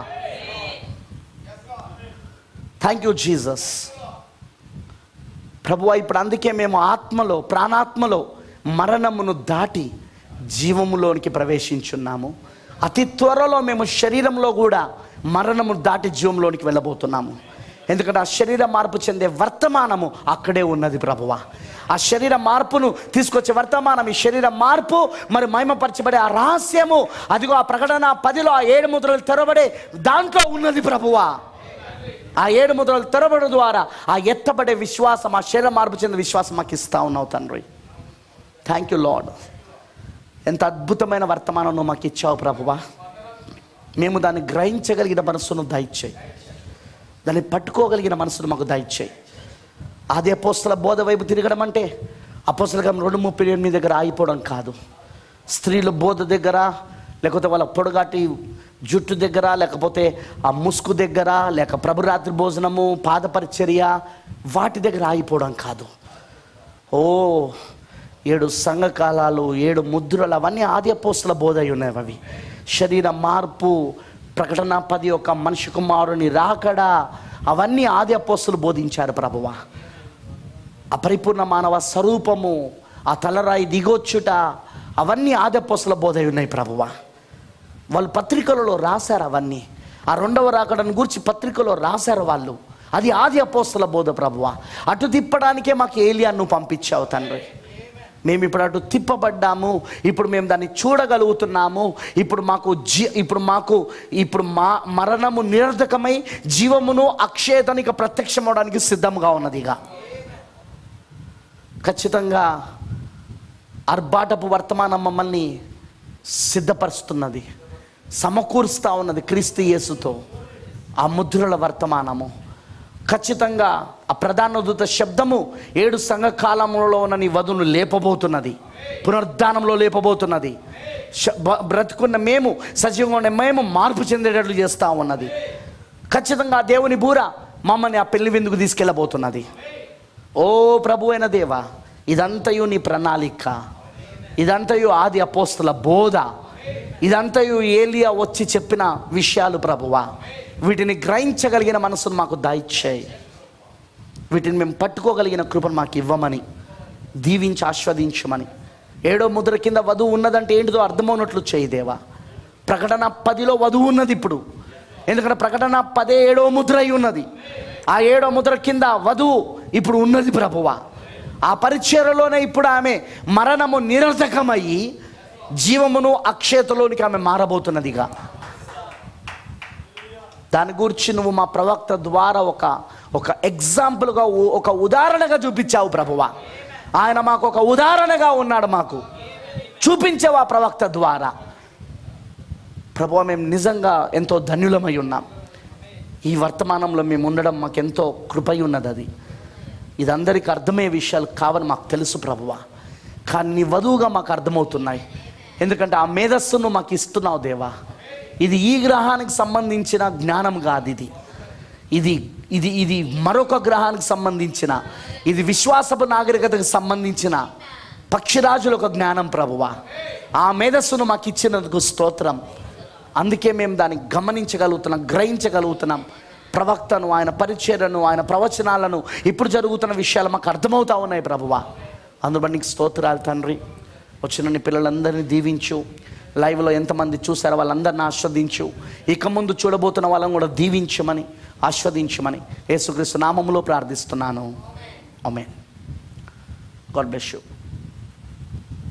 థ్యాంక్ యూ జీసస్ ప్రభువా ఇప్పుడు అందుకే మేము ఆత్మలో ప్రాణాత్మలో మరణమును దాటి జీవములోనికి ప్రవేశించున్నాము అతి త్వరలో మేము శరీరంలో కూడా మరణము దాటి జీవంలోనికి వెళ్ళబోతున్నాము ఎందుకంటే ఆ శరీర మార్పు చెందే వర్తమానము అక్కడే ఉన్నది ప్రభువా ఆ శరీర మార్పును తీసుకొచ్చే వర్తమానం ఈ శరీర మార్పు మరి మహిమపరచబడే ఆ రహస్యము అదిగో ఆ ప్రకటన పదిలో ఆ ఏడు ముద్రలు తెరబడే దాంట్లో ఉన్నది ప్రభువా ఆ ఏడు ముద్రలు తెరబడి ద్వారా ఆ ఎత్తబడే విశ్వాసం ఆ శరీర మార్పు చెందిన విశ్వాసం మాకు ఇస్తా ఉన్నావు తండ్రి థ్యాంక్ యూ లాడ్ ఎంత అద్భుతమైన వర్తమానం నువ్వు మాకు ఇచ్చావు ప్రభువా మేము దాన్ని గ్రహించగలిగిన మనస్సును దయచేయి దాన్ని పట్టుకోగలిగిన మనసును మాకు దయచేయి ఆది అపోస్తల బోధ వైపు తిరగడం అంటే అపోస్తలకం రెండు ముప్పై ఎనిమిది దగ్గర ఆగిపోవడం కాదు స్త్రీల బోధ దగ్గర లేకపోతే వాళ్ళ పొడగాటి జుట్టు దగ్గర లేకపోతే ఆ ముసుగు దగ్గర లేక ప్రభురాత్రి భోజనము పాదపరిచర్య వాటి దగ్గర ఆగిపోవడం కాదు ఓ ఏడు సంఘకాలాలు ఏడు ముద్రలు అవన్నీ ఆది అపోస్తుల బోధ అయి ఉన్నాయి అవి శరీర మార్పు ప్రకటన పది ఒక మనిషి కుమారుని రాకడ అవన్నీ ఆది అపోస్తులు బోధించారు ప్రభువా అపరిపూర్ణ మానవ స్వరూపము ఆ తలరాయి దిగొచ్చుట అవన్నీ ఆది అపోస్తుల బోధ అయి ఉన్నాయి ప్రభువా వాళ్ళు పత్రికలలో రాశారు అవన్నీ ఆ రెండవ రాకడను గురించి పత్రికలో రాశారు వాళ్ళు అది ఆది అపోస్తుల బోధ ప్రభువా అటు తిప్పడానికే మాకు ఏలియా నువ్వు పంపించావు తండ్రి మేము ఇప్పుడు అటు తిప్పబడ్డాము ఇప్పుడు మేము దాన్ని చూడగలుగుతున్నాము ఇప్పుడు మాకు జీ ఇప్పుడు మాకు ఇప్పుడు మా మరణము నిరర్ధకమై జీవమును అక్షయతనిక ప్రత్యక్షమవడానికి సిద్ధంగా ఉన్నది ఇక ఖచ్చితంగా అర్బాటపు వర్తమానం మమ్మల్ని సిద్ధపరుస్తున్నది సమకూరుస్తూ ఉన్నది క్రీస్తు యేసుతో ఆ ముద్రల వర్తమానము ఖచ్చితంగా ఆ ప్రధాన దూత శబ్దము ఏడు సంఘకాలంలో ఉన్న నీ వధును లేపబోతున్నది పునరుద్ధానంలో లేపబోతున్నది శ- బ- బ్రతుకున్న మేము సజీవంగా ఉన్న మేము మార్పు చెందేటట్లు చేస్తూ ఉన్నది ఖచ్చితంగా ఆ దేవుని బూర మమ్మల్ని ఆ పెళ్లి విందుకు తీసుకెళ్ళబోతున్నది ఓ ప్రభు అయిన దేవా ఇదంతయు నీ ప్రణాళిక ఇదంతయు ఆది అపోస్తుల బోధ ఇదంతయు ఏలియా వచ్చి చెప్పిన విషయాలు ప్రభువా వీటిని గ్రహించగలిగిన మనసును మాకు దాయిచ్చాయి వీటిని మేము పట్టుకోగలిగిన కృపను మాకు ఇవ్వమని దీవించి ఆస్వాదించమని ఏడో ముద్ర కింద వధువు ఉన్నదంటే ఏంటిదో అర్థమవునట్లు చేయి దేవా ప్రకటన పదిలో వధువు ఉన్నది ఇప్పుడు ఎందుకంటే ప్రకటన పదే ఏడో ముద్ర అయి ఉన్నది ఆ ఏడో ముద్ర కింద వధువు ఇప్పుడు ఉన్నది ప్రభువా ఆ పరిచయలోనే ఇప్పుడు ఆమె మరణము నిరర్ధకమయ్యి జీవమును అక్షయతలోనికి ఆమె మారబోతున్నదిగా దాని గురించి నువ్వు మా ప్రవక్త ద్వారా ఒక ఒక ఎగ్జాంపుల్గా ఉ- ఒక ఉదాహరణగా చూపించావు ప్రభువా ఆయన మాకు ఒక ఉదాహరణగా ఉన్నాడు మాకు చూపించావు ఆ ప్రవక్త ద్వారా ప్రభువా మేము నిజంగా ఎంతో ధన్యులమై ఉన్నాం ఈ వర్తమానంలో మేము ఉండడం మాకెంతో కృపై ఉన్నది అది ఇది అందరికీ అర్థమయ్యే విషయాలు కావని మాకు తెలుసు ప్రభువా కానీ నీ వధువుగా మాకు అర్థమవుతున్నాయి ఎందుకంటే ఆ మేధస్సును మాకు ఇస్తున్నావు దేవా ఇది ఈ గ్రహానికి సంబంధించిన జ్ఞానం కాదు ఇది ఇది ఇది ఇది మరొక గ్రహానికి సంబంధించిన ఇది విశ్వాసపు నాగరికతకు సంబంధించిన పక్షిరాజుల ఒక జ్ఞానం ప్రభువా ఆ మేధస్సును మాకు ఇచ్చినందుకు స్తోత్రం అందుకే మేము దాన్ని గమనించగలుగుతున్నాం గ్రహించగలుగుతున్నాం ప్రవక్తను ఆయన పరిచయను ఆయన ప్రవచనాలను ఇప్పుడు జరుగుతున్న విషయాలు మాకు అర్థమవుతా ఉన్నాయి ప్రభువా అందుబట్టి నీకు స్తోత్రాలు తండ్రి వచ్చిన నీ పిల్లలందరినీ దీవించు లైవ్లో ఎంతమంది చూసారో వాళ్ళందరిని ఆస్వాదించు ఇక ముందు చూడబోతున్న వాళ్ళని కూడా దీవించమని ఆస్వాదించమని యేసుక్రీస్తు నామములో ప్రార్థిస్తున్నాను ఆమె గాడ్ బ్లెస్ యూ